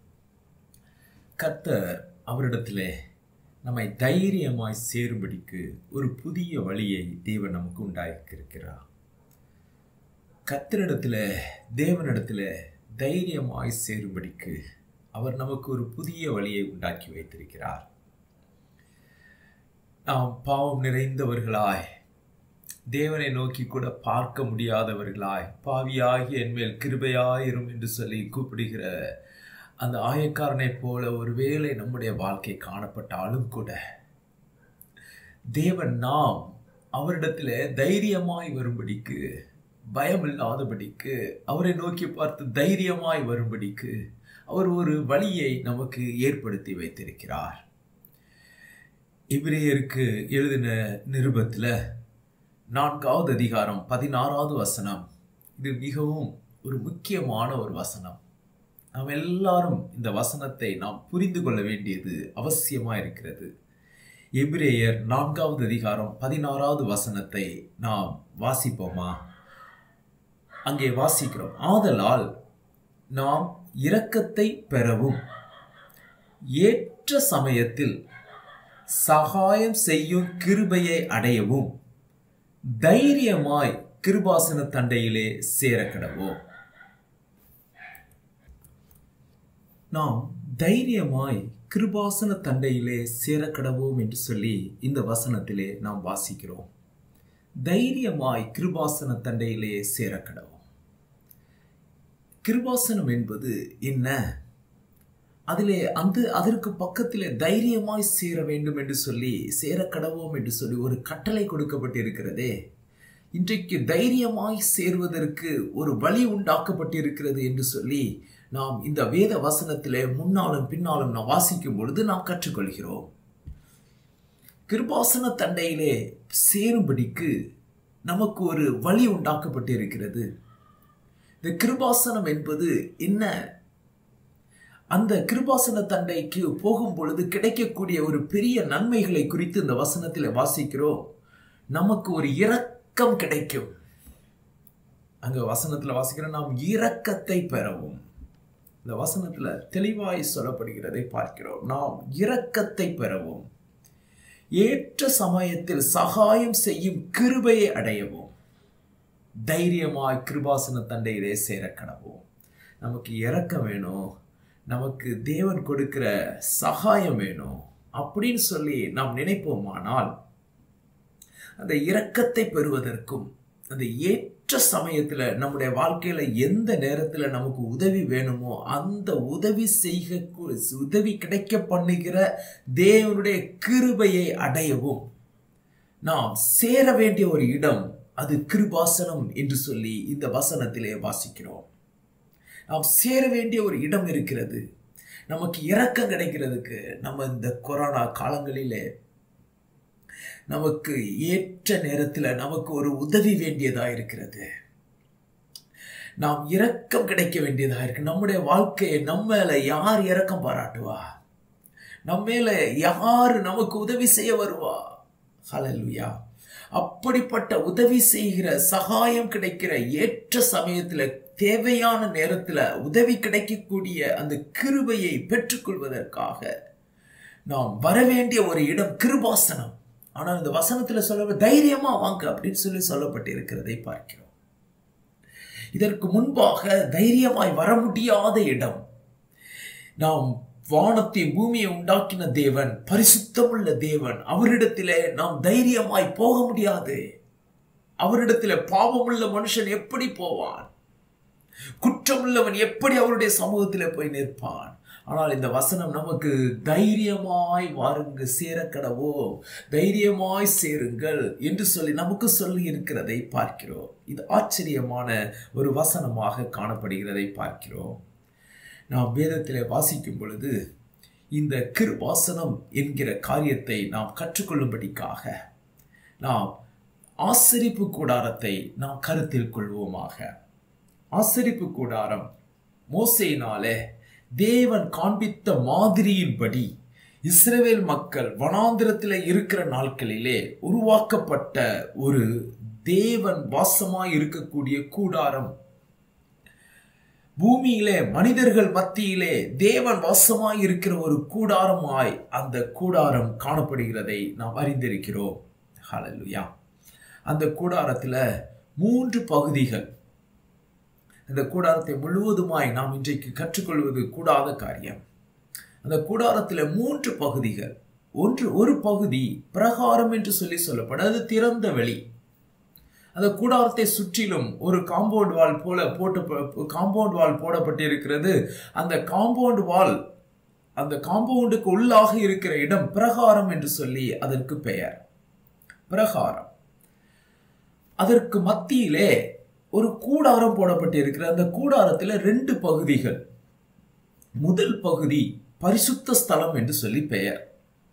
கர்த்தர் அவரிடத்திலே நம்மை தைரியமாய் சேரும்படிக்கு ஒரு புதிய வழியை தேவன் நமக்கு உண்டாக்கியிருக்கிறார் கர்த்தரிடத்துல தேவனிடத்துல தைரியமாய் சேரும்படிக்கு அவர் நமக்கு ஒரு புதிய வழியை உண்டாக்கி வைத்திருக்கிறார் நாம் பாவம் நிறைந்தவர்களாய் தேவனை நோக்கி கூட பார்க்க முடியாதவர்களாய் பாவியாகி என்மேல் கிருபையாயிரும் என்று சொல்லி கூப்பிடுகிற அந்த ஆயக்காரனைப் போல ஒருவேளை நம்முடைய வாழ்க்கை காணப்பட்டாலும் கூட தேவன் நாம் அவரிடத்தில் தைரியமாய் வரும்படிக்கு பயமில்லாதபடிக்கு அவரை நோக்கி பார்த்து தைரியமாய் வரும்படிக்கு அவர் ஒரு வழியை நமக்கு ஏற்படுத்தி வைத்திருக்கிறார் இவ்ரேயருக்கு எழுதின நிருபத்தில் நான்காவது அதிகாரம் பதினாறாவது வசனம் இது மிகவும் ஒரு முக்கியமான ஒரு வசனம் நாம் எல்லாரும் இந்த வசனத்தை நாம் புரிந்து கொள்ள வேண்டியது அவசியமா இருக்கிறது எபிரேயர் நான்காவது அதிகாரம் பதினாறாவது வசனத்தை நாம் வாசிப்போமா அங்கே வாசிக்கிறோம் ஆதலால் நாம் இரக்கத்தை பெறவும் ஏற்ற சமயத்தில் சகாயம் செய்யும் கிருபையை அடையவும் தைரியமாய் கிருபாசன தண்டையிலே சேர கடவோம் நாம் தைரியமாய் கிருபாசன தண்டையிலே சேர கடவோம் என்று சொல்லி இந்த வசனத்திலே நாம் வாசிக்கிறோம் தைரியமாய் கிருபாசன தண்டையிலே சேர கடவோம் கிருபாசனம் என்பது என்ன அதிலே அந்த அதற்கு பக்கத்திலே தைரியமாய் சேர வேண்டும் என்று சொல்லி சேர கடவோம் என்று சொல்லி ஒரு கட்டளை கொடுக்கப்பட்டிருக்கிறதே இன்றைக்கு தைரியமாய் சேர்வதற்கு ஒரு வழி உண்டாக்கப்பட்டிருக்கிறது என்று சொல்லி நாம் இந்த வேத வசனத்திலே முன்னாலும் பின்னாலும் நாம் வாசிக்கும் பொழுது நாம் கற்றுக்கொள்கிறோம் கிருபாசன தண்டையிலே சேரும்படிக்கு நமக்கு ஒரு வழி உண்டாக்கப்பட்டிருக்கிறது இந்த கிருபாசனம் என்பது என்ன அந்த கிருபாசன தண்டைக்கு போகும் பொழுது கிடைக்கக்கூடிய ஒரு பெரிய நன்மைகளை குறித்து இந்த வசனத்தில் வாசிக்கிறோம் நமக்கு ஒரு இரக்கம் கிடைக்கும் அங்க வசனத்துல வாசிக்கிறோம் நாம் இரக்கத்தை பெறவும் இந்த வசனத்துல தெளிவாய் சொல்லப்படுகிறதை பார்க்கிறோம் நாம் இரக்கத்தை பெறவும் ஏற்ற சமயத்தில் சகாயம் செய்யும் கிருபையை அடையவும் தைரியமாய் கிருபாசன தண்டையிலே சேர கடவோம் நமக்கு இரக்கம் வேணும் நமக்கு தேவன் கொடுக்கிற சகாயம் வேணும் அப்படின்னு சொல்லி நாம் நினைப்போமானால் அந்த இரக்கத்தை பெறுவதற்கும் அந்த ஏற்ற சமயத்துல நம்முடைய வாழ்க்கையில எந்த நேரத்துல நமக்கு உதவி வேணுமோ அந்த உதவி செய்க உதவி கிடைக்க பண்ணுகிற தேவனுடைய கிருபையை அடையவும் நாம் சேர வேண்டிய ஒரு இடம் அது கிருபாசனம் என்று சொல்லி இந்த வசனத்திலே வாசிக்கிறோம் நாம் சேர வேண்டிய ஒரு இடம் இருக்கிறது நமக்கு இரக்கம் கிடைக்கிறதுக்கு நம்ம இந்த கொரோனா காலங்களிலே நமக்கு ஏற்ற நேரத்தில் நமக்கு ஒரு உதவி வேண்டியதா இருக்கிறது நாம் இரக்கம் கிடைக்க வேண்டியதா இருக்கு நம்முடைய வாழ்க்கையை நம்ம மேல யார் இரக்கம் பாராட்டுவா நம்ம மேல யாரு நமக்கு உதவி செய்ய வருவா ஹலலுயா அப்படிப்பட்ட உதவி செய்கிற சகாயம் கிடைக்கிற ஏற்ற சமயத்துல தேவையான நேரத்துல உதவி கிடைக்கக்கூடிய அந்த கிருபையை பெற்றுக்கொள்வதற்காக நாம் வரவேண்டிய ஒரு இடம் கிருபாசனம் ஆனால் இந்த வசனத்துல சொல்ல தைரியமா வாங்க அப்படின்னு சொல்லி சொல்லப்பட்டு இருக்கிறதை பார்க்கிறோம் இதற்கு முன்பாக தைரியமாய் வர முடியாத இடம் நாம் வானத்தை பூமியை உண்டாக்கின தேவன் பரிசுத்தமுள்ள தேவன் அவரிடத்திலே நாம் தைரியமாய் போக முடியாது அவரிடத்திலே பாவமுள்ள மனுஷன் எப்படி போவான் குற்றமுள்ளவன் எப்படி அவருடைய சமூகத்திலே போய் நிற்பான் ஆனால் இந்த வசனம் நமக்கு தைரியமாய் வாருங்க சேரக்கடவோ தைரியமாய் சேருங்கள் என்று சொல்லி நமக்கு சொல்லி இருக்கிறதை பார்க்கிறோம் இது ஆச்சரியமான ஒரு வசனமாக காணப்படுகிறதை பார்க்கிறோம் நாம் வேதத்திலே வாசிக்கும் பொழுது இந்த கிருவாசனம் என்கிற காரியத்தை நாம் கற்றுக்கொள்ளும்படிக்காக நாம் ஆசரிப்பு கூடாரத்தை நாம் கருத்தில் கொள்வோமாக ஆசரிப்பு கூடாரம் மோசையினாலே தேவன் காண்பித்த மாதிரியின்படி இஸ்ரவேல் மக்கள் வனாந்திரத்தில் இருக்கிற நாட்களிலே உருவாக்கப்பட்ட ஒரு தேவன் வாசமாய் இருக்கக்கூடிய கூடாரம் பூமியிலே மனிதர்கள் மத்தியிலே தேவன் வாசமாய் இருக்கிற ஒரு கூடாரமாய் அந்த கூடாரம் காணப்படுகிறதை நாம் அறிந்திருக்கிறோம் ஹalleluya அந்த கூடாரத்துல மூன்று பகுதிகள் அந்த கூடாரத்தை முழுவதுமாய் நாம் இன்றைக்கு கற்றுக்கொள்வது கூடாத காரியம் அந்த கூடாரத்தில் மூன்று பகுதிகள் ஒன்று ஒரு பகுதி பிரகாரம் என்று சொல்லி சொல்லப்படும் அது திறந்த வெளி அந்த கூடாரத்தை சுற்றிலும் ஒரு காம்பவுண்ட் வால் போல போட்டு காம்பவுண்ட் வால் போடப்பட்டிருக்கிறது அந்த காம்பவுண்ட் வால் அந்த காம்பவுண்டுக்கு உள்ளாக இருக்கிற இடம் பிரகாரம் என்று சொல்லி அதற்கு பெயர் பிரகாரம் அதற்கு மத்தியிலே ஒரு கூடாரம் போடப்பட்டிருக்கிற அந்த கூடாரத்தில் ரெண்டு பகுதிகள் முதல் பகுதி பரிசுத்த ஸ்தலம் என்று சொல்லி பெயர்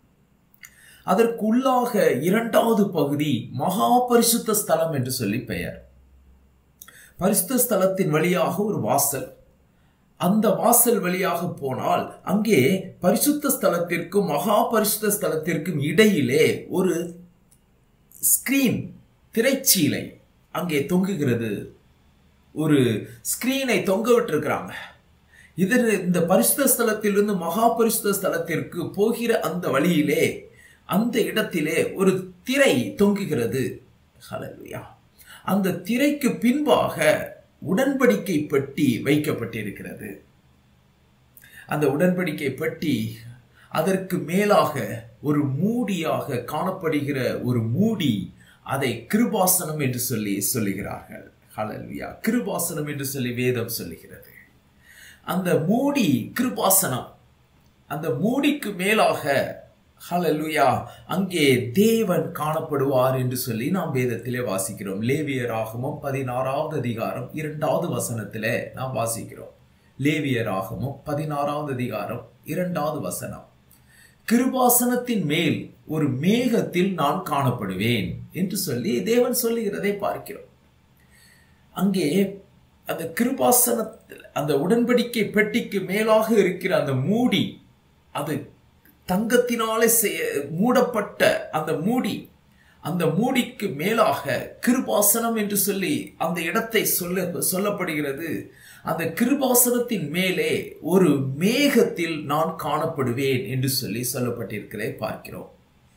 அதற்குள்ளாக இரண்டாவது பகுதி மகா பரிசுத்த ஸ்தலம் என்று சொல்லி பெயர் பரிசுத்த ஸ்தலத்தின் வழியாக ஒரு வாசல் அந்த வாசல் வழியாக போனால் அங்கே பரிசுத்த ஸ்தலத்திற்கும் மகா பரிசுத்த ஸ்தலத்திற்கும் இடையிலே ஒரு ஸ்கிரீன் திரைச்சீலை அங்கே தொங்குகிறது ஒரு ஸ்கிரீனை தொங்க விட்டிருக்கிறாங்க இது இந்த பரிசுத்த ஸ்தலத்திலிருந்து மகா பரிசுத்த ஸ்தலத்திற்கு போகிற அந்த வழியிலே அந்த இடத்திலே ஒரு திரை தொங்குகிறது ஹalleluya அந்த திரைக்கு பின்பாக உடன்படிக்கை பெட்டி வைக்கப்பட்டிருக்கிறது அந்த உடன்படிக்கை பெட்டி அதற்கு மேலாக ஒரு மூடியாக காணப்படுகிற ஒரு மூடி அதை கிருபாசனம் என்று சொல்லி சொல்லுகிறார்கள் ஹalleluya கிருபாசனம் என்று சொல்லி வேதம் சொல்லுகிறது அந்த மூடி கிருபாசனம் அந்த மூடிக்கு மேலாக ஹalleluya அங்கே தேவன் காணப்படுவார் என்று சொல்லி நாம் வேதத்திலே வாசிக்கிறோம் லேவியராகமும் பதினாறாவது அதிகாரம் இரண்டாவது வசனத்திலே நாம் வாசிக்கிறோம் லேவியராகமும் பதினாறாவது அதிகாரம் இரண்டாவது வசனம் கிருபாசனத்தின் மேல் ஒரு மேகத்தில் நான் காணப்படுவேன் என்று சொல்லி தேவன் சொல்லுகிறதை பார்க்கிறோம் அங்கே அந்த கிருபாசனத்தில் அந்த உடன்படிக்கை பெட்டிக்கு மேலாக இருக்கிற அந்த மூடி அது தங்கத்தினாலே செய்ய மூடப்பட்ட அந்த மூடி அந்த மூடிக்கு மேலாக கிருபாசனம் என்று சொல்லி அந்த இடத்தை சொல்ல சொல்லப்படுகிறது அந்த கிருபாசனத்தின் மேலே ஒரு மேகத்தில் நான் காணப்படுவேன் என்று சொல்லி சொல்லப்பட்டிருக்கிறதை பார்க்கிறோம்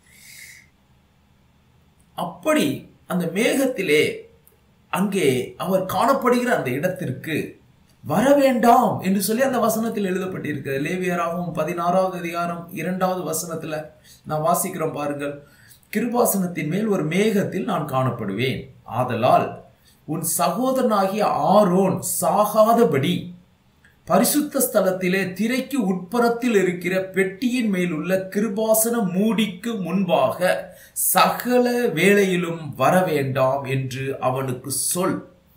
அப்படி அந்த மேகத்திலே அங்கே அவர் காணப்படுகிற அந்த இடத்திற்கு வர வேண்டாம் என்று சொல்லி அந்த வசனத்தில் எழுதப்பட்டிருக்கிறது லேவியராகவும் பதினாறாவது அதிகாரம் இரண்டாவது வசனத்துல நான் வாசிக்கிறோம் பாருங்கள் கிருபாசனத்தின் மேல் ஒரு மேகத்தில் நான் காணப்படுவேன் ஆதலால் உன் சகோதரனாகிய ஆரோன் சாகாதபடி பரிசுத்த ஸ்தலத்திலே திரைக்கு உட்புறத்தில் இருக்கிற பெட்டியின் மேல் உள்ள கிருபாசன மூடிக்கு முன்பாக சகல வேளையிலும் வர வேண்டாம் என்று அவனுக்கு சொல்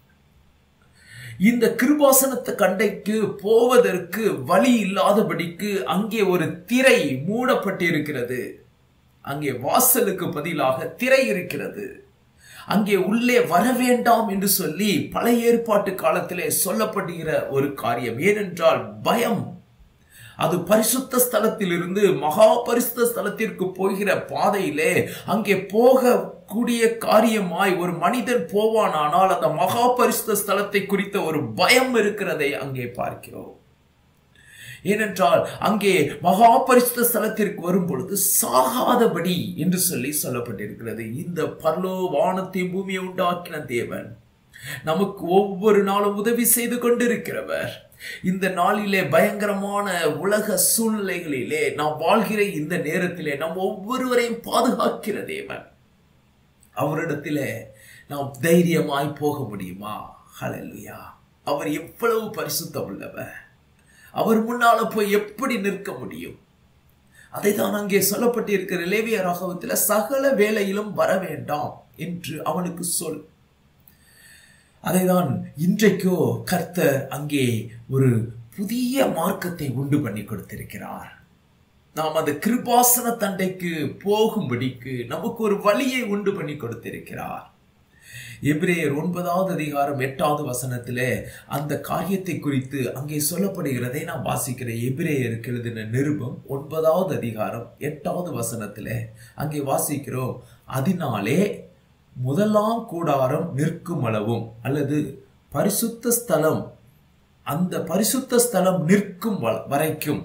இந்த கிருபாசனத்து கண்டைக்கு போவதற்கு வழி இல்லாதபடிக்கு அங்கே ஒரு திரை மூடப்பட்டிருக்கிறது அங்கே வாசலுக்கு பதிலாக திரை இருக்கிறது அங்கே உள்ளே வர வேண்டாம் என்று சொல்லி பழைய ஏற்பாட்டு காலத்திலே சொல்லப்படுகிற ஒரு காரியம் ஏனென்றால் பயம் அது பரிசுத்த ஸ்தலத்திலிருந்து மகா பரிசுத்த ஸ்தலத்திற்கு போகிற பாதையிலே அங்கே போக கூடிய காரியமாய் ஒரு மனிதன் போவானானால் அந்த மகா பரிசுத்த ஸ்தலத்தை குறித்த ஒரு பயம் இருக்கிறதை அங்கே பார்க்கிறோம் ஏனென்றால் அங்கே மகா பரிசுத்த ஸ்தலத்திற்கு வரும் பொழுது சாகாதபடி என்று சொல்லி சொல்லப்பட்டிருக்கிறது இந்த பரலோ வானத்தையும் பூமியை உண்டாக்கின தேவன் நமக்கு ஒவ்வொரு நாளும் உதவி செய்து கொண்டிருக்கிறவர் இந்த நாளிலே பயங்கரமான உலக சூழ்நிலைகளிலே நாம் வாழ்கிற இந்த நேரத்திலே நாம் ஒவ்வொருவரையும் பாதுகாக்கிற தேவன் அவரிடத்திலே நாம் தைரியமாய் போக முடியுமா ஹalleluya அவர் எவ்வளவு பரிசுத்தம் உள்ளவர் அவர் முன்னால போய் எப்படி நிற்க முடியும் அதை தான் அங்கே சொல்லப்பட்டிருக்கிற லேவிய ராகவத்தில் சகல வேலையிலும் வர வேண்டாம் என்று அவனுக்கு சொல் அதைதான் இன்றைக்கோ கர்த்தர் அங்கே ஒரு புதிய மார்க்கத்தை உண்டு பண்ணி கொடுத்திருக்கிறார் நாம் அந்த கிருபாசன தண்டைக்கு போகும்படிக்கு நமக்கு ஒரு வழியை உண்டு பண்ணி கொடுத்திருக்கிறார் எபிரேயர் ஒன்பதாவது அதிகாரம் எட்டாவது வசனத்திலே அந்த காரியத்தை குறித்து அங்கே சொல்லப்படுகிறதை நான் வாசிக்கிறேன் எபிரேயருக்கு எழுதின நிருபம் ஒன்பதாவது அதிகாரம் எட்டாவது வசனத்திலே அங்கே வாசிக்கிறோம் அதனாலே முதலாம் கூடாரம் நிற்கும் அளவும் அல்லது பரிசுத்த ஸ்தலம் அந்த பரிசுத்த ஸ்தலம் நிற்கும் வ- வரைக்கும்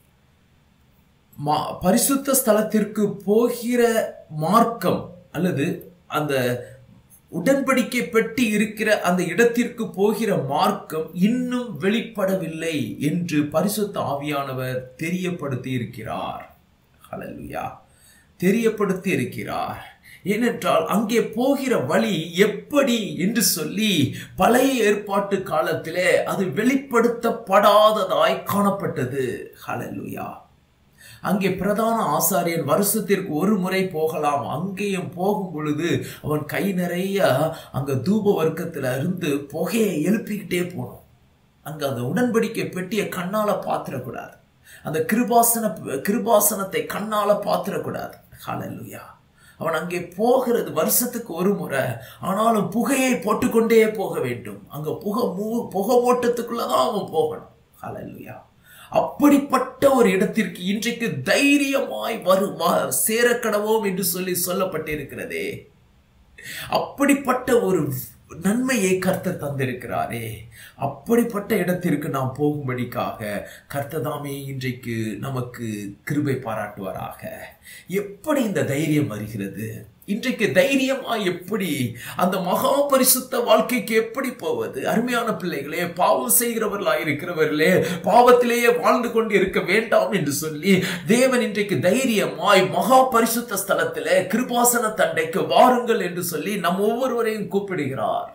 மா- பரிசுத்த ஸ்தலத்திற்கு போகிற மார்க்கம் அல்லது அந்த உடன்படிக்கை பெட்டி இருக்கிற அந்த இடத்திற்கு போகிற மார்க்கம் இன்னும் வெளிப்படவில்லை என்று பரிசுத்த ஆவியானவர் தெரியப்படுத்தி இருக்கிறார் ஹalleluya தெரியப்படுத்தி இருக்கிறார் ஏனென்றால் அங்கே போகிற வழி எப்படி என்று சொல்லி பழைய ஏற்பாட்டு காலத்திலே அது வெளிப்படுத்தப்படாததாய் காணப்பட்டது ஹalleluya அங்கே பிரதான ஆசாரியன் வருஷத்திற்கு ஒரு முறை போகலாம் அங்கேயும் போகும் பொழுது அவன் கை நிறைய அங்க தூப வர்க்கத்துல இருந்து புகையை எழுப்பிக்கிட்டே போகணும் அங்க அந்த உடன்படிக்கை பெட்டியை கண்ணால பாத்திரக்கூடாது அந்த கிருபாசன கிருபாசனத்தை கண்ணால பாத்திரக்கூடாது ஹalleluya அவன் அங்கே போகிறது வருஷத்துக்கு ஒரு முறை ஆனாலும் புகையை போட்டுக்கொண்டே போக வேண்டும் அங்க புகை மூ புகை மூட்டத்துக்குள்ளதான் அவன் போகணும் ஹalleluya அப்படிப்பட்ட ஒரு இடத்திற்கு இன்றைக்கு தைரியமாய் வரும் சேர கடவோம் என்று சொல்லி சொல்லப்பட்டிருக்கிறதே அப்படிப்பட்ட ஒரு நன்மையை கர்த்தர் தந்திருக்கிறாரே அப்படிப்பட்ட இடத்திற்கு நாம் போகும்படிக்காக கர்த்ததாமே இன்றைக்கு நமக்கு கிருபை பாராட்டுவாராக எப்படி இந்த தைரியம் வருகிறது இன்றைக்கு தைரியமா எப்படி அந்த மகா பரிசுத்த வாழ்க்கைக்கு எப்படி போவது அருமையான பிள்ளைகளே பாவம் செய்கிறவர்களா இருக்கிறவர்களே பாவத்திலேயே வாழ்ந்து கொண்டு இருக்க வேண்டாம் என்று சொல்லி தேவன் இன்றைக்கு தைரியமாய் மகா பரிசுத்த ஸ்தலத்திலே கிருபாசன தண்டைக்கு வாருங்கள் என்று சொல்லி நம் ஒவ்வொருவரையும் கூப்பிடுகிறார்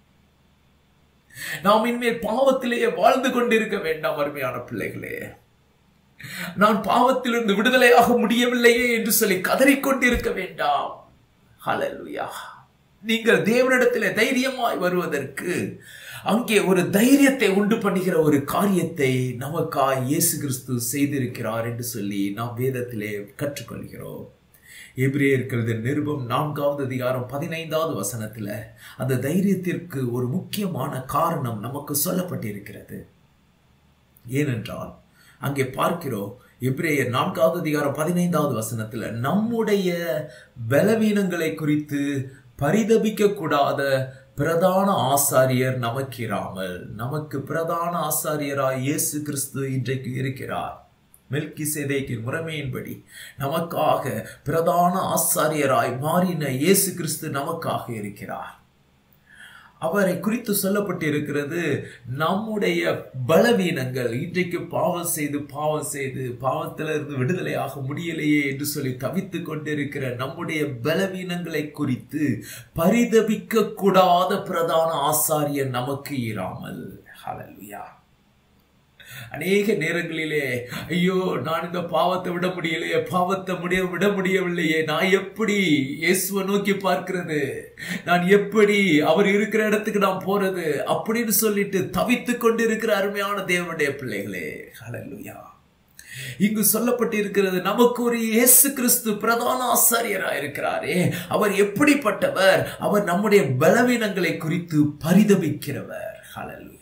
நாம் இனிமேல் பாவத்திலேயே வாழ்ந்து கொண்டிருக்க வேண்டாம் அருமையான பிள்ளைகளே நான் பாவத்திலிருந்து விடுதலையாக முடியவில்லையே என்று சொல்லி கதறிக்கொண்டிருக்க வேண்டாம் ஹalleluya நீங்கள் தேவனிடத்தில் தைரியமாய் வருவதற்கு அங்கே ஒரு தைரியத்தை உண்டு பண்ணுகிற ஒரு காரியத்தை நமக்காய் இயேசு கிறிஸ்து செய்திருக்கிறார் என்று சொல்லி நாம் வேதத்திலே கற்றுக்கொள்கிறோம் எபிரேயர்களது நிருபம் நான்காவது அதிகாரம் பதினைந்தாவது வசனத்துல அந்த தைரியத்திற்கு ஒரு முக்கியமான காரணம் நமக்கு சொல்லப்பட்டிருக்கிறது ஏனென்றால் அங்கே பார்க்கிறோம் எபிரேயர் நான்காவது அதிகாரம் பதினைந்தாவது வசனத்துல நம்முடைய பலவீனங்களை குறித்து பரிதபிக்க கூடாத பிரதான ஆசாரியர் நமக்கிராமல் நமக்கு பிரதான ஆசாரியராய் இயேசு கிறிஸ்து இன்றைக்கு இருக்கிறார் மெல்கி சேதைக்கின் முறைமையின்படி நமக்காக பிரதான ஆசாரியராய் மாறின இயேசு கிறிஸ்து நமக்காக இருக்கிறார் அவரை குறித்து சொல்லப்பட்டிருக்கிறது நம்முடைய பலவீனங்கள் இன்றைக்கு பாவம் செய்து பாவம் செய்து பாவத்திலிருந்து விடுதலையாக முடியலையே என்று சொல்லி தவித்து கொண்டிருக்கிற நம்முடைய பலவீனங்களை குறித்து பரிதபிக்க கூடாத பிரதான ஆசாரியர் நமக்கு இராமல் ஹalleluya அநேக நேரங்களிலே ஐயோ நான் இந்த பாவத்தை விட முடியலையே பாவத்தை முடிய விட முடியவில்லையே நான் எப்படி இயேசுவை நோக்கி பார்க்கிறது நான் எப்படி அவர் இருக்கிற இடத்துக்கு நான் போறது அப்படின்னு சொல்லிட்டு தவித்து கொண்டு இருக்கிற அருமையான தேவனுடைய பிள்ளைகளே ஹalleluya இங்கு சொல்லப்பட்டிருக்கிறது நமக்கு ஒரு இயேசு கிறிஸ்து பிரதான ஆசாரியராக இருக்கிறாரே அவர் எப்படிப்பட்டவர் அவர் நம்முடைய பலவீனங்களை குறித்து பரிதபிக்கிறவர் ஹalleluya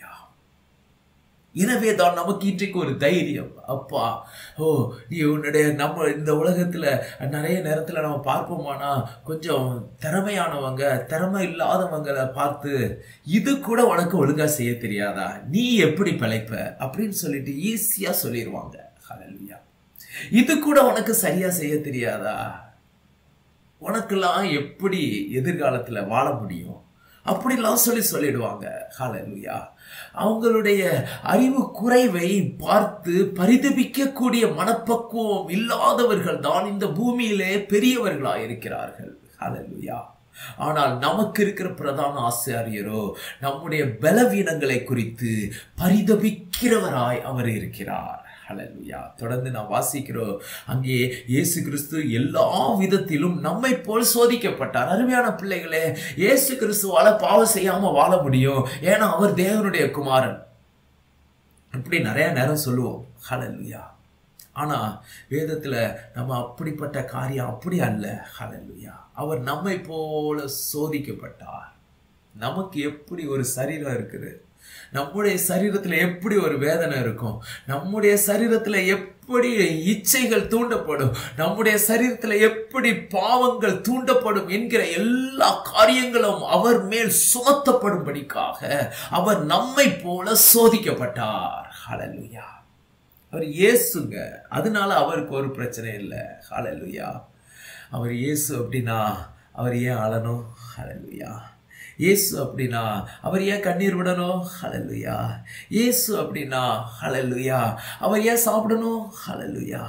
எனவே தான் நமக்கு இன்றைக்கு ஒரு தைரியம் அப்பா ஓ நீ உன்னுடைய நம்ம இந்த உலகத்துல நிறைய நேரத்துல நம்ம பார்ப்போமானா கொஞ்சம் திறமையானவங்க திறமை இல்லாதவங்களை பார்த்து இது கூட உனக்கு ஒழுங்கா செய்ய தெரியாதா நீ எப்படி பிழைப்ப அப்படின்னு சொல்லிட்டு ஈஸியா சொல்லிடுவாங்க ஹalleluya இது கூட உனக்கு சரியா செய்ய தெரியாதா உனக்கெல்லாம் எப்படி எதிர்காலத்துல வாழ முடியும் அப்படிலாம் சொல்லி சொல்லிடுவாங்க ஹalleluya அவங்களுடைய அறிவு குறைவை பார்த்து பரிதபிக்கக்கூடிய மனப்பக்குவம் இல்லாதவர்கள் தான் இந்த பூமியிலே பெரியவர்களாக இருக்கிறார்கள் ஹalleluya ஆனால் நமக்கு இருக்கிற பிரதான ஆசாரியரோ நம்முடைய பலவீனங்களை குறித்து பரிதபிக்கிறவராய் அவர் இருக்கிறார் ஹalleluya தொடர்ந்து நாம் வாசிக்கிறோம் அங்கே இயேசு கிறிஸ்து எல்லா விதத்திலும் நம்மை போல் சோதிக்கப்பட்டார் அருமையான பிள்ளைகளே இயேசு கிறிஸ்துவால பாவம் செய்யாம வாழ முடியும் ஏன்னா அவர் தேவனுடைய குமாரன் இப்படி நிறைய நேரம் சொல்லுவோம் ஹalleluya ஆனா வேதத்துல நம்ம அப்படிப்பட்ட காரியம் அப்படி அல்ல ஹalleluya அவர் நம்மை போல சோதிக்கப்பட்டார் நமக்கு எப்படி ஒரு சரீரம் இருக்குது நம்முடைய சரீரத்துல எப்படி ஒரு வேதனை இருக்கும் நம்முடைய சரீரத்துல எப்படி இச்சைகள் தூண்டப்படும் நம்முடைய சரீரத்துல எப்படி பாவங்கள் தூண்டப்படும் என்கிற எல்லா காரியங்களும் அவர் மேல் சுமத்தப்படும்படிக்காக அவர் நம்மை போல சோதிக்கப்பட்டார் ஹalleluya அவர் இயேசுங்க அதனால அவருக்கு ஒரு பிரச்சனை இல்லை ஹalleluya அவர் இயேசு அப்படின்னா அவர் ஏன் அழணும் ஹalleluya இயேசு அப்படின்னா அவர் ஏன் கண்ணீர் விடணும் ஹalleluya இயேசு அப்படின்னா ஹalleluya அவர் ஏன் சாப்பிடணும் ஹalleluya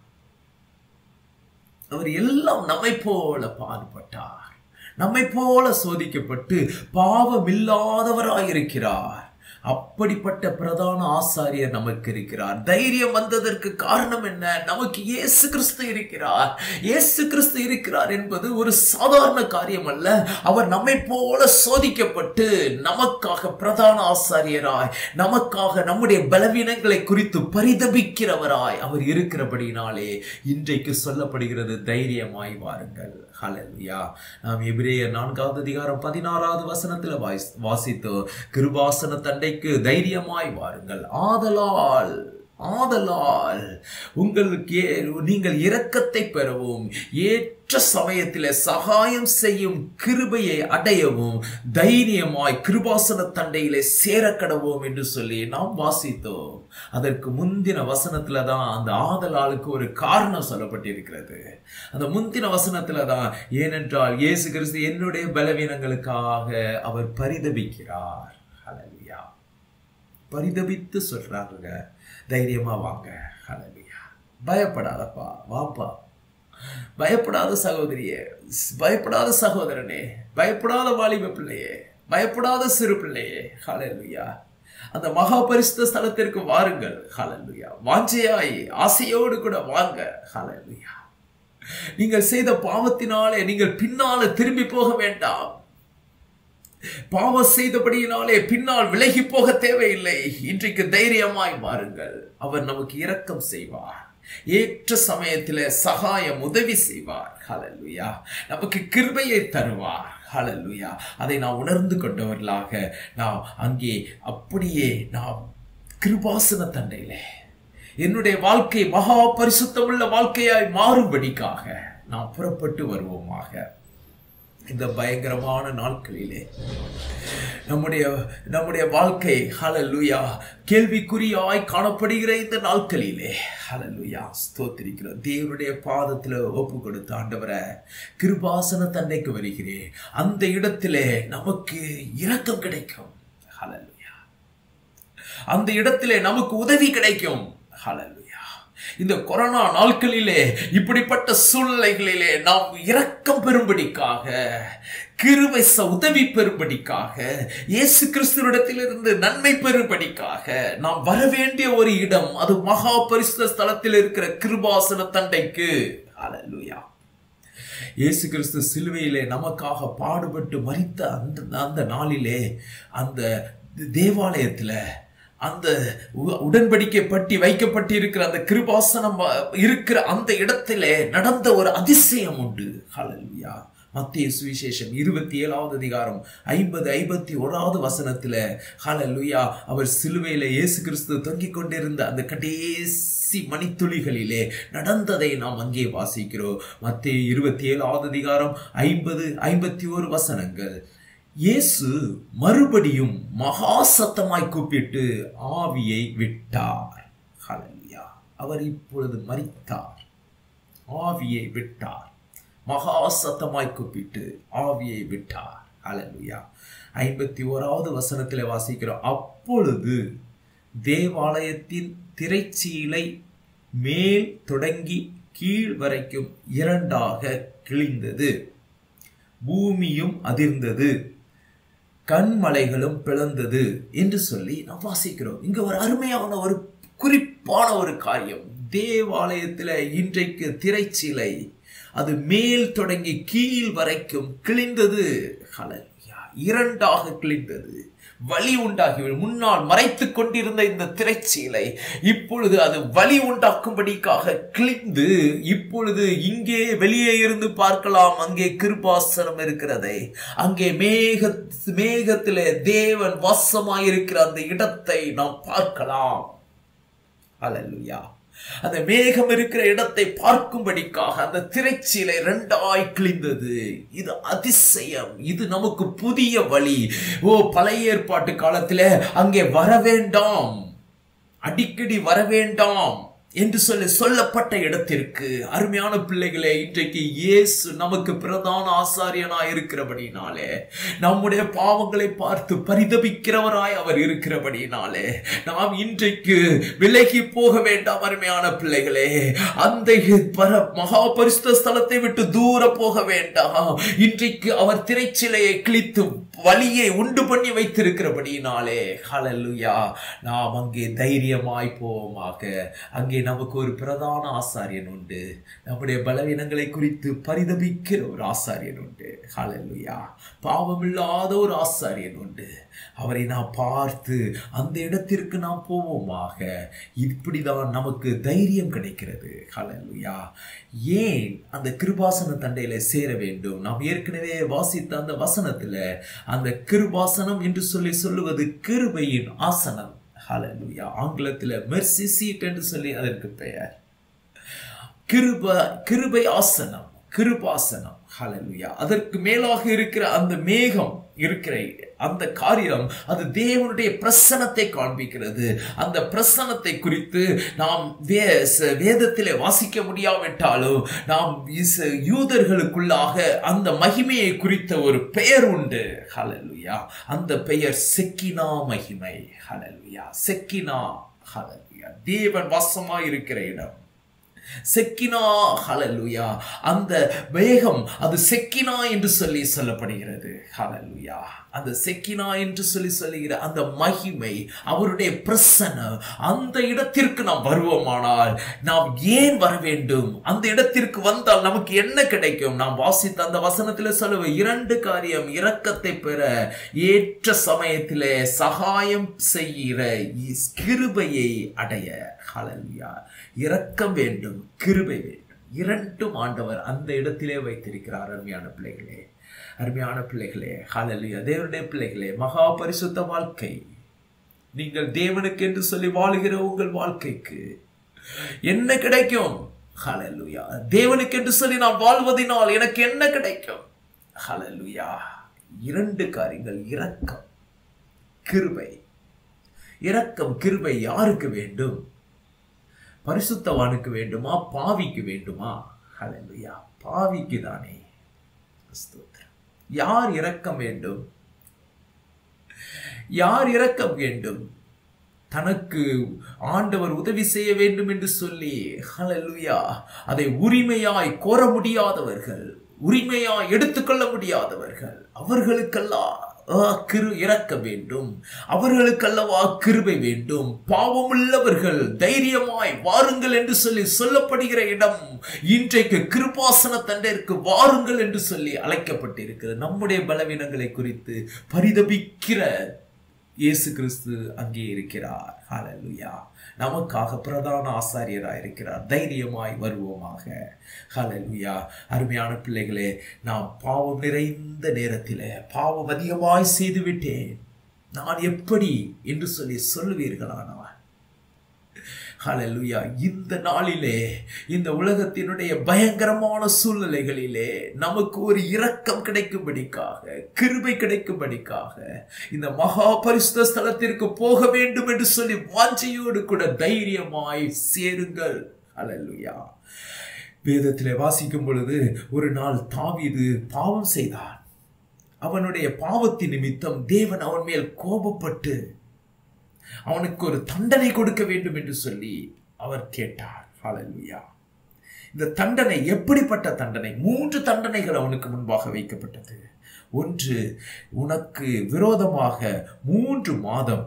அவர் எல்லாம் நம்மை போல பாடுபட்டார் நம்மை போல சோதிக்கப்பட்டு பாவமில்லாதவராயிருக்கிறார் அப்படிப்பட்ட பிரதான ஆசாரியர் நமக்கு இருக்கிறார் தைரியம் வந்ததற்கு காரணம் என்ன நமக்கு இயேசு கிறிஸ்து இருக்கிறார் இயேசு கிறிஸ்து இருக்கிறார் என்பது ஒரு சாதாரண காரியம் அல்ல அவர் நம்மை போல சோதிக்கப்பட்டு நமக்காக பிரதான ஆசாரியராய் நமக்காக நம்முடைய பலவீனங்களை குறித்து பரிதபிக்கிறவராய் அவர் இருக்கிறபடினாலே இன்றைக்கு சொல்லப்படுகிறது தைரியமாய் வாருங்கள் ஹalleluya நாம் எபிரேயர் நான்காவது அதிகாரம் பதினாறாவது வசனத்துல வாய்ஸ் வாசித்தோம் கிருபாசன தண்டைக்கு தைரியமாய் வாருங்கள் ஆதலால் ஆதலால் உங்களுக்கு ஏ- நீங்கள் இரக்கத்தை பெறவும் ஏற்ற சமயத்தில் சகாயம் செய்யும் கிருபையை அடையவும் தைரியமாய் கிருபாசன தண்டையிலே சேரக்கடவோம் என்று சொல்லி நாம் வாசித்தோம் அதற்கு முந்தின வசனத்துல தான் அந்த ஆதலாளுக்கு ஒரு காரணம் சொல்லப்பட்டிருக்கிறது அந்த முந்தின வசனத்துல தான் ஏனென்றால் இயேசு கிறிஸ்து என்னுடைய பலவீனங்களுக்காக அவர் பரிதபிக்கிறார் ஹalleluya பரிதபித்து சொல்றாங்க தைரியமா வாங்க ஹalleluya பயப்படாதப்பா வாப்பா பயப்படாத சகோதரியே பயப்படாத சகோதரனே பயப்படாத வாலிப பிள்ளையே பயப்படாத சிறு பிள்ளையே ஹalleluya அந்த மகா பரிசுத்த ஸ்தலத்திற்கு வாருங்கள் ஹalleluya வாஞ்சையாய் ஆசையோடு கூட வாங்க ஹalleluya நீங்கள் செய்த பாவத்தினாலே நீங்கள் பின்னால திரும்பி போக வேண்டாம் பாவம் செய்தபடியினாலே பின்னால் விலகி போக தேவையில்லை இன்றைக்கு தைரியமாய் மாறுங்கள் அவர் நமக்கு இரக்கம் செய்வார் ஏற்ற சமயத்தில் சகாயம் உதவி செய்வார் ஹalleluya நமக்கு கிருபையை தருவார் ஹalleluya அதை நாம் உணர்ந்து கொண்டவர்களாக நாம் அங்கே அப்படியே நாம் கிருபாசன தண்டையிலே என்னுடைய வாழ்க்கை மகா பரிசுத்தமுள்ள வாழ்க்கையாய் மாறும்படிக்காக நாம் புறப்பட்டு வருவோமாக இந்த பயங்கரமான நாட்களிலே நம்முடைய நம்முடைய வாழ்க்கை ஹalleluya கேள்விக்குறியாய் காணப்படுகிற இந்த நாட்களிலே ஹalleluya ஸ்தோத்திரிக்கிறோம் தேவனுடைய பாதத்தில் ஒப்பு கொடுத்த ஆண்டவரை கிருபாசன தண்டைக்கு வருகிறேன் அந்த இடத்திலே நமக்கு இரக்கம் கிடைக்கும் ஹalleluya அந்த இடத்திலே நமக்கு உதவி கிடைக்கும் ஹalleluya இந்த கொரோனா நாட்களிலே இப்படிப்பட்ட சூழ்நிலைகளிலே நாம் இரக்கம் பெறும்படிக்காக கிருபை ச- உதவி பெறும்படிக்காக இயேசு கிறிஸ்துவிடத்திலிருந்து நன்மை பெறும்படிக்காக நாம் வர வேண்டிய ஒரு இடம் அது மகா பரிசுத்த ஸ்தலத்தில் இருக்கிற கிருபாசன தண்டைக்கு ஹalleluya இயேசு கிறிஸ்து சிலுவையிலே நமக்காக பாடுபட்டு மரித்த அந்த அந்த நாளிலே அந்த தேவாலயத்தில் அந்த உ- உடன்படிக்கை பட்டி வைக்கப்பட்டிருக்கிற அந்த கிருபாசனம் அ, இருக்கிற அந்த இடத்திலே நடந்த ஒரு அதிசயம் உண்டு ஹalleluya மத்திய சுவிசேஷம் இருபத்தி ஏழாவது அதிகாரம் ஐம்பது ஐம்பத்தி ஓராவது வசனத்துல ஹalleluya அவர் சிலுவையில இயேசு கிறிஸ்து தொங்கிக் கொண்டிருந்த அந்த கடைசி மணித்துளிகளிலே நடந்ததை நாம் அங்கே வாசிக்கிறோம் மத்திய இருபத்தி ஏழாவது அதிகாரம் ஐம்பது ஐம்பத்தி ஓரு வசனங்கள் இயேசு மறுபடியும் மகா சத்தமாய் கூப்பிட்டு ஆவியை விட்டார் ஹalleluya அவர் இப்பொழுது மரித்தார் ஆவியை விட்டார் மகா சத்தமாய் கூப்பிட்டு ஆவியை விட்டார் ஹalleluya ஐம்பத்தி ஓராவது வசனத்தில் வாசிக்கிறோம் அப்பொழுது தேவாலயத்தின் திரைச்சீலை மேல் தொடங்கி கீழ் வரைக்கும் இரண்டாக கிழிந்தது பூமியும் அதிர்ந்தது கண்மலைகளும் பிளந்தது என்று சொல்லி நாம் வாசிக்கிறோம் இங்க ஒரு அருமையான ஒரு குறிப்பான ஒரு காரியம் தேவாலயத்தில் இன்றைக்கு திரைச்சீலை அது மேல் தொடங்கி கீழ் வரைக்கும் கிழிந்தது ஹalleluya இரண்டாக கிழிந்தது வலி உண்டாகி முன்னால் மறைத்து கொண்டிருந்த இந்த திரைச்சீலை இப்பொழுது அது வலி உண்டாக்கும்படிக்காக கிழிந்து இப்பொழுது இங்கே வெளியே இருந்து பார்க்கலாம் அங்கே கிருபாசனம் இருக்கிறதை அங்கே மேக மேகத்திலே தேவன் வசமாயிருக்கிற அந்த இடத்தை நாம் பார்க்கலாம் அல்லேலூயா அந்த மேகம் இருக்கிற இடத்தை பார்க்கும்படிக்காக அந்த திரைச்சீலை ரெண்டாய் கிழிந்தது இது அதிசயம் இது நமக்கு புதிய வழி ஓ பழைய ஏற்பாட்டு காலத்துல அங்கே வர வேண்டாம் அடிக்கடி வர வேண்டாம் என்று சொல்லி சொல்லப்பட்ட இடத்திற்கு அருமையான பிள்ளைகளே இன்றைக்கு இயேசு நமக்கு பிரதான ஆசாரியனாய் இருக்கிறபடினாலே நம்முடைய பாவங்களை பார்த்து பரிதபிக்கிறவராய் அவர் இருக்கிறபடினாலே நாம் இன்றைக்கு விலகி போக வேண்டாம் அருமையான பிள்ளைகளே அந்த பர மகா பரிசுத்த ஸ்தலத்தை விட்டு தூர போக வேண்டாம் இன்றைக்கு அவர் திரைச்சிலையை கிழித்து வழியை உண்டு பண்ணி வைத்திருக்கிறபடினாலே ஹalleluya நாம் அங்கே தைரியமாய் போவோமாக அங்கே நமக்கு ஒரு பிரதான ஆசாரியன் உண்டு நம்முடைய பலவீனங்களை குறித்து பரிதபிக்கிற ஒரு ஆசாரியன் உண்டு ஹalleluya பாவமில்லாத ஒரு ஆசாரியன் உண்டு அவரை நாம் பார்த்து அந்த இடத்திற்கு நாம் போவோமாக இப்படிதான் நமக்கு தைரியம் கிடைக்கிறது ஹalleluya ஏன் அந்த கிருபாசன தண்டையில சேர வேண்டும் நாம் ஏற்கனவே வாசித்த அந்த வசனத்துல அந்த கிருபாசனம் என்று சொல்லி சொல்லுவது கிருபையின் ஆசனம் ஹalleluya ஆங்கிலத்தில் மெர்சி சீட் என்று சொல்லி அதற்கு பெயர் கிருப கிருபை ஆசனம் கிருபாசனம் ஹalleluya அதற்கு மேலாக இருக்கிற அந்த மேகம் இருக்கிற அந்த காரியம் அது தேவனுடைய பிரசனத்தை காண்பிக்கிறது அந்த பிரசனத்தை குறித்து நாம் வே ச- வேதத்திலே வாசிக்க முடியாவிட்டாலும் நாம் இஸ்- யூதர்களுக்குள்ளாக அந்த மகிமையை குறித்த ஒரு பெயர் உண்டு ஹalleluya அந்த பெயர் செக்கினா மகிமை ஹalleluya செக்கினா ஹalleluya தேவன் வாசமாய் இருக்கிற இடம் செக்கினா ஹalleluya அந்த வேகம் அது செக்கினா என்று சொல்லி சொல்லப்படுகிறது ஹalleluya அந்த செக்கினா என்று சொல்லி சொல்லுகிற அந்த மகிமை அவருடைய பிரசன்னம் அந்த இடத்திற்கு நாம் வருவோமானால் நாம் ஏன் வர வேண்டும் அந்த இடத்திற்கு வந்தால் நமக்கு என்ன கிடைக்கும் நாம் வாசித்த அந்த வசனத்தில் சொல்லுவ இரண்டு காரியம் இரக்கத்தை பெற ஏற்ற சமயத்திலே சகாயம் செய்கிற இஸ் கிருபையை அடைய ஹalleluya இரக்கம் வேண்டும் கிருபை வேண்டும் இரண்டும் ஆண்டவர் அந்த இடத்திலே வைத்திருக்கிறார் அருமையான பிள்ளைகளே அருமையான பிள்ளைகளே ஹalleluya தேவனுடைய பிள்ளைகளே மகா பரிசுத்த வாழ்க்கை நீங்கள் தேவனுக்கு என்று சொல்லி வாழுகிற உங்கள் வாழ்க்கைக்கு என்ன கிடைக்கும் ஹalleluya தேவனுக்கு என்று சொல்லி நான் வாழ்வதினால் எனக்கு என்ன கிடைக்கும் ஹalleluya இரண்டு காரியங்கள் இரக்கம் கிருபை இரக்கம் கிருபை யாருக்கு வேண்டும் பரிசுத்தவானுக்கு வேண்டுமா பாவிக்கு வேண்டுமா ஹalleluya பாவிக்கு தானே ஸ்தோத்திரம் யார் இரக்கம் வேண்டும் யார் இரக்கம் வேண்டும் தனக்கு ஆண்டவர் உதவி செய்ய வேண்டும் என்று சொல்லி ஹalleluya அதை உரிமையாய் கோர முடியாதவர்கள் உரிமையாய் எடுத்துக்கொள்ள முடியாதவர்கள் அவர்களுக்கெல்லாம் ஆ, கிரு இறக்க வேண்டும் அவர்களுக்கல்லவா கிருபை வேண்டும் பாவமுள்ளவர்கள் தைரியமாய் வாருங்கள் என்று சொல்லி சொல்லப்படுகிற இடம் இன்றைக்கு கிருபாசன தண்டைக்கு வாருங்கள் என்று சொல்லி அழைக்கப்பட்டிருக்கிறது நம்முடைய பலவீனங்களை குறித்து பரிதபிக்கிற இயேசு கிறிஸ்து அங்கே இருக்கிறார் ஹalleluya நமக்காக பிரதான ஆசாரியராய் இருக்கிறார் தைரியமாய் வருவோமாக ஹalleluya அருமையான பிள்ளைகளே நாம் பாவம் நிறைந்த நேரத்தில் பாவம் அதிகமாய் செய்து விட்டேன் நான் எப்படி என்று சொல்லி சொல்லுவீர்களானால் ஹalleluya இந்த நாளிலே இந்த உலகத்தினுடைய பயங்கரமான சூழ்நிலைகளிலே நமக்கு ஒரு இரக்கம் கிடைக்கும்படிக்காக கிருபை கிடைக்கும்படிக்காக இந்த மகா பரிசுத்த ஸ்தலத்திற்கு போக வேண்டும் என்று சொல்லி வாஞ்சையோடு கூட தைரியமாய் சேருங்கள் ஹalleluya வேதத்திலே வாசிக்கும் பொழுது ஒரு நாள் தாவீது பாவம் செய்தான் அவனுடைய பாவத்தின் நிமித்தம் தேவன் அவன் மேல் கோபப்பட்டு அவனுக்கு ஒரு தண்டனை கொடுக்க வேண்டும் என்று சொல்லி அவர் கேட்டார் ஹalleluya இந்த தண்டனை எப்படிப்பட்ட தண்டனை மூன்று தண்டனைகள் அவனுக்கு முன்பாக வைக்கப்பட்டது ஒன்று உனக்கு விரோதமாக மூன்று மாதம்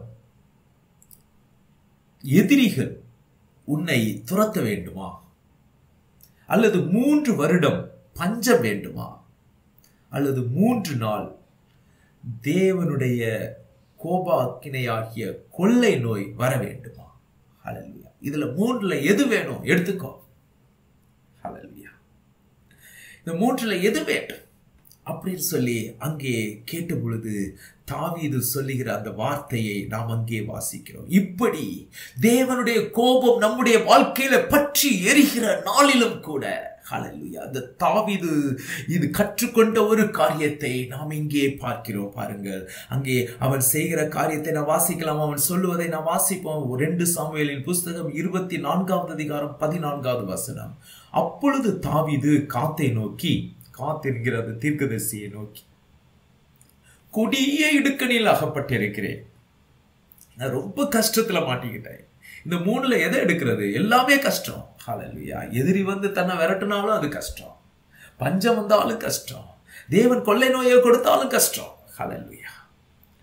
எதிரிகள் உன்னை துரத்த வேண்டுமா அல்லது மூன்று வருடம் பஞ்சம் வேண்டுமா அல்லது மூன்று நாள் தேவனுடைய கோபாக்கினையாகிய கொள்ளை நோய் வர வேண்டுமா ஹalleluya இதுல மூன்றுல எது வேணும் எடுத்துக்கோ ஹalleluya இந்த மூன்றுல எது வேண்டும் அப்படின்னு சொல்லி அங்கே கேட்ட பொழுது தாவீது சொல்லுகிற அந்த வார்த்தையை நாம் அங்கே வாசிக்கிறோம் இப்படி தேவனுடைய கோபம் நம்முடைய வாழ்க்கையில பற்றி எரிகிற நாளிலும் கூட ஹalleluya அந்த தாவீது இது கற்றுக்கொண்ட ஒரு காரியத்தை நாம் இங்கே பார்க்கிறோம் பாருங்கள் அங்கே அவன் செய்கிற காரியத்தை நான் வாசிக்கலாம் அவன் சொல்லுவதை நான் வாசிப்போம் ரெண்டு சாமுவேலின் புஸ்தகம் இருபத்தி நான்காவது அதிகாரம் பதினான்காவது வசனம் அப்பொழுது தாவீது காத்தை நோக்கி காத்திருக்கிற அந்த தீர்க்கதரிசியை நோக்கி கொடிய இடுக்கணில் அகப்பட்டிருக்கிறேன் நான் ரொம்ப கஷ்டத்துல மாட்டிக்கிட்டேன் இந்த மூணுல எதை எடுக்கிறது எல்லாமே கஷ்டம் ஹalleluya எதிரி வந்து தன்னை விரட்டினாலும் அது கஷ்டம் பஞ்சம் வந்தாலும் கஷ்டம் தேவன் கொள்ளை நோயை கொடுத்தாலும் கஷ்டம் ஹalleluya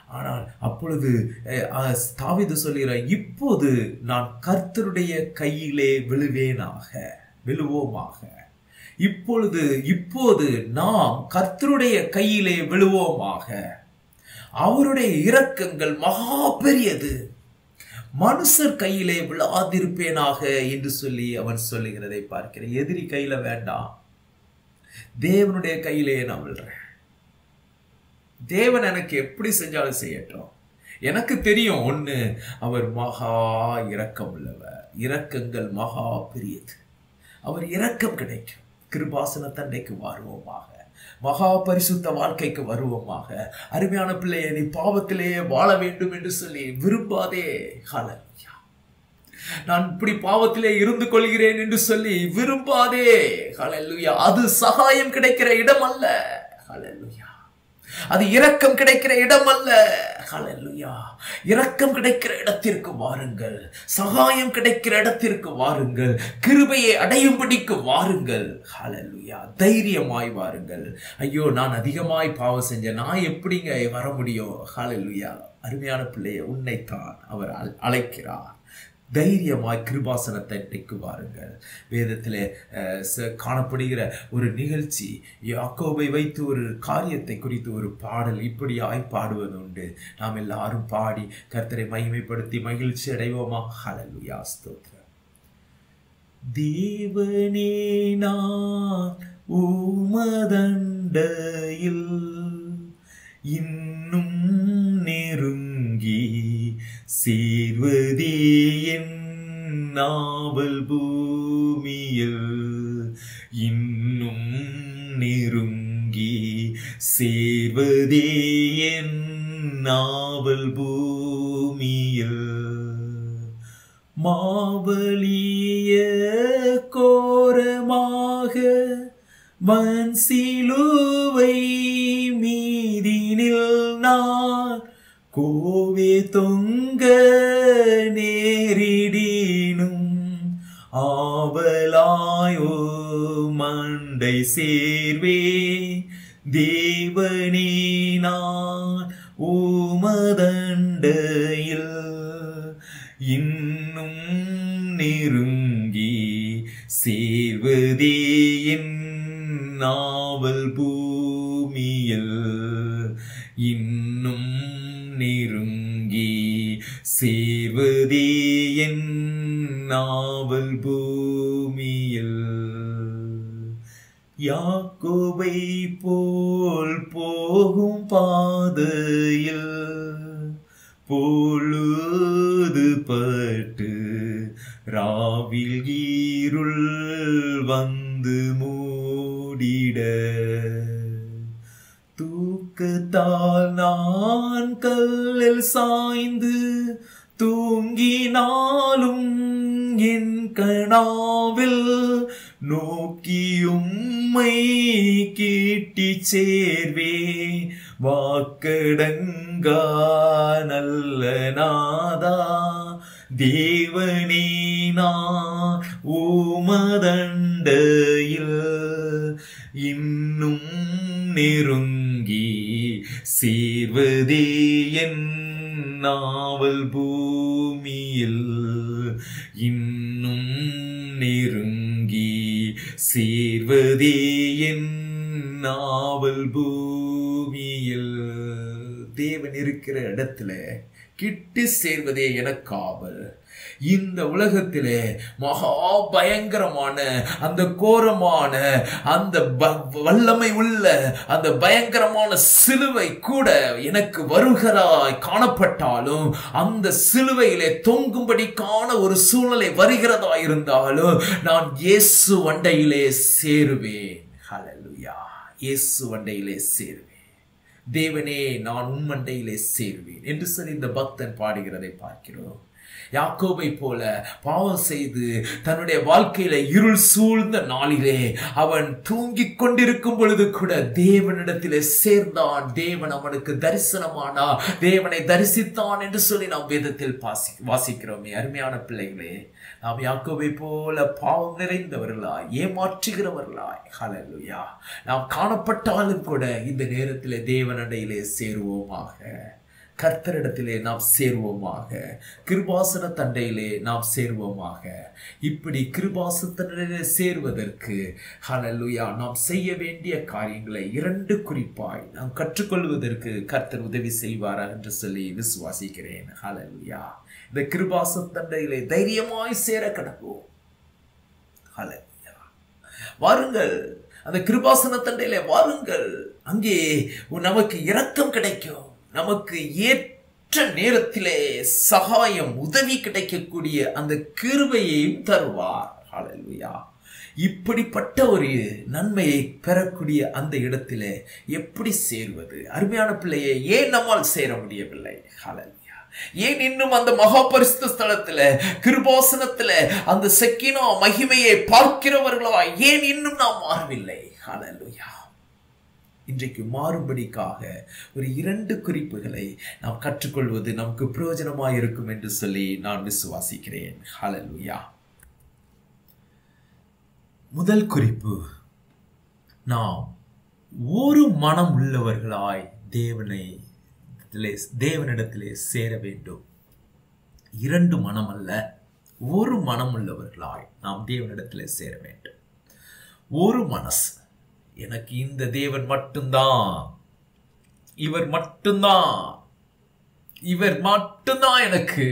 ஆனால் அப்பொழுது அஹ், அஹ், தாவீது சொல்கிறார் இப்போது நான் கர்த்தருடைய கையிலே விழுவேனாக விழுவோமாக இப்பொழுது இப்போது நாம் கர்த்தருடைய கையிலே விழுவோமாக அவருடைய இரக்கங்கள் மகா பெரியது மனுஷர் கையிலே விழாதிருப்பேனாக என்று சொல்லி அவன் சொல்லுகிறதை பார்க்கிறேன் எதிரி கையில வேண்டாம் தேவனுடைய கையிலே நான் விழுறேன் தேவன் எனக்கு எப்படி செஞ்சாலும் செய்யட்டும் எனக்கு தெரியும் ஒண்ணு அவர் மகா இரக்கம் உள்ளவர் இரக்கங்கள் மகா பெரியது அவர் இரக்கம் கிடைக்கும் கிருபாசன தண்டைக்கு வருவோமாக மகா பரிசுத்த வாழ்க்கைக்கு வருவோமாக அருமையான பிள்ளையை நீ பாவத்திலேயே வாழ வேண்டும் என்று சொல்லி விரும்பாதே ஹalleluya நான் இப்படி பாவத்திலே இருந்து கொள்கிறேன் என்று சொல்லி விரும்பாதே ஹalleluya அது சகாயம் கிடைக்கிற இடம் அல்ல ஹalleluya அது இரக்கம் கிடைக்கிற இடம் அல்ல ஹalleluya இரக்கம் கிடைக்கிற இடத்திற்கு வாருங்கள் சகாயம் கிடைக்கிற இடத்திற்கு வாருங்கள் கிருபையை அடையும்படிக்கு வாருங்கள் ஹalleluya தைரியமாய் வாருங்கள் ஐயோ நான் அதிகமாய் பாவம் செஞ்சேன் நான் எப்படிங்க வர முடியும் ஹalleluya அருமையான பிள்ளையை உன்னைத்தான் அவர் அழ- அழைக்கிறார் தைரியமாய் கிருபாசனத்தை இன்றைக்கு வாருங்கள் வேதத்திலே அஹ், ச- காணப்படுகிற ஒரு நிகழ்ச்சி யாக்கோபை வைத்து ஒரு காரியத்தை குறித்து ஒரு பாடல் இப்படியாய் பாடுவது உண்டு நாம் எல்லாரும் பாடி கர்த்தரை மகிமைப்படுத்தி மகிழ்ச்சி அடைவோமா ஹalleluya ஸ்தோத்திரம் தேவனே நான் உமதண்டையில் இன்னும் நெருங்கி சேர்வதே என் நாவல் பூமியில் இன்னும் நெருங்கி சேர்வதே என் நாவல் பூமியில் மாவலிய கோரமாக வன் சிலுவை மீதினில் நான் கோவே தொங்க நேரிடினும் ஆவலாயோ மண்டை சேர்வே தேவனே நான் உமதண்டையில் இன்னும் நெருங்கி சேர்வதே என் நாவல் பூமியில் இன்னும் நெருங்கி சேர்வதே என் நாவல் பூமியில் யாக்கோபை போல் போகும் பாதையில் பொழுது பட்டு ராவில் ஈருள் வந்து மூடிட தூக்கத்தால் நான் கல்லில் சாய்ந்து தூங்கினாலும் என் கனாவில் நோக்கியும்மை கீட்டி சேர்வே வாக்கடங்கா நல்ல நாதா தேவனே நான் உமதண்டையில் இன்னும் நெருங்கி சேர்வதே என் நாவல் பூமியில் இன்னும் நெருங்கி சேர்வதே என் நாவல் பூமியில் தேவன் இருக்கிற இடத்துல கிட்டு சேர்வதே எனக்காவல் இந்த உலகத்திலே மகா பயங்கரமான அந்த கோரமான அந்த ப- வல்லமை உள்ள அந்த பயங்கரமான சிலுவை கூட எனக்கு வருகிறாய் காணப்பட்டாலும் அந்த சிலுவையிலே தொங்கும்படிக்கான ஒரு சூழ்நிலை வருகிறதா இருந்தாலும் நான் இயேசு வண்டையிலே சேருவேன் ஹalleluya இயேசு வண்டையிலே சேருவேன் தேவனே நான் உன்மண்டையிலே சேருவேன் என்று சொல்லி இந்த பக்தன் பாடுகிறதை பார்க்கிறோம் யாக்கோபை போல பாவம் செய்து தன்னுடைய வாழ்க்கையில இருள் சூழ்ந்த நாளிலே அவன் தூங்கிக் கொண்டிருக்கும் பொழுது கூட தேவனிடத்திலே சேர்ந்தான் தேவன் அவனுக்கு தரிசனமானா தேவனை தரிசித்தான் என்று சொல்லி நாம் வேதத்தில் பாசி வாசிக்கிறோமே அருமையான பிள்ளைகளே நாம் யாக்கோபை போல பாவம் நிறைந்தவர்களாய் ஏமாற்றுகிறவர்களாய் ஹalleluya நாம் காணப்பட்டாலும் கூட இந்த நேரத்தில் தேவனடையிலே சேருவோமாக கர்த்தரிடத்திலே நாம் சேர்வோமாக கிருபாசன தண்டையிலே நாம் சேர்வோமாக இப்படி கிருபாசனத்திலே சேர்வதற்கு ஹalleluya நாம் செய்ய வேண்டிய காரியங்களை இரண்டு குறிப்பாய் நாம் கற்றுக்கொள்வதற்கு கர்த்தர் உதவி செய்வாரா என்று சொல்லி விசுவாசிக்கிறேன் ஹalleluya இந்த கிருபாசன தண்டையிலே தைரியமாய் சேர கடப்போம் ஹalleluya வாருங்கள் அந்த கிருபாசன தண்டையிலே வாருங்கள் அங்கே நமக்கு இரக்கம் கிடைக்கும் நமக்கு ஏற்ற நேரத்திலே சகாயம் உதவி கிடைக்கக்கூடிய அந்த கிருபையையும் தருவார் ஹalleluya இப்படிப்பட்ட ஒரு நன்மையை பெறக்கூடிய அந்த இடத்திலே எப்படி சேர்வது அருமையான பிள்ளையை ஏன் நம்மால் சேர முடியவில்லை ஹalleluya ஏன் இன்னும் அந்த மகா பரிசுத்த ஸ்தலத்துல கிருபாசனத்துல அந்த செக்கினோ மகிமையை பார்க்கிறவர்களா ஏன் இன்னும் நாம் மாறவில்லை ஹalleluya இன்றைக்கு மாறும்படிக்காக ஒரு இரண்டு குறிப்புகளை நாம் கற்றுக்கொள்வது நமக்கு பிரயோஜனமாக இருக்கும் என்று சொல்லி நான் விசுவாசிக்கிறேன் ஹalleluya முதல் குறிப்பு நாம் ஒரு மனம் உள்ளவர்களாய் தேவனை தேவனிடத்திலே சேர வேண்டும் இரண்டு மனம் அல்ல ஒரு மனம் உள்ளவர்களாய் நாம் தேவனிடத்திலே சேர வேண்டும் ஒரு மனசு எனக்கு இந்த தேவன் மட்டும்தான் இவர் மட்டும்தான் இவர் மட்டும்தான் எனக்கு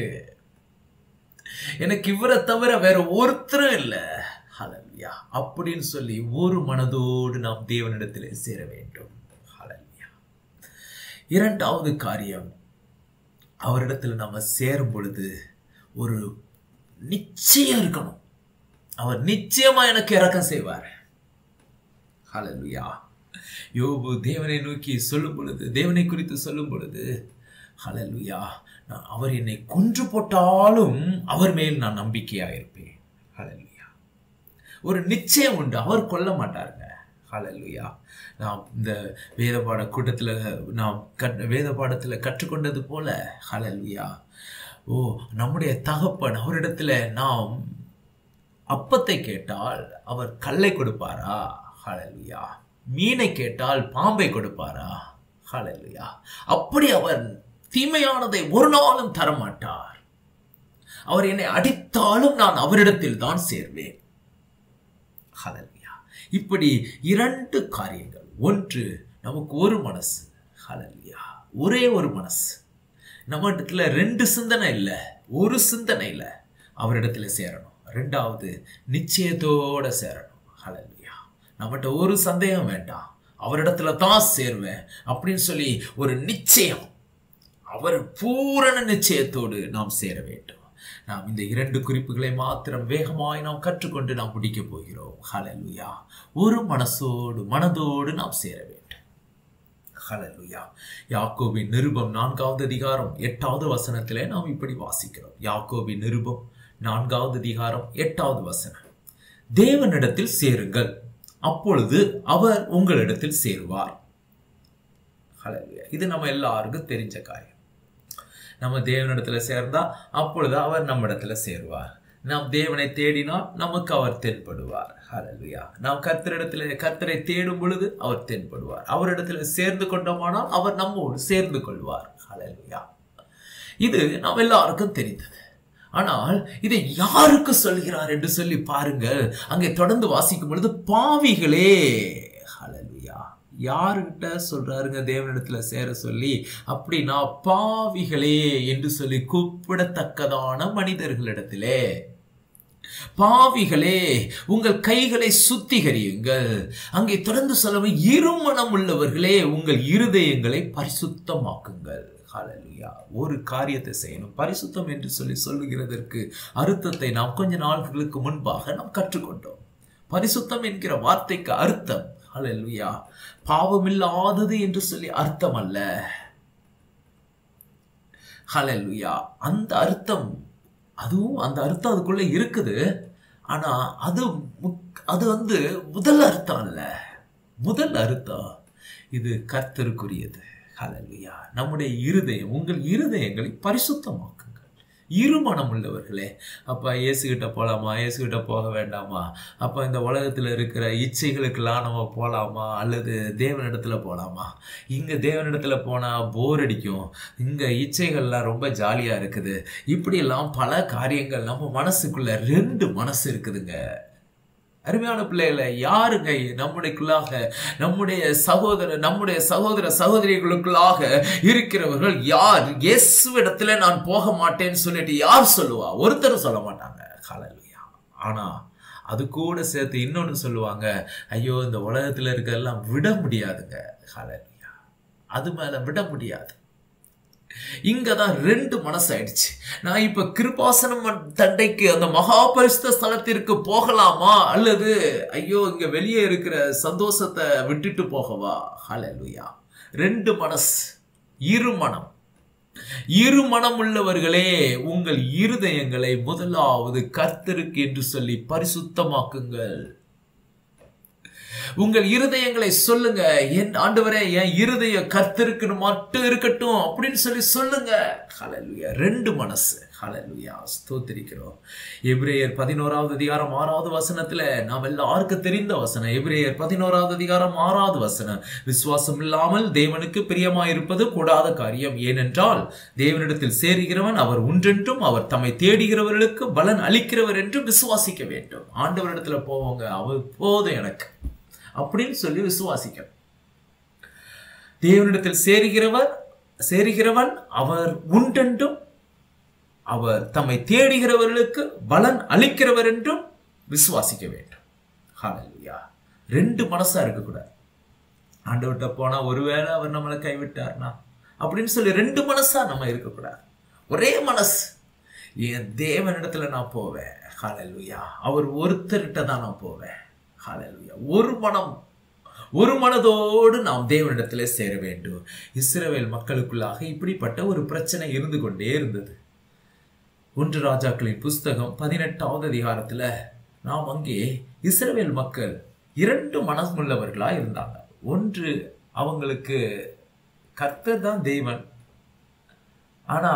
எனக்கு இவரை தவிர வேற ஒருத்தரும் இல்லை ஹலல்யா அப்படின்னு சொல்லி ஒரு மனதோடு நாம் தேவனிடத்திலே சேர வேண்டும் ஹலல்யா இரண்டாவது காரியம் அவரிடத்தில் நம்ம சேரும் பொழுது ஒரு நிச்சயம் இருக்கணும் அவர் நிச்சயமா எனக்கு இறக்கம் செய்வார் ஹலலுயா யோபு தேவனை நோக்கி சொல்லும் பொழுது தேவனை குறித்து சொல்லும் பொழுது ஹலலுயா நான் அவர் என்னை கொன்று போட்டாலும் அவர் மேல் நான் நம்பிக்கையா இருப்பேன் ஹலலுயா ஒரு நிச்சயம் உண்டு அவர் கொல்ல மாட்டாருங்க ஹலலுயா நாம் இந்த வேத பாட கூட்டத்தில் நாம் கட் வேத பாடத்தில் கற்றுக்கொண்டது போல ஹலலுயா ஓ நம்முடைய தகப்பன் அவரிடத்துல நாம் அப்பத்தை கேட்டால் அவர் கல்லை கொடுப்பாரா ஹலலுயா மீனை கேட்டால் பாம்பை கொடுப்பாரா ஹலலுயா அப்படி அவர் தீமையானதை ஒரு நாளும் தரமாட்டார் அவர் என்னை அடித்தாலும் நான் அவரிடத்தில் தான் சேர்வேன் ஹலலுயா இப்படி இரண்டு காரியங்கள் ஒன்று நமக்கு ஒரு மனசு ஹலலுயா ஒரே ஒரு மனசு நம்ம இடத்துல ரெண்டு சிந்தனை இல்லை ஒரு சிந்தனை இல்லை அவரிடத்துல சேரணும் ரெண்டாவது நிச்சயத்தோட சேரணும் ஹலலுயா நம்மகிட்ட ஒரு சந்தேகம் வேண்டாம் அவரிடத்துல தான் சேர்வேன் அப்படின்னு சொல்லி ஒரு நிச்சயம் அவர் பூரண நிச்சயத்தோடு நாம் சேர வேண்டும் நாம் இந்த இரண்டு குறிப்புகளை மாத்திரம் வேகமாய் நாம் கற்றுக்கொண்டு நாம் முடிக்க போகிறோம் ஹலலுயா ஒரு மனசோடு மனதோடு நாம் சேர வேண்டும் ஹலலுயா யாக்கோபின் நிருபம் நான்காவது அதிகாரம் எட்டாவது வசனத்திலே நாம் இப்படி வாசிக்கிறோம் யாக்கோபின் நிருபம் நான்காவது அதிகாரம் எட்டாவது வசனம் தேவனிடத்தில் சேருங்கள் அப்பொழுது அவர் உங்களிடத்தில் சேருவார் ஹலலுயா இது நம்ம எல்லாருக்கும் தெரிஞ்ச காரியம் நம்ம தேவனிடத்துல சேர்ந்தா அப்பொழுது அவர் நம்ம இடத்துல சேருவார் நாம் தேவனை தேடினால் நமக்கு அவர் தென்படுவார் ஹலலுயா நாம் கர்த்தரிடத்துல கர்த்தரை தேடும் பொழுது அவர் தென்படுவார் அவரிடத்துல சேர்ந்து கொண்டோமானால் அவர் நம்மோடு சேர்ந்து கொள்வார் ஹலலுயா இது நாம் எல்லாருக்கும் தெரிந்தது ஆனால் இதை யாருக்கு சொல்கிறார் என்று சொல்லி பாருங்கள் அங்கே தொடர்ந்து வாசிக்கும் பொழுது பாவிகளே ஹலலுயா யாருக்கிட்ட சொல்றாருங்க தேவனிடத்துல சேர சொல்லி அப்படின்னா பாவிகளே என்று சொல்லி கூப்பிடத்தக்கதான மனிதர்களிடத்திலே பாவிகளே உங்கள் கைகளை சுத்திகரியுங்கள் அங்கே தொடர்ந்து சொல்லவும் இருமணம் உள்ளவர்களே உங்கள் இருதயங்களை பரிசுத்தமாக்குங்கள் ஹalleluya ஒரு காரியத்தை செய்யணும் பரிசுத்தம் என்று சொல்லி சொல்லுகிறதற்கு அர்த்தத்தை நாம் கொஞ்ச நாட்களுக்கு முன்பாக நாம் கற்றுக்கொண்டோம் பரிசுத்தம் என்கிற வார்த்தைக்கு அர்த்தம் ஹalleluya பாவமில்லாதது என்று சொல்லி அர்த்தம் அல்ல ஹalleluya அந்த அர்த்தம் அதுவும் அந்த அர்த்தம் அதுக்குள்ள இருக்குது ஆனா அது முக்- அது வந்து முதல் அர்த்தம் அல்ல முதல் அர்த்தம் இது கர்த்தருக்குரியது ஹalleluya நம்முடைய இருதயம் உங்கள் இருதயங்களை பரிசுத்தமாக்குங்கள் இருமனம் உள்ளவர்களே அப்ப இயேசுகிட்ட போலாமா இயேசுகிட்ட போக வேண்டாமா அப்ப இந்த உலகத்துல இருக்கிற இச்சைகளுக்கெல்லாம் நம்ம போலாமா அல்லது தேவனிடத்துல போலாமா இங்க தேவனிடத்துல போனா போர் அடிக்கும் இங்க இச்சைகள்லாம் ரொம்ப ஜாலியா இருக்குது இப்படியெல்லாம் பல காரியங்கள் நம்ம மனசுக்குள்ள ரெண்டு மனசு இருக்குதுங்க அருமையான பிள்ளைகளை யாருங்க நம்முடையக்குள்ளாக நம்முடைய சகோதர நம்முடைய சகோதர சகோதரிகளுக்குள்ளாக இருக்கிறவர்கள் யார் இயேசுவிடத்துல நான் போக மாட்டேன்னு சொல்லிட்டு யார் சொல்லுவா ஒருத்தரும் சொல்ல மாட்டாங்க ஹalleluya ஆனா அது கூட சேர்த்து இன்னொன்னு சொல்லுவாங்க ஐயோ இந்த உலகத்துல இருக்கிறதெல்லாம் விட முடியாதுங்க ஹalleluya அது மேல விட முடியாது இங்கதான் ரெண்டு மனசு ஆயிடுச்சு நான் இப்ப கிருபாசனம் தண்டைக்கு அந்த மகா பரிசுத்த ஸ்தலத்திற்கு போகலாமா அல்லது ஐயோ இங்க வெளியே இருக்கிற சந்தோஷத்தை விட்டுட்டு போகவா ஹalleluya ரெண்டு மனசு இரு மனம் இரு மனம் உள்ளவர்களே உங்கள் இருதயங்களை முதலாவது கர்த்தருக்கு என்று சொல்லி பரிசுத்தமாக்குங்கள் உங்கள் இருதயங்களை சொல்லுங்க என் ஆண்டவரே என் இருதய கர்த்தருக்கு மட்டும் இருக்கட்டும் அப்படின்னு சொல்லி சொல்லுங்க ஹalleluya ரெண்டு மனசு ஹalleluya ஸ்தோத்திரிக்கிறோம் எபிரேயர் பதினோராவது அதிகாரம் ஆறாவது வசனத்துல நாம் எல்லாருக்கும் தெரிந்த வசனம் எபிரேயர் பதினோராவது அதிகாரம் ஆறாவது வசனம் விசுவாசம் இல்லாமல் தேவனுக்கு பிரியமாயிருப்பது கூடாத காரியம் ஏனென்றால் தேவனிடத்தில் சேருகிறவன் அவர் உண்டென்றும் அவர் தம்மை தேடுகிறவர்களுக்கு பலன் அளிக்கிறவர் என்றும் விசுவாசிக்க வேண்டும் ஆண்டவரிடத்துல போவாங்க அவர் போதும் எனக்கு அப்படின்னு சொல்லி விசுவாசிக்க தேவனிடத்தில் சேருகிறவர் சேருகிறவன் அவர் உண்டென்றும் அவர் தம்மை தேடுகிறவர்களுக்கு பலன் அளிக்கிறவர் என்றும் விசுவாசிக்க வேண்டும் ஹalleluya ரெண்டு மனசா இருக்கக்கூடாது ஆண்டவர்கிட்ட போனா ஒருவேளை அவர் நம்மளை கைவிட்டார்னா அப்படின்னு சொல்லி ரெண்டு மனசா நம்ம இருக்கக்கூடாது ஒரே மனசு என் தேவனிடத்துல நான் போவேன் ஹalleluya அவர் ஒருத்தர்கிட்ட தான் நான் போவேன் ஹalleluya ஒரு மனம் ஒரு மனதோடு நாம் தேவனிடத்தில் சேர வேண்டும் இஸ்ரவேல் மக்களுக்குள்ளாக இப்படிப்பட்ட ஒரு பிரச்சனை இருந்து கொண்டே இருந்தது ஒன்று ராஜாக்களின் புஸ்தகம் பதினெட்டாவது அதிகாரத்துல நாம் அங்கே இஸ்ரவேல் மக்கள் இரண்டு மனமுள்ளவர்களா இருந்தாங்க ஒன்று அவங்களுக்கு கர்த்தர் தான் தெய்வன் ஆனா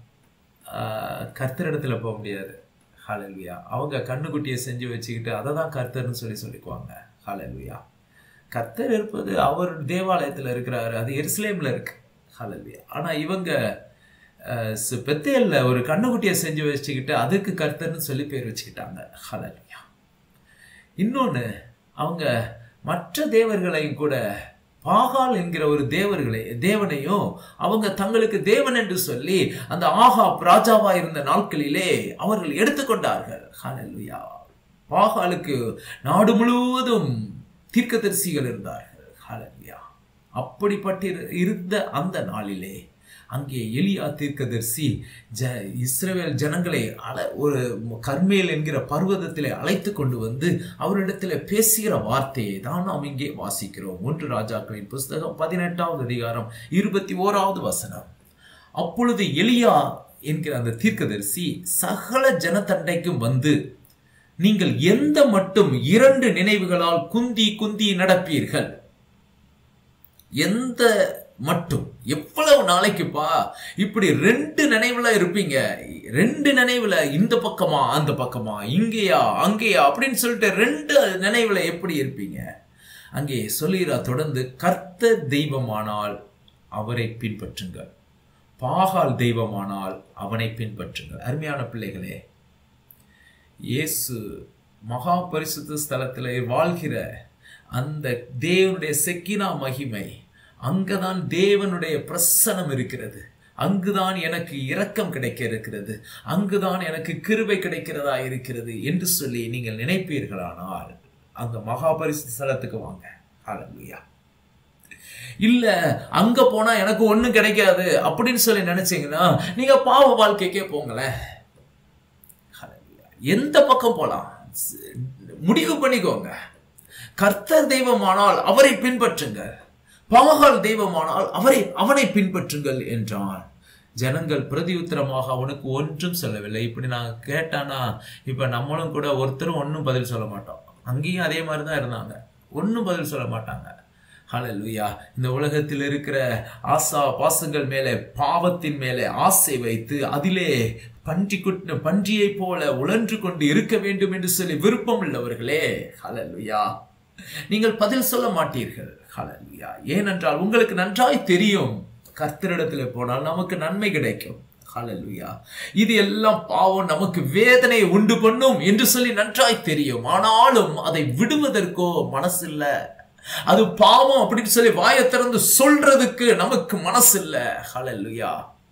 ஆஹ், கர்த்தரிடத்துல போக முடியாது ஹalleluya அவங்க கண்ணுக்குட்டியை செஞ்சு வச்சுக்கிட்டு அதை தான் கர்த்தர்னு சொல்லி சொல்லிக்குவாங்க ஹalleluya கர்த்தர் இருப்பது அவர் தேவாலயத்துல இருக்கிறாரு அது எருசலேம்ல இருக்கு ஹalleluya ஆனா இவங்க அஹ், சு- பெத்தேல்ல ஒரு கண்ணுக்குட்டியை செஞ்சு வச்சுக்கிட்டு அதுக்கு கர்த்தர்னு சொல்லி பேர் வச்சுக்கிட்டாங்க ஹalleluya இன்னொன்னு அவங்க மற்ற தேவர்களையும் கூட பாகால் என்கிற ஒரு தேவர்களை தேவனையும் அவங்க தங்களுக்கு தேவன் என்று சொல்லி அந்த ஆகா ராஜாவா இருந்த நாட்களிலே அவர்கள் எடுத்துக்கொண்டார்கள் ஹalleluya பாகாலுக்கு நாடு முழுவதும் தீர்க்கதரிசிகள் இருந்தார்கள் ஹalleluya அப்படிப்பட்ட இரு- இருந்த அந்த நாளிலே அங்கே எலியா தீர்க்கதரிசி ஜ இஸ்ரவேல் ஜனங்களை அல ஒரு கர்மேல் என்கிற பர்வதத்திலே அழைத்து கொண்டு வந்து அவரிடத்தில் பேசுகிற வார்த்தையை தான் நாம் இங்கே வாசிக்கிறோம் ஒன்று ராஜாக்களின் புஸ்தகம் பதினெட்டாவது அதிகாரம் இருபத்தி ஓராவது வசனம் அப்பொழுது எலியா என்கிற அந்த தீர்க்கதரிசி சகல ஜனத்தண்டைக்கும் வந்து நீங்கள் எந்த மட்டும் இரண்டு நினைவுகளால் குந்தி குந்தி நடப்பீர்கள் எந்த மட்டும் எவ்வளவு நாளைக்குப்பா இப்படி ரெண்டு நினைவுல இருப்பீங்க ரெண்டு நினைவுல இந்த பக்கமா அந்த பக்கமா இங்கேயா அங்கேயா அப்படின்னு சொல்லிட்டு ரெண்டு நினைவுல எப்படி இருப்பீங்க அங்கே சொல்லுகிறா தொடர்ந்து கர்த்தர் தெய்வமானால் அவரை பின்பற்றுங்கள் பாகால் தெய்வமானால் அவனை பின்பற்றுங்கள் அருமையான பிள்ளைகளே இயேசு மகா பரிசுத்த ஸ்தலத்தில் வாழ்கிற அந்த தேவனுடைய செக்கினா மகிமை அங்கதான் தேவனுடைய பிரசனம் இருக்கிறது அங்குதான் எனக்கு இரக்கம் கிடைக்க இருக்கிறது அங்குதான் எனக்கு கிருபை கிடைக்கிறதா இருக்கிறது என்று சொல்லி நீங்கள் நினைப்பீர்களானால் அந்த மகா பரிசுத்த ஸ்தலத்துக்கு வாங்க ஹalleluya இல்ல அங்க போனா எனக்கு ஒண்ணும் கிடைக்காது அப்படின்னு சொல்லி நினைச்சீங்கன்னா நீங்க பாவ வாழ்க்கைக்கே போங்களேன் ஹalleluya. எந்த பக்கம் போலாம் ஸ்- முடிவு பண்ணிக்கோங்க கர்த்தர் தெய்வமானால் அவரை பின்பற்றுங்க பாகால் தெய்வமானால் அவரை அவனை பின்பற்றுங்கள் என்றான் ஜனங்கள் பிரதியுத்தரமாக அவனுக்கு ஒன்றும் சொல்லவில்லை இப்படி நான் கேட்டானா இப்ப நம்மளும் கூட ஒருத்தரும் ஒன்றும் பதில் சொல்ல மாட்டோம் அங்கேயும் அதே மாதிரி தான் இருந்தாங்க ஒன்றும் பதில் சொல்ல மாட்டாங்க ஹalleluya இந்த உலகத்தில் இருக்கிற ஆசா பாசங்கள் மேலே பாவத்தின் மேலே ஆசை வைத்து அதிலே பன்றி குட்ட பன்றியை போல உழன்று கொண்டு இருக்க வேண்டும் என்று சொல்லி விருப்பம் உள்ளவர்களே ஹalleluya நீங்கள் பதில் சொல்ல மாட்டீர்கள் ஹalleluya ஏனென்றால் உங்களுக்கு நன்றாய் தெரியும் கர்த்தரிடத்தில் போனால் நமக்கு நன்மை கிடைக்கும் ஹalleluya இது எல்லாம் பாவம் நமக்கு வேதனை உண்டு பண்ணும் என்று சொல்லி நன்றாய் தெரியும் ஆனாலும் அதை விடுவதற்கோ மனசில்ல அது பாவம் அப்படின்னு சொல்லி வாயை திறந்து சொல்றதுக்கு நமக்கு மனசில்ல ஹalleluya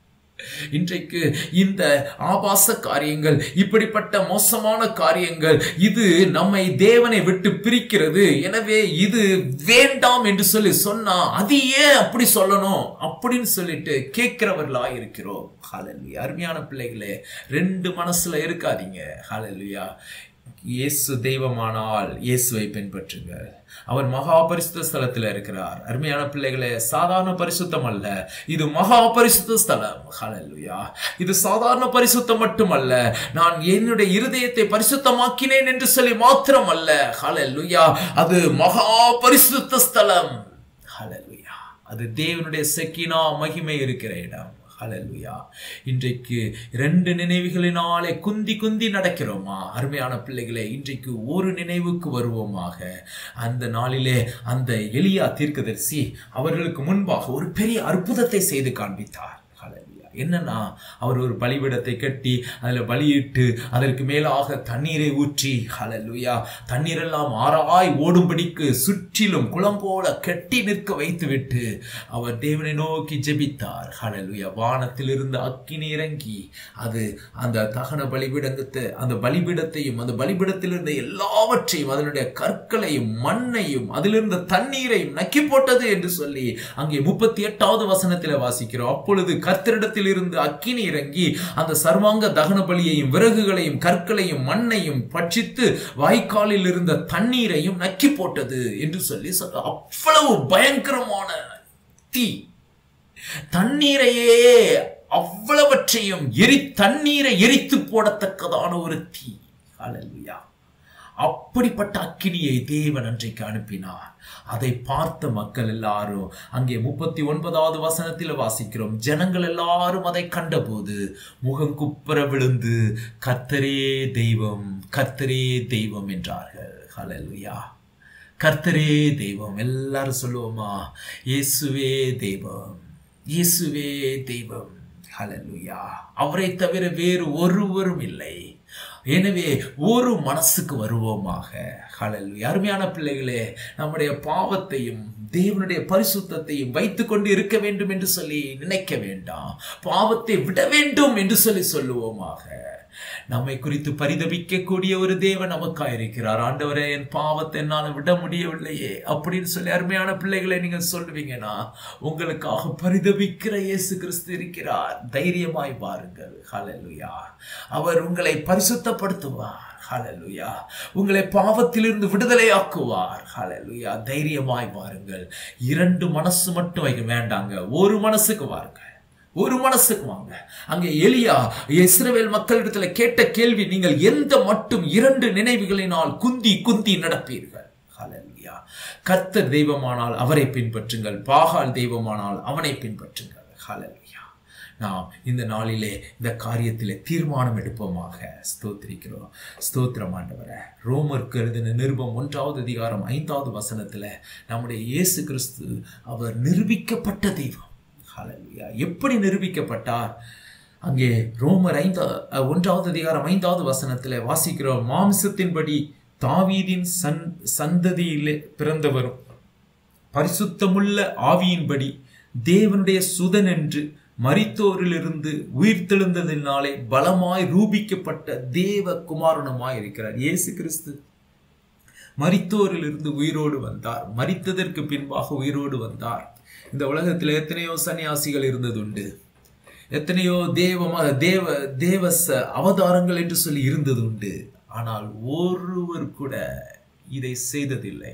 இன்றைக்கு இந்த ஆபாச காரியங்கள் இப்படிப்பட்ட மோசமான காரியங்கள் இது நம்மை தேவனை விட்டு பிரிக்கிறது எனவே இது வேண்டாம் என்று சொல்லி சொன்னா அது ஏன் அப்படி சொல்லணும் அப்படின்னு சொல்லிட்டு கேட்கிறவர்களா இருக்கிறோம் ஹalleluya அருமையான பிள்ளைகளே ரெண்டு மனசுல இருக்காதீங்க ஹalleluya இயேசு தெய்வமானால் இயேசுவை பின்பற்றுங்கள் அவர் மகா பரிசுத்த ஸ்தலத்தில் இருக்கிறார் அருமையான பிள்ளைகளே சாதாரண பரிசுத்தம் அல்ல இது மகா பரிசுத்த ஸ்தலம் ஹalleluya இது சாதாரண பரிசுத்தம் மட்டுமல்ல நான் என்னுடைய இருதயத்தை பரிசுத்தமாக்கினேன் என்று சொல்லி மாத்திரம் அல்ல ஹalleluya அது மகா பரிசுத்த ஸ்தலம் ஹalleluya அது தேவனுடைய செக்கினா மகிமை இருக்கிற இடம் ஹalleluya இன்றைக்கு ரெண்டு நினைவுகளினாலே குந்தி குந்தி நடக்கிறோமா அருமையான பிள்ளைகளே இன்றைக்கு ஒரு நினைவுக்கு வருவோமாக அந்த நாளிலே அந்த எலியா தீர்க்கதரிசி அவர்களுக்கு முன்பாக ஒரு பெரிய அற்புதத்தை செய்து காண்பித்தார் ஹalleluya என்னன்னா அவர் ஒரு பலிபீடத்தை கட்டி அதில் பலியிட்டு அதற்கு மேலாக தண்ணீரை ஊற்றி ஹalleluya தண்ணீரெல்லாம் ஆறாய் ஓடும்படிக்கு சுற்றிலும் குளம் போல கட்டி நிற்க வைத்துவிட்டு அவர் தேவனை நோக்கி ஜெபித்தார் ஹalleluya வானத்தில் இருந்து அக்கினி இறங்கி அது அந்த தகன பலிபீடத்தை அந்த பலிபீடத்தையும் அந்த பலிபீடத்தில் இருந்த எல்லாவற்றையும் அதனுடைய கற்களையும் மண்ணையும் அதிலிருந்த தண்ணீரையும் நக்கி போட்டது என்று சொல்லி அங்கே முப்பத்தி எட்டாவது வசனத்தில் வாசிக்கிறோம் அப்பொழுது கர்த்தரிடத்தில் இருந்து அக்கினி இறங்கி அந்த சர்வாங்க தகன பலியையும் விறகுகளையும் கற்களையும் மண்ணையும் பட்சித்து வாய்க்காலில் இருந்த தண்ணீரையும் நக்கி போட்டது என்று சொல்லி சொல்ற அவ்வளவு பயங்கரமான தீ தண்ணீரையே அவ்வளவற்றையும் எரி தண்ணீரை எரித்து போடத்தக்கதான ஒரு தீ ஹalleluya அப்படிப்பட்ட அக்கினியை தேவன் அன்றைக்கு அனுப்பினார் அதை பார்த்த மக்கள் எல்லாரும் அங்கே முப்பத்தி ஒன்பதாவது வசனத்தில் வாசிக்கிறோம் ஜனங்கள் எல்லாரும் அதை கண்டபோது முகம் குப்புற விழுந்து கர்த்தரே தெய்வம் கர்த்தரே தெய்வம் என்றார்கள் ஹalleluya கர்த்தரே தெய்வம் எல்லாரும் சொல்லுவோமா இயேசுவே தெய்வம் இயேசுவே தெய்வம் ஹalleluya அவரை தவிர வேறு ஒருவரும் இல்லை எனவே ஒரு மனசுக்கு வருவோமாக ஹalleluya அருமையான பிள்ளைகளே நம்முடைய பாவத்தையும் தேவனுடைய பரிசுத்தத்தையும் வைத்துக்கொண்டு இருக்க வேண்டும் என்று சொல்லி நினைக்க வேண்டாம் பாவத்தை விட வேண்டும் என்று சொல்லி சொல்லுவோமாக நம்மை குறித்து பரிதபிக்கக்கூடிய ஒரு தேவன் நமக்கா இருக்கிறார் ஆண்டவரே என் பாவத்தை என்னால் விட முடியவில்லையே அப்படின்னு சொல்லி அருமையான பிள்ளைகளை நீங்க சொல்லுவீங்கன்னா உங்களுக்காக பரிதபிக்கிற இயேசு கிறிஸ்து இருக்கிறார் தைரியமாய் பாருங்கள் ஹalleluya அவர் உங்களை பரிசுத்தப்படுத்துவார் ஹalleluya உங்களை பாவத்திலிருந்து விடுதலையாக்குவார் ஹalleluya தைரியமாய் வாருங்கள் இரண்டு மனசு மட்டும் வைக்க வேண்டாங்க ஒரு மனசுக்கு வாருங்க ஒரு மனசுக்கு வாங்க அங்கே எலியா இஸ்ரவேல் மக்களிடத்துல கேட்ட கேள்வி நீங்கள் எந்த மட்டும் இரண்டு நினைவுகளினால் குந்தி குந்தி நடப்பீர்கள் ஹalleluya கர்த்தர் தெய்வமானால் அவரை பின்பற்றுங்கள் பாகால் தெய்வமானால் அவனை பின்பற்றுங்கள் ஹalleluya நாம் இந்த நாளிலே இந்த காரியத்திலே தீர்மானம் எடுப்போமாக ஸ்தோத்திரிக்கிறோம் ஸ்தோத்திரம் ஆண்டவரே ரோமருக்கு எழுதின நிருபம் ஒன்றாவது அதிகாரம் ஐந்தாவது வசனத்துல நம்முடைய இயேசு கிறிஸ்து அவர் நிரூபிக்கப்பட்ட தெய்வம் ஹalleluya எப்படி நிரூபிக்கப்பட்டார் அங்கே ரோமர் ஐந்தா ஒன்றாவது அதிகாரம் ஐந்தாவது வசனத்தில் வாசிக்கிறோம் மாம்சத்தின்படி தாவீதின் சன் சந்ததியிலே பிறந்தவரும் பரிசுத்தமுள்ள ஆவியின்படி தேவனுடைய சுதன் என்று மரித்தோரிலிருந்து உயிர்த்தெழுந்ததினாலே பலமாய் ரூபிக்கப்பட்ட தேவ குமாரனுமாய் இருக்கிறார் இயேசு கிறிஸ்து மரித்தோரிலிருந்து உயிரோடு வந்தார் மரித்ததற்கு பின்பாக உயிரோடு வந்தார் இந்த உலகத்தில் எத்தனையோ சன்னியாசிகள் இருந்ததுண்டு எத்தனையோ தேவ தேவ தேவச அவதாரங்கள் என்று சொல்லி இருந்தது உண்டு ஆனால் ஒருவர் கூட இதை செய்ததில்லை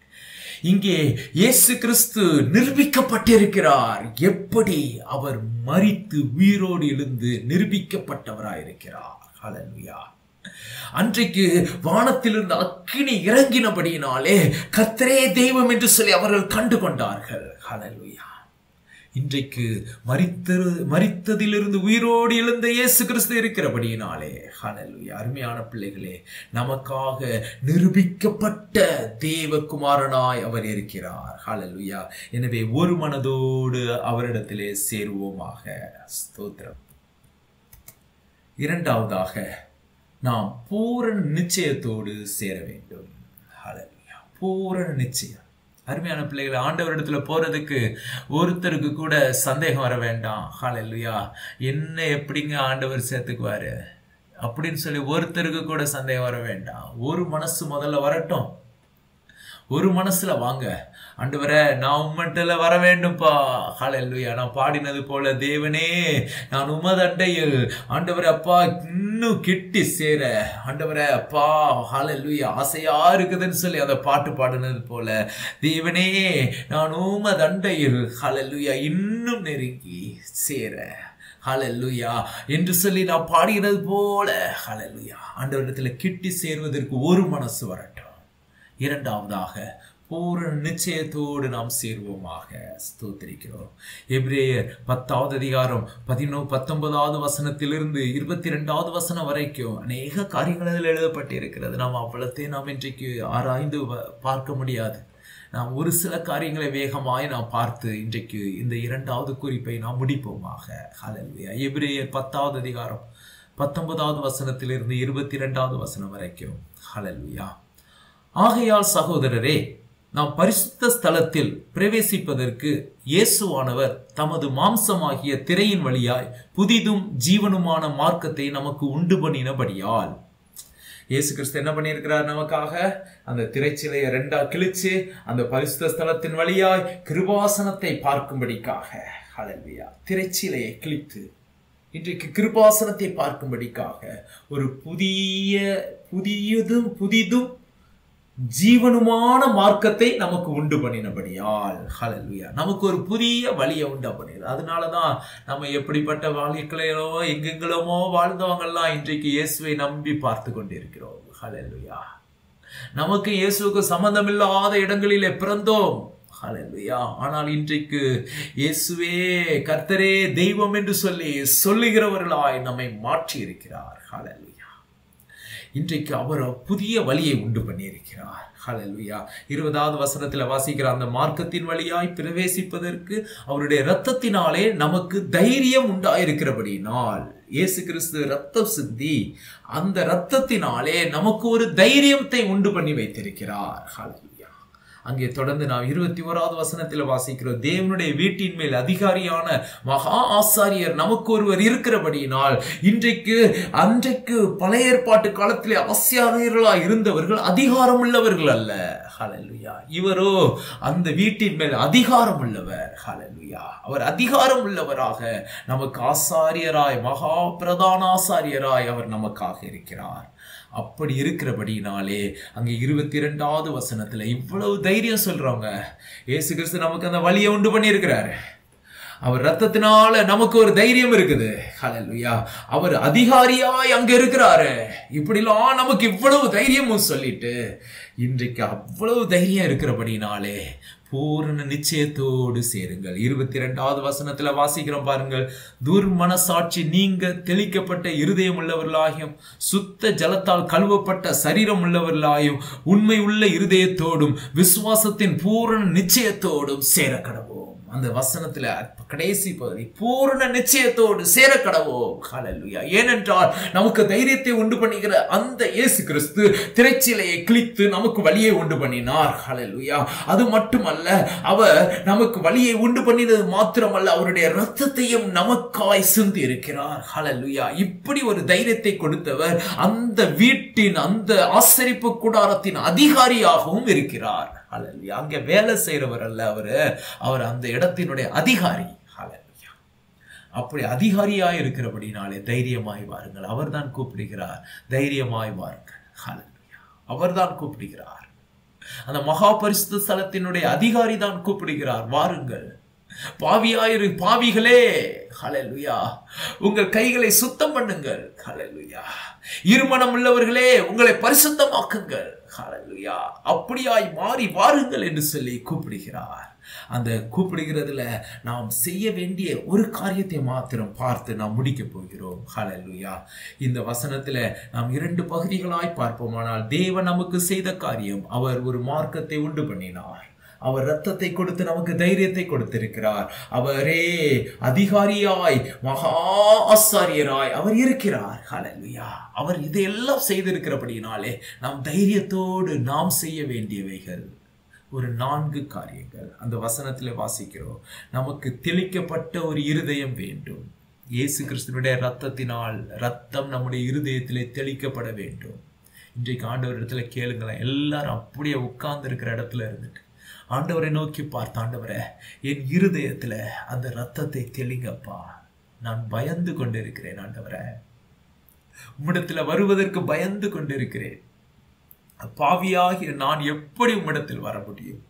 இங்கே இயேசு கிறிஸ்து நிரூபிக்கப்பட்டிருக்கிறார் எப்படி அவர் மரித்து உயிரோடு எழுந்து நிரூபிக்கப்பட்டவராயிருக்கிறார் ஹalleluya அன்றைக்கு வானத்திலிருந்து அக்கினி இறங்கினபடியினாலே கர்த்தரே தெய்வம் என்று சொல்லி அவர்கள் கண்டு கொண்டார்கள் ஹalleluya இன்றைக்கு மரித்த மரித்ததிலிருந்து உயிரோடு எழுந்த இயேசு கிறிஸ்து இருக்கிறபடியினாலே ஹalleluya அருமையான பிள்ளைகளே நமக்காக நிரூபிக்கப்பட்ட தேவகுமாரனாய் அவர் இருக்கிறார் ஹalleluya எனவே ஒரு மனதோடு அவரிடத்திலே சேருவோமாக ஸ்தோத்திரம் இரண்டாவதாக நாம் பூரண நிச்சயத்தோடு சேர வேண்டும் ஹalleluya பூரண நிச்சயம் அருமையான பிள்ளைகளை ஆண்டவரிடத்துல போறதுக்கு ஒருத்தருக்கு கூட சந்தேகம் வர வேண்டாம் ஹalleluya என்ன எப்படிங்க ஆண்டவர் சேர்த்துக்குவாரு அப்படின்னு சொல்லி ஒருத்தருக்கு கூட சந்தேகம் வர வேண்டாம் ஒரு மனசு முதல்ல வரட்டும் ஒரு மனசுல வாங்க ஆண்டவரே நான் உம்மட்டில் வர வேண்டும்பா ஹalleluya நான் பாடினது போல தேவனே நான் உமதண்டையில் ஆண்டவரே அப்பா இன்னும் கிட்டி சேர ஆண்டவரே அப்பா ஹalleluya ஆசையா இருக்குதுன்னு சொல்லி அந்த பாட்டு பாடினது போல தேவனே நான் உமதண்டையில் ஹalleluya இன்னும் நெருங்கி சேர ஹalleluya என்று சொல்லி நான் பாடுகிறது போல ஹalleluya ஆண்டவரிடத்துல கிட்டி சேர்வதற்கு ஒரு மனசு வரட்டும் இரண்டாவதாக பூரண நிச்சயத்தோடு நாம் சேர்வோமாக ஸ்தோத்திரிக்கிறோம் எப்ரேயர் பத்தாவது அதிகாரம் பதினோ பத்தொன்பதாவது வசனத்திலிருந்து இருபத்தி ரெண்டாவது வசனம் வரைக்கும் அநேக காரியங்கள் அதில் எழுதப்பட்டிருக்கிறது நாம் அவ்வளத்தையும் நாம் இன்றைக்கு ஆராய்ந்து வ- பார்க்க முடியாது நாம் ஒரு சில காரியங்களை வேகமாய் நாம் பார்த்து இன்றைக்கு இந்த இரண்டாவது குறிப்பை நாம் முடிப்போமாக ஹalleluya எபிரேயர் பத்தாவது அதிகாரம் பத்தொன்பதாவது வசனத்திலிருந்து இருபத்தி ரெண்டாவது வசனம் வரைக்கும் ஹalleluya ஆகையால் சகோதரரே நாம் பரிசுத்த ஸ்தலத்தில் பிரவேசிப்பதற்கு இயேசுவானவர் தமது மாம்சமாகிய திரையின் வழியாய் புதிதும் ஜீவனுமான மார்க்கத்தை நமக்கு உண்டு பண்ணினபடியால் இயேசு கிறிஸ்து என்ன பண்ணியிருக்கிறார் நமக்காக அந்த திரைச்சிலையை ரெண்டா கிழிச்சு அந்த பரிசுத்த ஸ்தலத்தின் வழியாய் கிருபாசனத்தை பார்க்கும்படிக்காக ஹalleluya திரைச்சிலையை கிழித்து இன்றைக்கு கிருபாசனத்தை பார்க்கும்படிக்காக ஒரு புதிய புதியதும் புதிதும் ஜீவனுமான மார்க்கத்தை நமக்கு உண்டு பண்ணினபடியால் ஹalleluya நமக்கு ஒரு புதிய வழியை உண்டு பண்ணியது அதனால தான் நம்ம எப்படிப்பட்ட வாழ்க்கையிலோ எங்கெங்கிலுமோ வாழ்ந்தவங்கெல்லாம் இன்றைக்கு இயேசுவை நம்பி பார்த்து கொண்டிருக்கிறோம் ஹalleluya நமக்கு இயேசுவுக்கு சம்பந்தமில்லாத இடங்களிலே பிறந்தோம் ஹalleluya ஆனால் இன்றைக்கு இயேசுவே கர்த்தரே தெய்வம் என்று சொல்லி சொல்லுகிறவர்களாய் நம்மை மாற்றி இருக்கிறார் ஹalleluya இன்றைக்கு அவர் புதிய வழியை உண்டு பண்ணியிருக்கிறார் ஹalleluya இருபதாவது வசனத்துல வாசிக்கிற அந்த மார்க்கத்தின் வழியாய் பிரவேசிப்பதற்கு அவருடைய இரத்தத்தினாலே நமக்கு தைரியம் உண்டாயிருக்கிறபடினால் இயேசு கிறிஸ்து ரத்தம் சிந்தி அந்த இரத்தத்தினாலே நமக்கு ஒரு தைரியத்தை உண்டு பண்ணி வைத்திருக்கிறார் ஹalleluya அங்கே தொடர்ந்து நாம் இருபத்தி ஓராவது வசனத்தில் வாசிக்கிறோம் தேவனுடைய வீட்டின் மேல் அதிகாரியான மகா ஆசாரியர் நமக்கு ஒருவர் இருக்கிறபடியினால் இன்றைக்கு அன்றைக்கு பழைய ஏற்பாட்டு காலத்திலே ஆசாரியர்களாய் இருந்தவர்கள் அதிகாரம் உள்ளவர்கள் அல்ல ஹalleluya இவரோ அந்த வீட்டின் மேல் அதிகாரம் உள்ளவர் ஹalleluya அவர் அதிகாரம் உள்ளவராக நமக்கு ஆசாரியராய் மகா பிரதான ஆசாரியராய் அவர் நமக்காக இருக்கிறார் அப்படி இருக்கிறபடினாலே அங்கே இருபத்தி இரண்டாவது வசனத்துல இவ்வளவு தைரியம் சொல்றாங்க இயேசு கிறிஸ்து நமக்கு அந்த வழியை உண்டு பண்ணியிருக்கிறாரு அவர் ரத்தத்தினால நமக்கு ஒரு தைரியம் இருக்குது ஹalleluya அவர் அதிகாரியாய் அங்க இருக்கிறாரு இப்படிலாம் நமக்கு இவ்வளவு தைரியமும் சொல்லிட்டு இன்றைக்கு அவ்வளவு தைரியம் இருக்கிறபடினாலே பூரண நிச்சயத்தோடு சேருங்கள் இருபத்தி ரெண்டாவது வசனத்துல வாசிக்கிறோம் பாருங்கள் துர்மனசாட்சி நீங்க தெளிக்கப்பட்ட இருதயம் உள்ளவர்களாயும் சுத்த ஜலத்தால் கழுவப்பட்ட சரீரம் உள்ளவர்களாயும் உண்மை உள்ள இருதயத்தோடும் விசுவாசத்தின் பூரண நிச்சயத்தோடும் சேர கடவோம் அந்த வசனத்துல கடைசி பகுதி பூரண நிச்சயத்தோடு சேர கடவோம் ஹalleluya ஏனென்றால் நமக்கு தைரியத்தை உண்டு பண்ணுகிற அந்த இயேசு கிறிஸ்து திரைச்சிலையை கிழித்து நமக்கு வழியை உண்டு பண்ணினார் ஹalleluya அது மட்டுமல்ல அவர் நமக்கு வழியை உண்டு பண்ணினது மாத்திரமல்ல அவருடைய ரத்தத்தையும் நமக்காய் சிந்தி இருக்கிறார் ஹalleluya இப்படி ஒரு தைரியத்தை கொடுத்தவர் அந்த வீட்டின் அந்த ஆசரிப்பு கூடாரத்தின் அதிகாரியாகவும் இருக்கிறார் ஹalleluya அங்க வேலை செய்யறவர் அல்ல அவரு அவர் அந்த இடத்தினுடைய அதிகாரி ஹalleluya அப்படி அதிகாரியாய் இருக்கிறபடினாலே தைரியமாய் வாருங்கள் அவர்தான் கூப்பிடுகிறார் தைரியமாய் வாருங்கள் ஹalleluya அவர்தான் கூப்பிடுகிறார் அந்த மகா பரிசுத்த ஸ்தலத்தினுடைய அதிகாரி தான் கூப்பிடுகிறார் வாருங்கள் பாவியாயிரு பாவிகளே ஹalleluya உங்கள் கைகளை சுத்தம் பண்ணுங்கள் ஹalleluya இருமனம் உள்ளவர்களே உங்களை பரிசுத்தமாக்குங்கள் ஹalleluya அப்படியாய் மாறி வாருங்கள் என்று சொல்லி கூப்பிடுகிறார் அந்த கூப்பிடுகிறதுல நாம் செய்ய வேண்டிய ஒரு காரியத்தை மாத்திரம் பார்த்து நாம் முடிக்க போகிறோம் ஹalleluya இந்த வசனத்துல நாம் இரண்டு பகுதிகளாய் பார்ப்போமானால் தேவன் நமக்கு செய்த காரியம் அவர் ஒரு மார்க்கத்தை உண்டு பண்ணினார் அவர் ரத்தத்தை கொடுத்து நமக்கு தைரியத்தை கொடுத்திருக்கிறார் அவரே அதிகாரியாய் மகா ஆசாரியராய் அவர் இருக்கிறார் ஹalleluya அவர் இதையெல்லாம் செய்திருக்கிறபடினாலே நாம் தைரியத்தோடு நாம் செய்ய வேண்டியவைகள் ஒரு நான்கு காரியங்கள் அந்த வசனத்தில் வாசிக்கிறோம் நமக்கு தெளிக்கப்பட்ட ஒரு இருதயம் வேண்டும் இயேசு கிறிஸ்துவனுடைய ரத்தத்தினால் ரத்தம் நம்முடைய இருதயத்திலே தெளிக்கப்பட வேண்டும் இன்றைக்கு ஆண்டவர் இடத்துல கேளுங்களேன் எல்லாரும் அப்படியே உட்கார்ந்து இருக்கிற இடத்துல இருந்துட்டு ஆண்டவரை நோக்கி பார்த்த ஆண்டவரை என் இருதயத்துல அந்த ரத்தத்தை தெளிங்கப்பா நான் பயந்து கொண்டிருக்கிறேன் ஆண்டவரை உம்மிடத்துல வருவதற்கு பயந்து கொண்டிருக்கிறேன் பாவியாகிய நான் எப்படி உம்மிடத்தில் வர முடியும்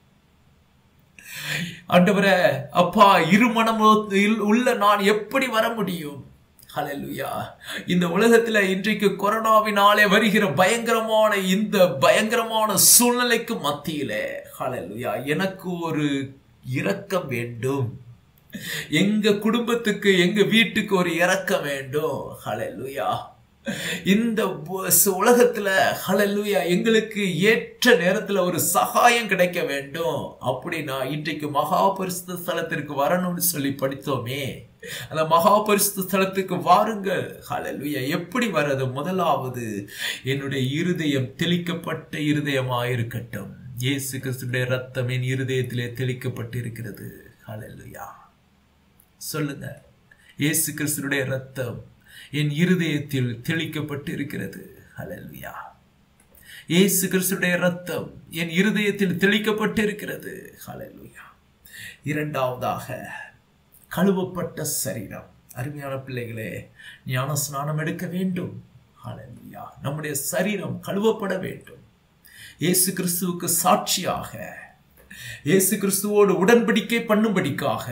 ஆண்டவரே அப்பா இருமனம் உள்ள நான் எப்படி வர முடியும் ஹalleluya இந்த உலகத்துல இன்றைக்கு கொரோனாவினாலே வருகிற பயங்கரமான இந்த பயங்கரமான சூழ்நிலைக்கு மத்தியிலே ஹalleluya எனக்கு ஒரு இரக்கம் வேண்டும் எங்க குடும்பத்துக்கு எங்க வீட்டுக்கு ஒரு இரக்கம் வேண்டும் ஹalleluya இந்த உலகத்துல ஹalleluya எங்களுக்கு ஏற்ற நேரத்துல ஒரு சகாயம் கிடைக்க வேண்டும் அப்படின்னா இன்றைக்கு மகா பரிசுத்த ஸ்தலத்திற்கு வரணும்னு சொல்லி படித்தோமே அந்த மகா பரிசுத்த ஸ்தலத்துக்கு வாருங்கள் ஹalleluya எப்படி வர்றது முதலாவது என்னுடைய இருதயம் தெளிக்கப்பட்ட இருதயமாயிருக்கட்டும் இயேசு கிறிஸ்துடைய ரத்தம் என் இருதயத்திலே தெளிக்கப்பட்டிருக்கிறது ஹalleluya சொல்லுங்க இயேசு கிறிஸ்துடைய ரத்தம் என் இருதயத்தில் தெளிக்கப்பட்டு இருக்கிறது ஹalleluya இயேசு கிறிஸ்துடைய ரத்தம் என் இருதயத்தில் தெளிக்கப்பட்டு இருக்கிறது ஹalleluya இரண்டாவதாக கழுவப்பட்ட சரீரம் அருமையான பிள்ளைகளே ஞான ஸ்நானம் எடுக்க வேண்டும் ஹalleluya நம்முடைய சரீரம் கழுவப்பட வேண்டும் இயேசு கிறிஸ்துவுக்கு சாட்சியாக இயேசு கிறிஸ்துவோடு உடன்படிக்கை பண்ணும்படிக்காக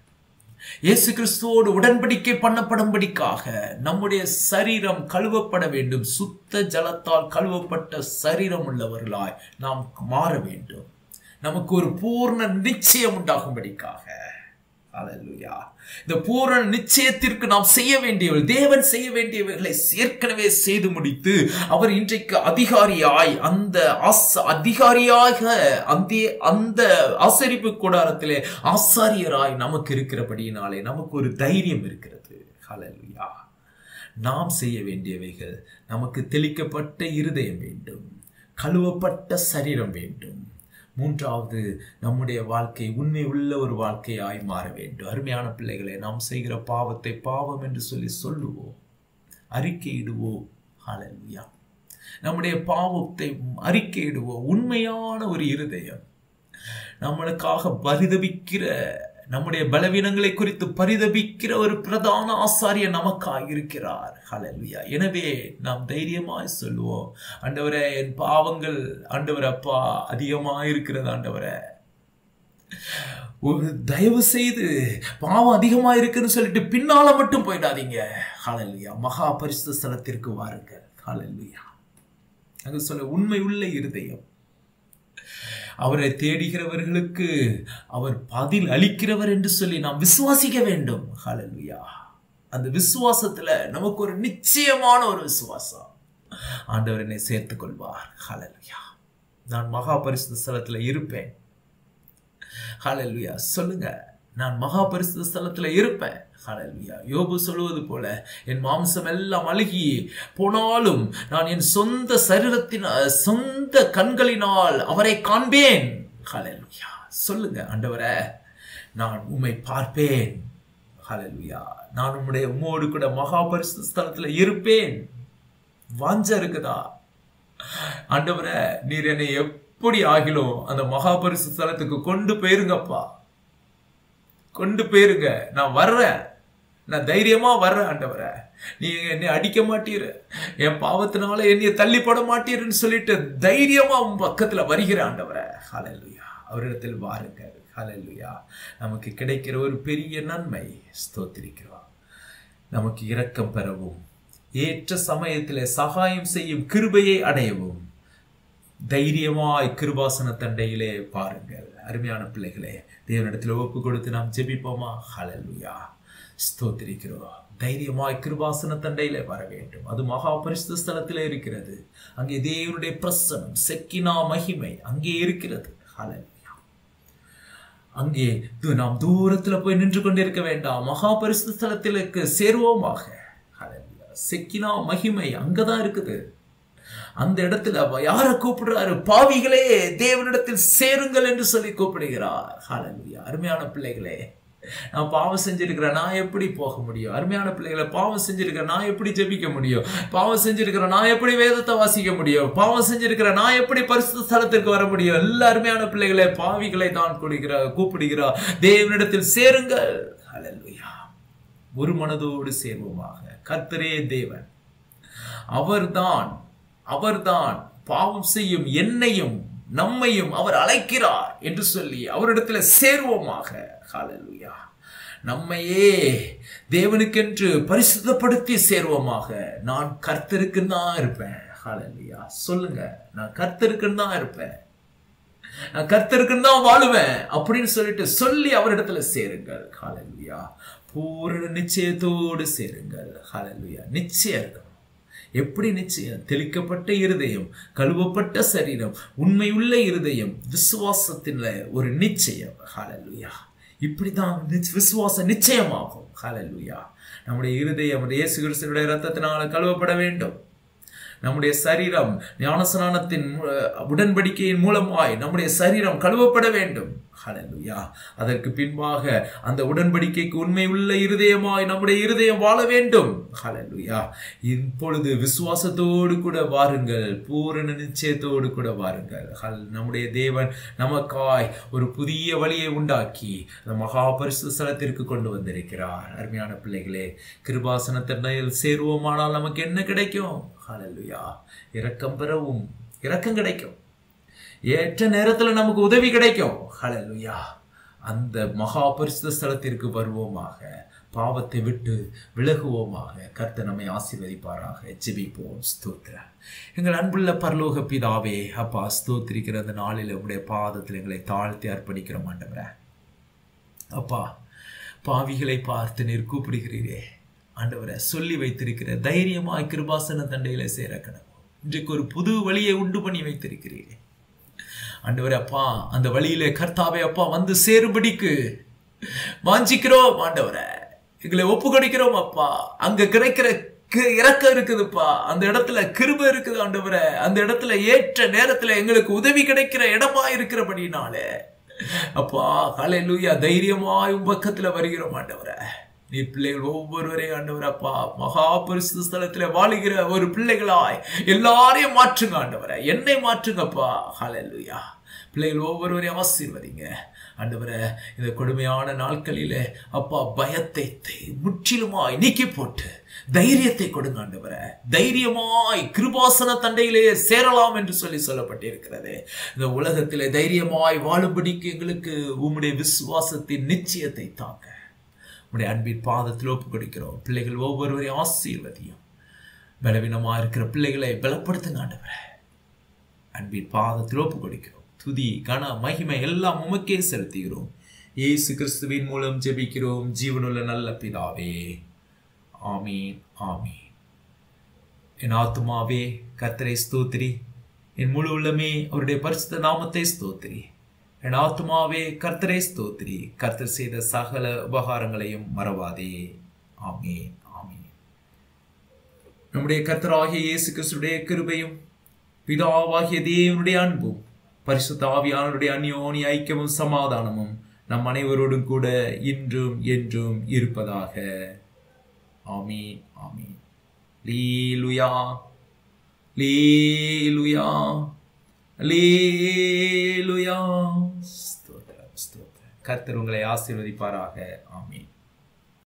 இயேசு கிறிஸ்துவோடு உடன்படிக்கை பண்ணப்படும்படிக்காக நம்முடைய சரீரம் கழுவப்பட வேண்டும் சுத்த ஜலத்தால் கழுவப்பட்ட சரீரம் உள்ளவர்களாய் நாம் மாற வேண்டும் நமக்கு ஒரு பூர்ண நிச்சயம் உண்டாகும்படிக்காக Hallelujah. இந்த பூரண நிச்சயத்திற்கு நாம் செய்ய வேண்டியவர்கள் தேவன் செய்ய வேண்டியவர்களை ஏற்கனவே செய்து முடித்து அவர் இன்றைக்கு அதிகாரியாய் அந்த அதிகாரியாக அந்த அந்த ஆசரிப்பு கூடாரத்திலே ஆசாரியராய் நமக்கு இருக்கிறபடியினாலே நமக்கு ஒரு தைரியம் இருக்கிறது ஹalleluya நாம் செய்ய வேண்டியவைகள் நமக்கு தெளிக்கப்பட்ட இருதயம் வேண்டும் கழுவப்பட்ட சரீரம் வேண்டும் மூன்றாவது நம்முடைய வாழ்க்கை உண்மை உள்ள ஒரு வாழ்க்கையாய் மாற வேண்டும் அருமையான பிள்ளைகளை நாம் செய்கிற பாவத்தை பாவம் என்று சொல்லி சொல்லுவோம் அறிக்கையிடுவோம் ஹalleluya நம்முடைய பாவத்தை அறிக்கையிடுவோம் உண்மையான ஒரு இருதயம் நம்மளுக்காக பரிதபிக்கிற நம்முடைய பலவீனங்களை குறித்து பரிதபிக்கிற ஒரு பிரதான ஆசாரியர் நமக்காக இருக்கிறார் ஹalleluya எனவே நாம் தைரியமாய் சொல்லுவோம் ஆண்டவரே என் பாவங்கள் ஆண்டவர் அப்பா அதிகமாக இருக்கிறது ஆண்டவரே ஒரு தயவு செய்து பாவம் அதிகமா இருக்குன்னு சொல்லிட்டு பின்னால மட்டும் போயிடாதீங்க ஹalleluya மகா பரிசுத்த ஸ்தலத்திற்கு வாருங்கள் ஹalleluya அங்க சொல்ல உண்மை உள்ள இருதயம் அவரை தேடுகிறவர்களுக்கு அவர் பதில் அளிக்கிறவர் என்று சொல்லி நாம் விசுவாசிக்க வேண்டும் ஹalleluya அந்த விசுவாசத்துல நமக்கு ஒரு நிச்சயமான ஒரு விசுவாசம் ஆண்டவர் என்னை சேர்த்துக் கொள்வார் ஹalleluya நான் மகா பரிசுத்த ஸ்தலத்துல இருப்பேன் ஹalleluya சொல்லுங்க நான் மகா பரிசுத்த ஸ்தலத்துல இருப்பேன் ஹalleluya யோபு சொல்வது போல என் மாம்சம் எல்லாம் அழுகி போனாலும் நான் என் சொந்த சரீரத்தின் சொந்த கண்களினால் அவரை காண்பேன் ஹalleluya சொல்லுங்க ஆண்டவரே நான் உம்மை பார்ப்பேன் ஹalleluya நான் உம்முடைய உம்மோடு கூட மகா பரிசுத்த ஸ்தலத்துல இருப்பேன் வாஞ்ச இருக்குதா ஆண்டவரே நீர் என்னை எப்படி ஆகிலும் அந்த மகா பரிசு ஸ்தலத்துக்கு கொண்டு போயிருங்கப்பா கொண்டு போயிருங்க நான் வர்றேன் நான் தைரியமா வர்றேன் ஆண்டவரை நீ என்னை அடிக்க மாட்டீரு என் பாவத்தினால என்னைய தள்ளி போட மாட்டீருன்னு சொல்லிட்டு தைரியமா உன் பக்கத்துல வருகிற ஆண்டவரை ஹalleluya அவரிடத்தில் வாருங்க ஹalleluya நமக்கு கிடைக்கிற ஒரு பெரிய நன்மை ஸ்தோத்திரிக்கிறோம் நமக்கு இரக்கம் பெறவும் ஏற்ற சமயத்தில் சகாயம் செய்யும் கிருபையை அடையவும் தைரியமாய் கிருபாசன தண்டையிலே பாருங்கள் அருமையான பிள்ளைகளே தேவனிடத்தில் ஒப்பு கொடுத்து நாம் ஜெபிப்போமா ஹalleluya ஸ்தோத்திரிக்கிறோம் தைரியமாய் கிருபாசன தண்டையிலே வர வேண்டும் அது மகா பரிசுத்த ஸ்தலத்திலே இருக்கிறது அங்கே தேவனுடைய பிரசனம் செக்கினா மகிமை அங்கே இருக்கிறது ஹalleluya அங்கே து- நாம் தூரத்துல போய் நின்று கொண்டிருக்க வேண்டாம் மகா பரிசுத்த ஸ்தலத்திற்கு சேருவோமாக ஹalleluya செக்கினா மகிமை அங்கதான் இருக்குது அந்த இடத்துல அவ யாரை கூப்பிடுறாரு பாவிகளே தேவனிடத்தில் சேருங்கள் என்று சொல்லி கூப்பிடுகிறார் ஹalleluya அருமையான பிள்ளைகளே நான் பாவம் செஞ்சிருக்கிறேன் நான் எப்படி போக முடியும் அருமையான பிள்ளைகளை பாவம் செஞ்சிருக்கிறேன் நான் எப்படி ஜெபிக்க முடியும் பாவம் செஞ்சிருக்கிறேன் நான் எப்படி வேதத்தை வாசிக்க முடியும் பாவம் செஞ்சிருக்கிறேன் நான் எப்படி பரிசுத்த ஸ்தலத்திற்கு வர முடியும் எல்லா அருமையான பிள்ளைகளே பாவிகளை தான் கொடுக்கிறார் கூப்பிடுகிறார் தேவனிடத்தில் சேருங்கள் ஹalleluya ஒரு மனதோடு சேர்வோமாக கர்த்தரே தேவன் அவர்தான் அவர்தான் பாவம் செய்யும் என்னையும் நம்மையும் அவர் அழைக்கிறார் என்று சொல்லி அவரிடத்துல சேர்வோமாக ஹalleluya நம்மையே தேவனுக்கென்று பரிசுத்தப்படுத்தி சேர்வோமாக நான் கர்த்தருக்குன்னு தான் இருப்பேன் ஹalleluya சொல்லுங்க நான் கர்த்தருக்குன்னு தான் இருப்பேன் நான் கர்த்தருக்குன்னு தான் வாழுவேன் அப்படின்னு சொல்லிட்டு சொல்லி அவரிடத்துல சேருங்கள் ஹalleluya பூரண நிச்சயத்தோடு சேருங்கள் ஹalleluya நிச்சயம் இருக்கணும் எப்படி நிச்சயம் தெளிக்கப்பட்ட இருதயம் கழுவப்பட்ட சரீரம் உண்மையுள்ள இருதயம் விசுவாசத்தின் ஒரு நிச்சயம் ஹalleluya இப்படிதான் நிச்ச- விசுவாச நிச்சயமாகும் ஹalleluya நம்முடைய இருதயம் நம்முடைய இயேசு கிறிஸ்துவினுடைய ரத்தத்தினால கழுவப்பட வேண்டும் நம்முடைய சரீரம் ஞானஸ்நானத்தின் மு- உடன்படிக்கையின் மூலமாய் நம்முடைய சரீரம் கழுவப்பட வேண்டும் ஹalleluya அதற்கு பின்பாக அந்த உடன்படிக்கைக்கு உண்மை உள்ள இருதயமாய் நம்முடைய இருதயம் வாழ வேண்டும் ஹalleluya இப்பொழுது விசுவாசத்தோடு கூட வாருங்கள் பூரண நிச்சயத்தோடு கூட வாருங்கள் ஹல் நம்முடைய தேவன் நமக்காய் ஒரு புதிய வழியை உண்டாக்கி அந்த மகா பரிசு ஸ்தலத்திற்கு கொண்டு வந்திருக்கிறார் அருமையான பிள்ளைகளே கிருபாசனத்தில் சேருவோமானால் நமக்கு என்ன கிடைக்கும் ஹalleluya இரக்கம் பெறவும் இரக்கம் கிடைக்கும் ஏற்ற நேரத்துல நமக்கு உதவி கிடைக்கும் ஹalleluya அந்த மகா பரிசுத்த ஸ்தலத்திற்கு வருவோமாக பாவத்தை விட்டு விலகுவோமாக கர்த்தர் நம்மை ஆசீர்வதிப்பாராக ஜெபிப்போம் ஸ்தோத்திரம் எங்கள் அன்புள்ள பரலோக பிதாவே அப்பா ஸ்தோத்திரிக்கிற அந்த நாளில் உங்களுடைய பாதத்தில் எங்களை தாழ்த்தி அர்ப்பணிக்கிறோம் ஆண்டவரே அப்பா பாவிகளை பார்த்து நீர் கூப்பிடுகிறீரே ஆண்டவரை சொல்லி வைத்திருக்கிற தைரியமாய் கிருபாசன தண்டையில சேர கடவுள் இன்றைக்கு ஒரு புது வழியை உண்டு பண்ணி வைத்திருக்கிறீரே ஆண்டவரே அப்பா அந்த வழியிலே கர்த்தாவே அப்பா வந்து சேரும்படிக்கு வாஞ்சிக்கிறோம் ஆண்டவரே எங்களை ஒப்பு கொடுக்கிறோம் அப்பா அங்க கிடைக்கிற கி- இரக்கம் இருக்குதுப்பா அந்த இடத்துல கிருபை இருக்குது ஆண்டவரே அந்த இடத்துல ஏற்ற நேரத்துல எங்களுக்கு உதவி கிடைக்கிற இடமா இருக்கிறபடினாலே அப்பா ஹalleluya தைரியமாய் உம் பக்கத்துல வருகிறோம் ஆண்டவரே நீ பிள்ளைகள் ஒவ்வொருவரையும் ஆண்டவர் அப்பா மகா பரிசுத்த ஸ்தலத்துல வாழுகிற ஒரு பிள்ளைகளாய் எல்லாரையும் மாற்றுங்க ஆண்டவரே என்னை மாற்றுங்கப்பா ஹalleluya பிள்ளைகள் ஒவ்வொருவரையும் ஆசீர்வதிங்க ஆண்டவரே இந்த கொடுமையான நாட்களிலே அப்பா பயத்தை தை- முற்றிலுமாய் நீக்கி போட்டு தைரியத்தை கொடுங்க ஆண்டவரே தைரியமாய் கிருபாசன தண்டையிலே சேரலாம் என்று சொல்லி சொல்லப்பட்டிருக்கிறது இந்த உலகத்திலே தைரியமாய் வாழும்படிக்கு எங்களுக்கு உம்முடைய விசுவாசத்தின் நிச்சயத்தை தாங்க உம்முடைய அன்பின் பாதத்தில் ஒப்பு கொடுக்கிறோம் பிள்ளைகள் ஒவ்வொருவரையும் ஆசீர்வதியும் பலவீனமா இருக்கிற பிள்ளைகளை பலப்படுத்துங்க ஆண்டவரே அன்பின் பாதத்தில் ஒப்பு கொடுக்கிறோம் துதி கன மகிமை எல்லாம் உமக்கே செலுத்துகிறோம் இயேசு கிறிஸ்துவின் மூலம் ஜெபிக்கிறோம் ஜீவனுள்ள நல்ல பிதாவே ஆமீன் ஆமீன் என் ஆத்துமாவே கர்த்தரை ஸ்தோத்திரி என் முழு உள்ளமே அவருடைய பரிசுத்த நாமத்தை ஸ்தோத்திரி என் ஆத்துமாவே கர்த்தரை ஸ்தோத்திரி கர்த்தர் செய்த சகல உபகாரங்களையும் மறவாதே ஆமீன் ஆமீன் நம்முடைய கர்த்தராகிய இயேசு கிறிஸ்துடைய கிருபையும் பிதாவாகிய தேவனுடைய அன்பும் பரிசுத்த ஆவியானவருடைய அந்யோனி ஐக்கியமும் சமாதானமும் நம் அனைவரோடும் கூட இன்றும் என்றும் இருப்பதாக ஆமீன் ஆமீன் லீலுயா லீலுயா லீலுயா ஸ்தோத்திரம் ஸ்தோத்திரம் கர்த்தர் உங்களை ஆசீர்வதிப்பாராக ஆமீன்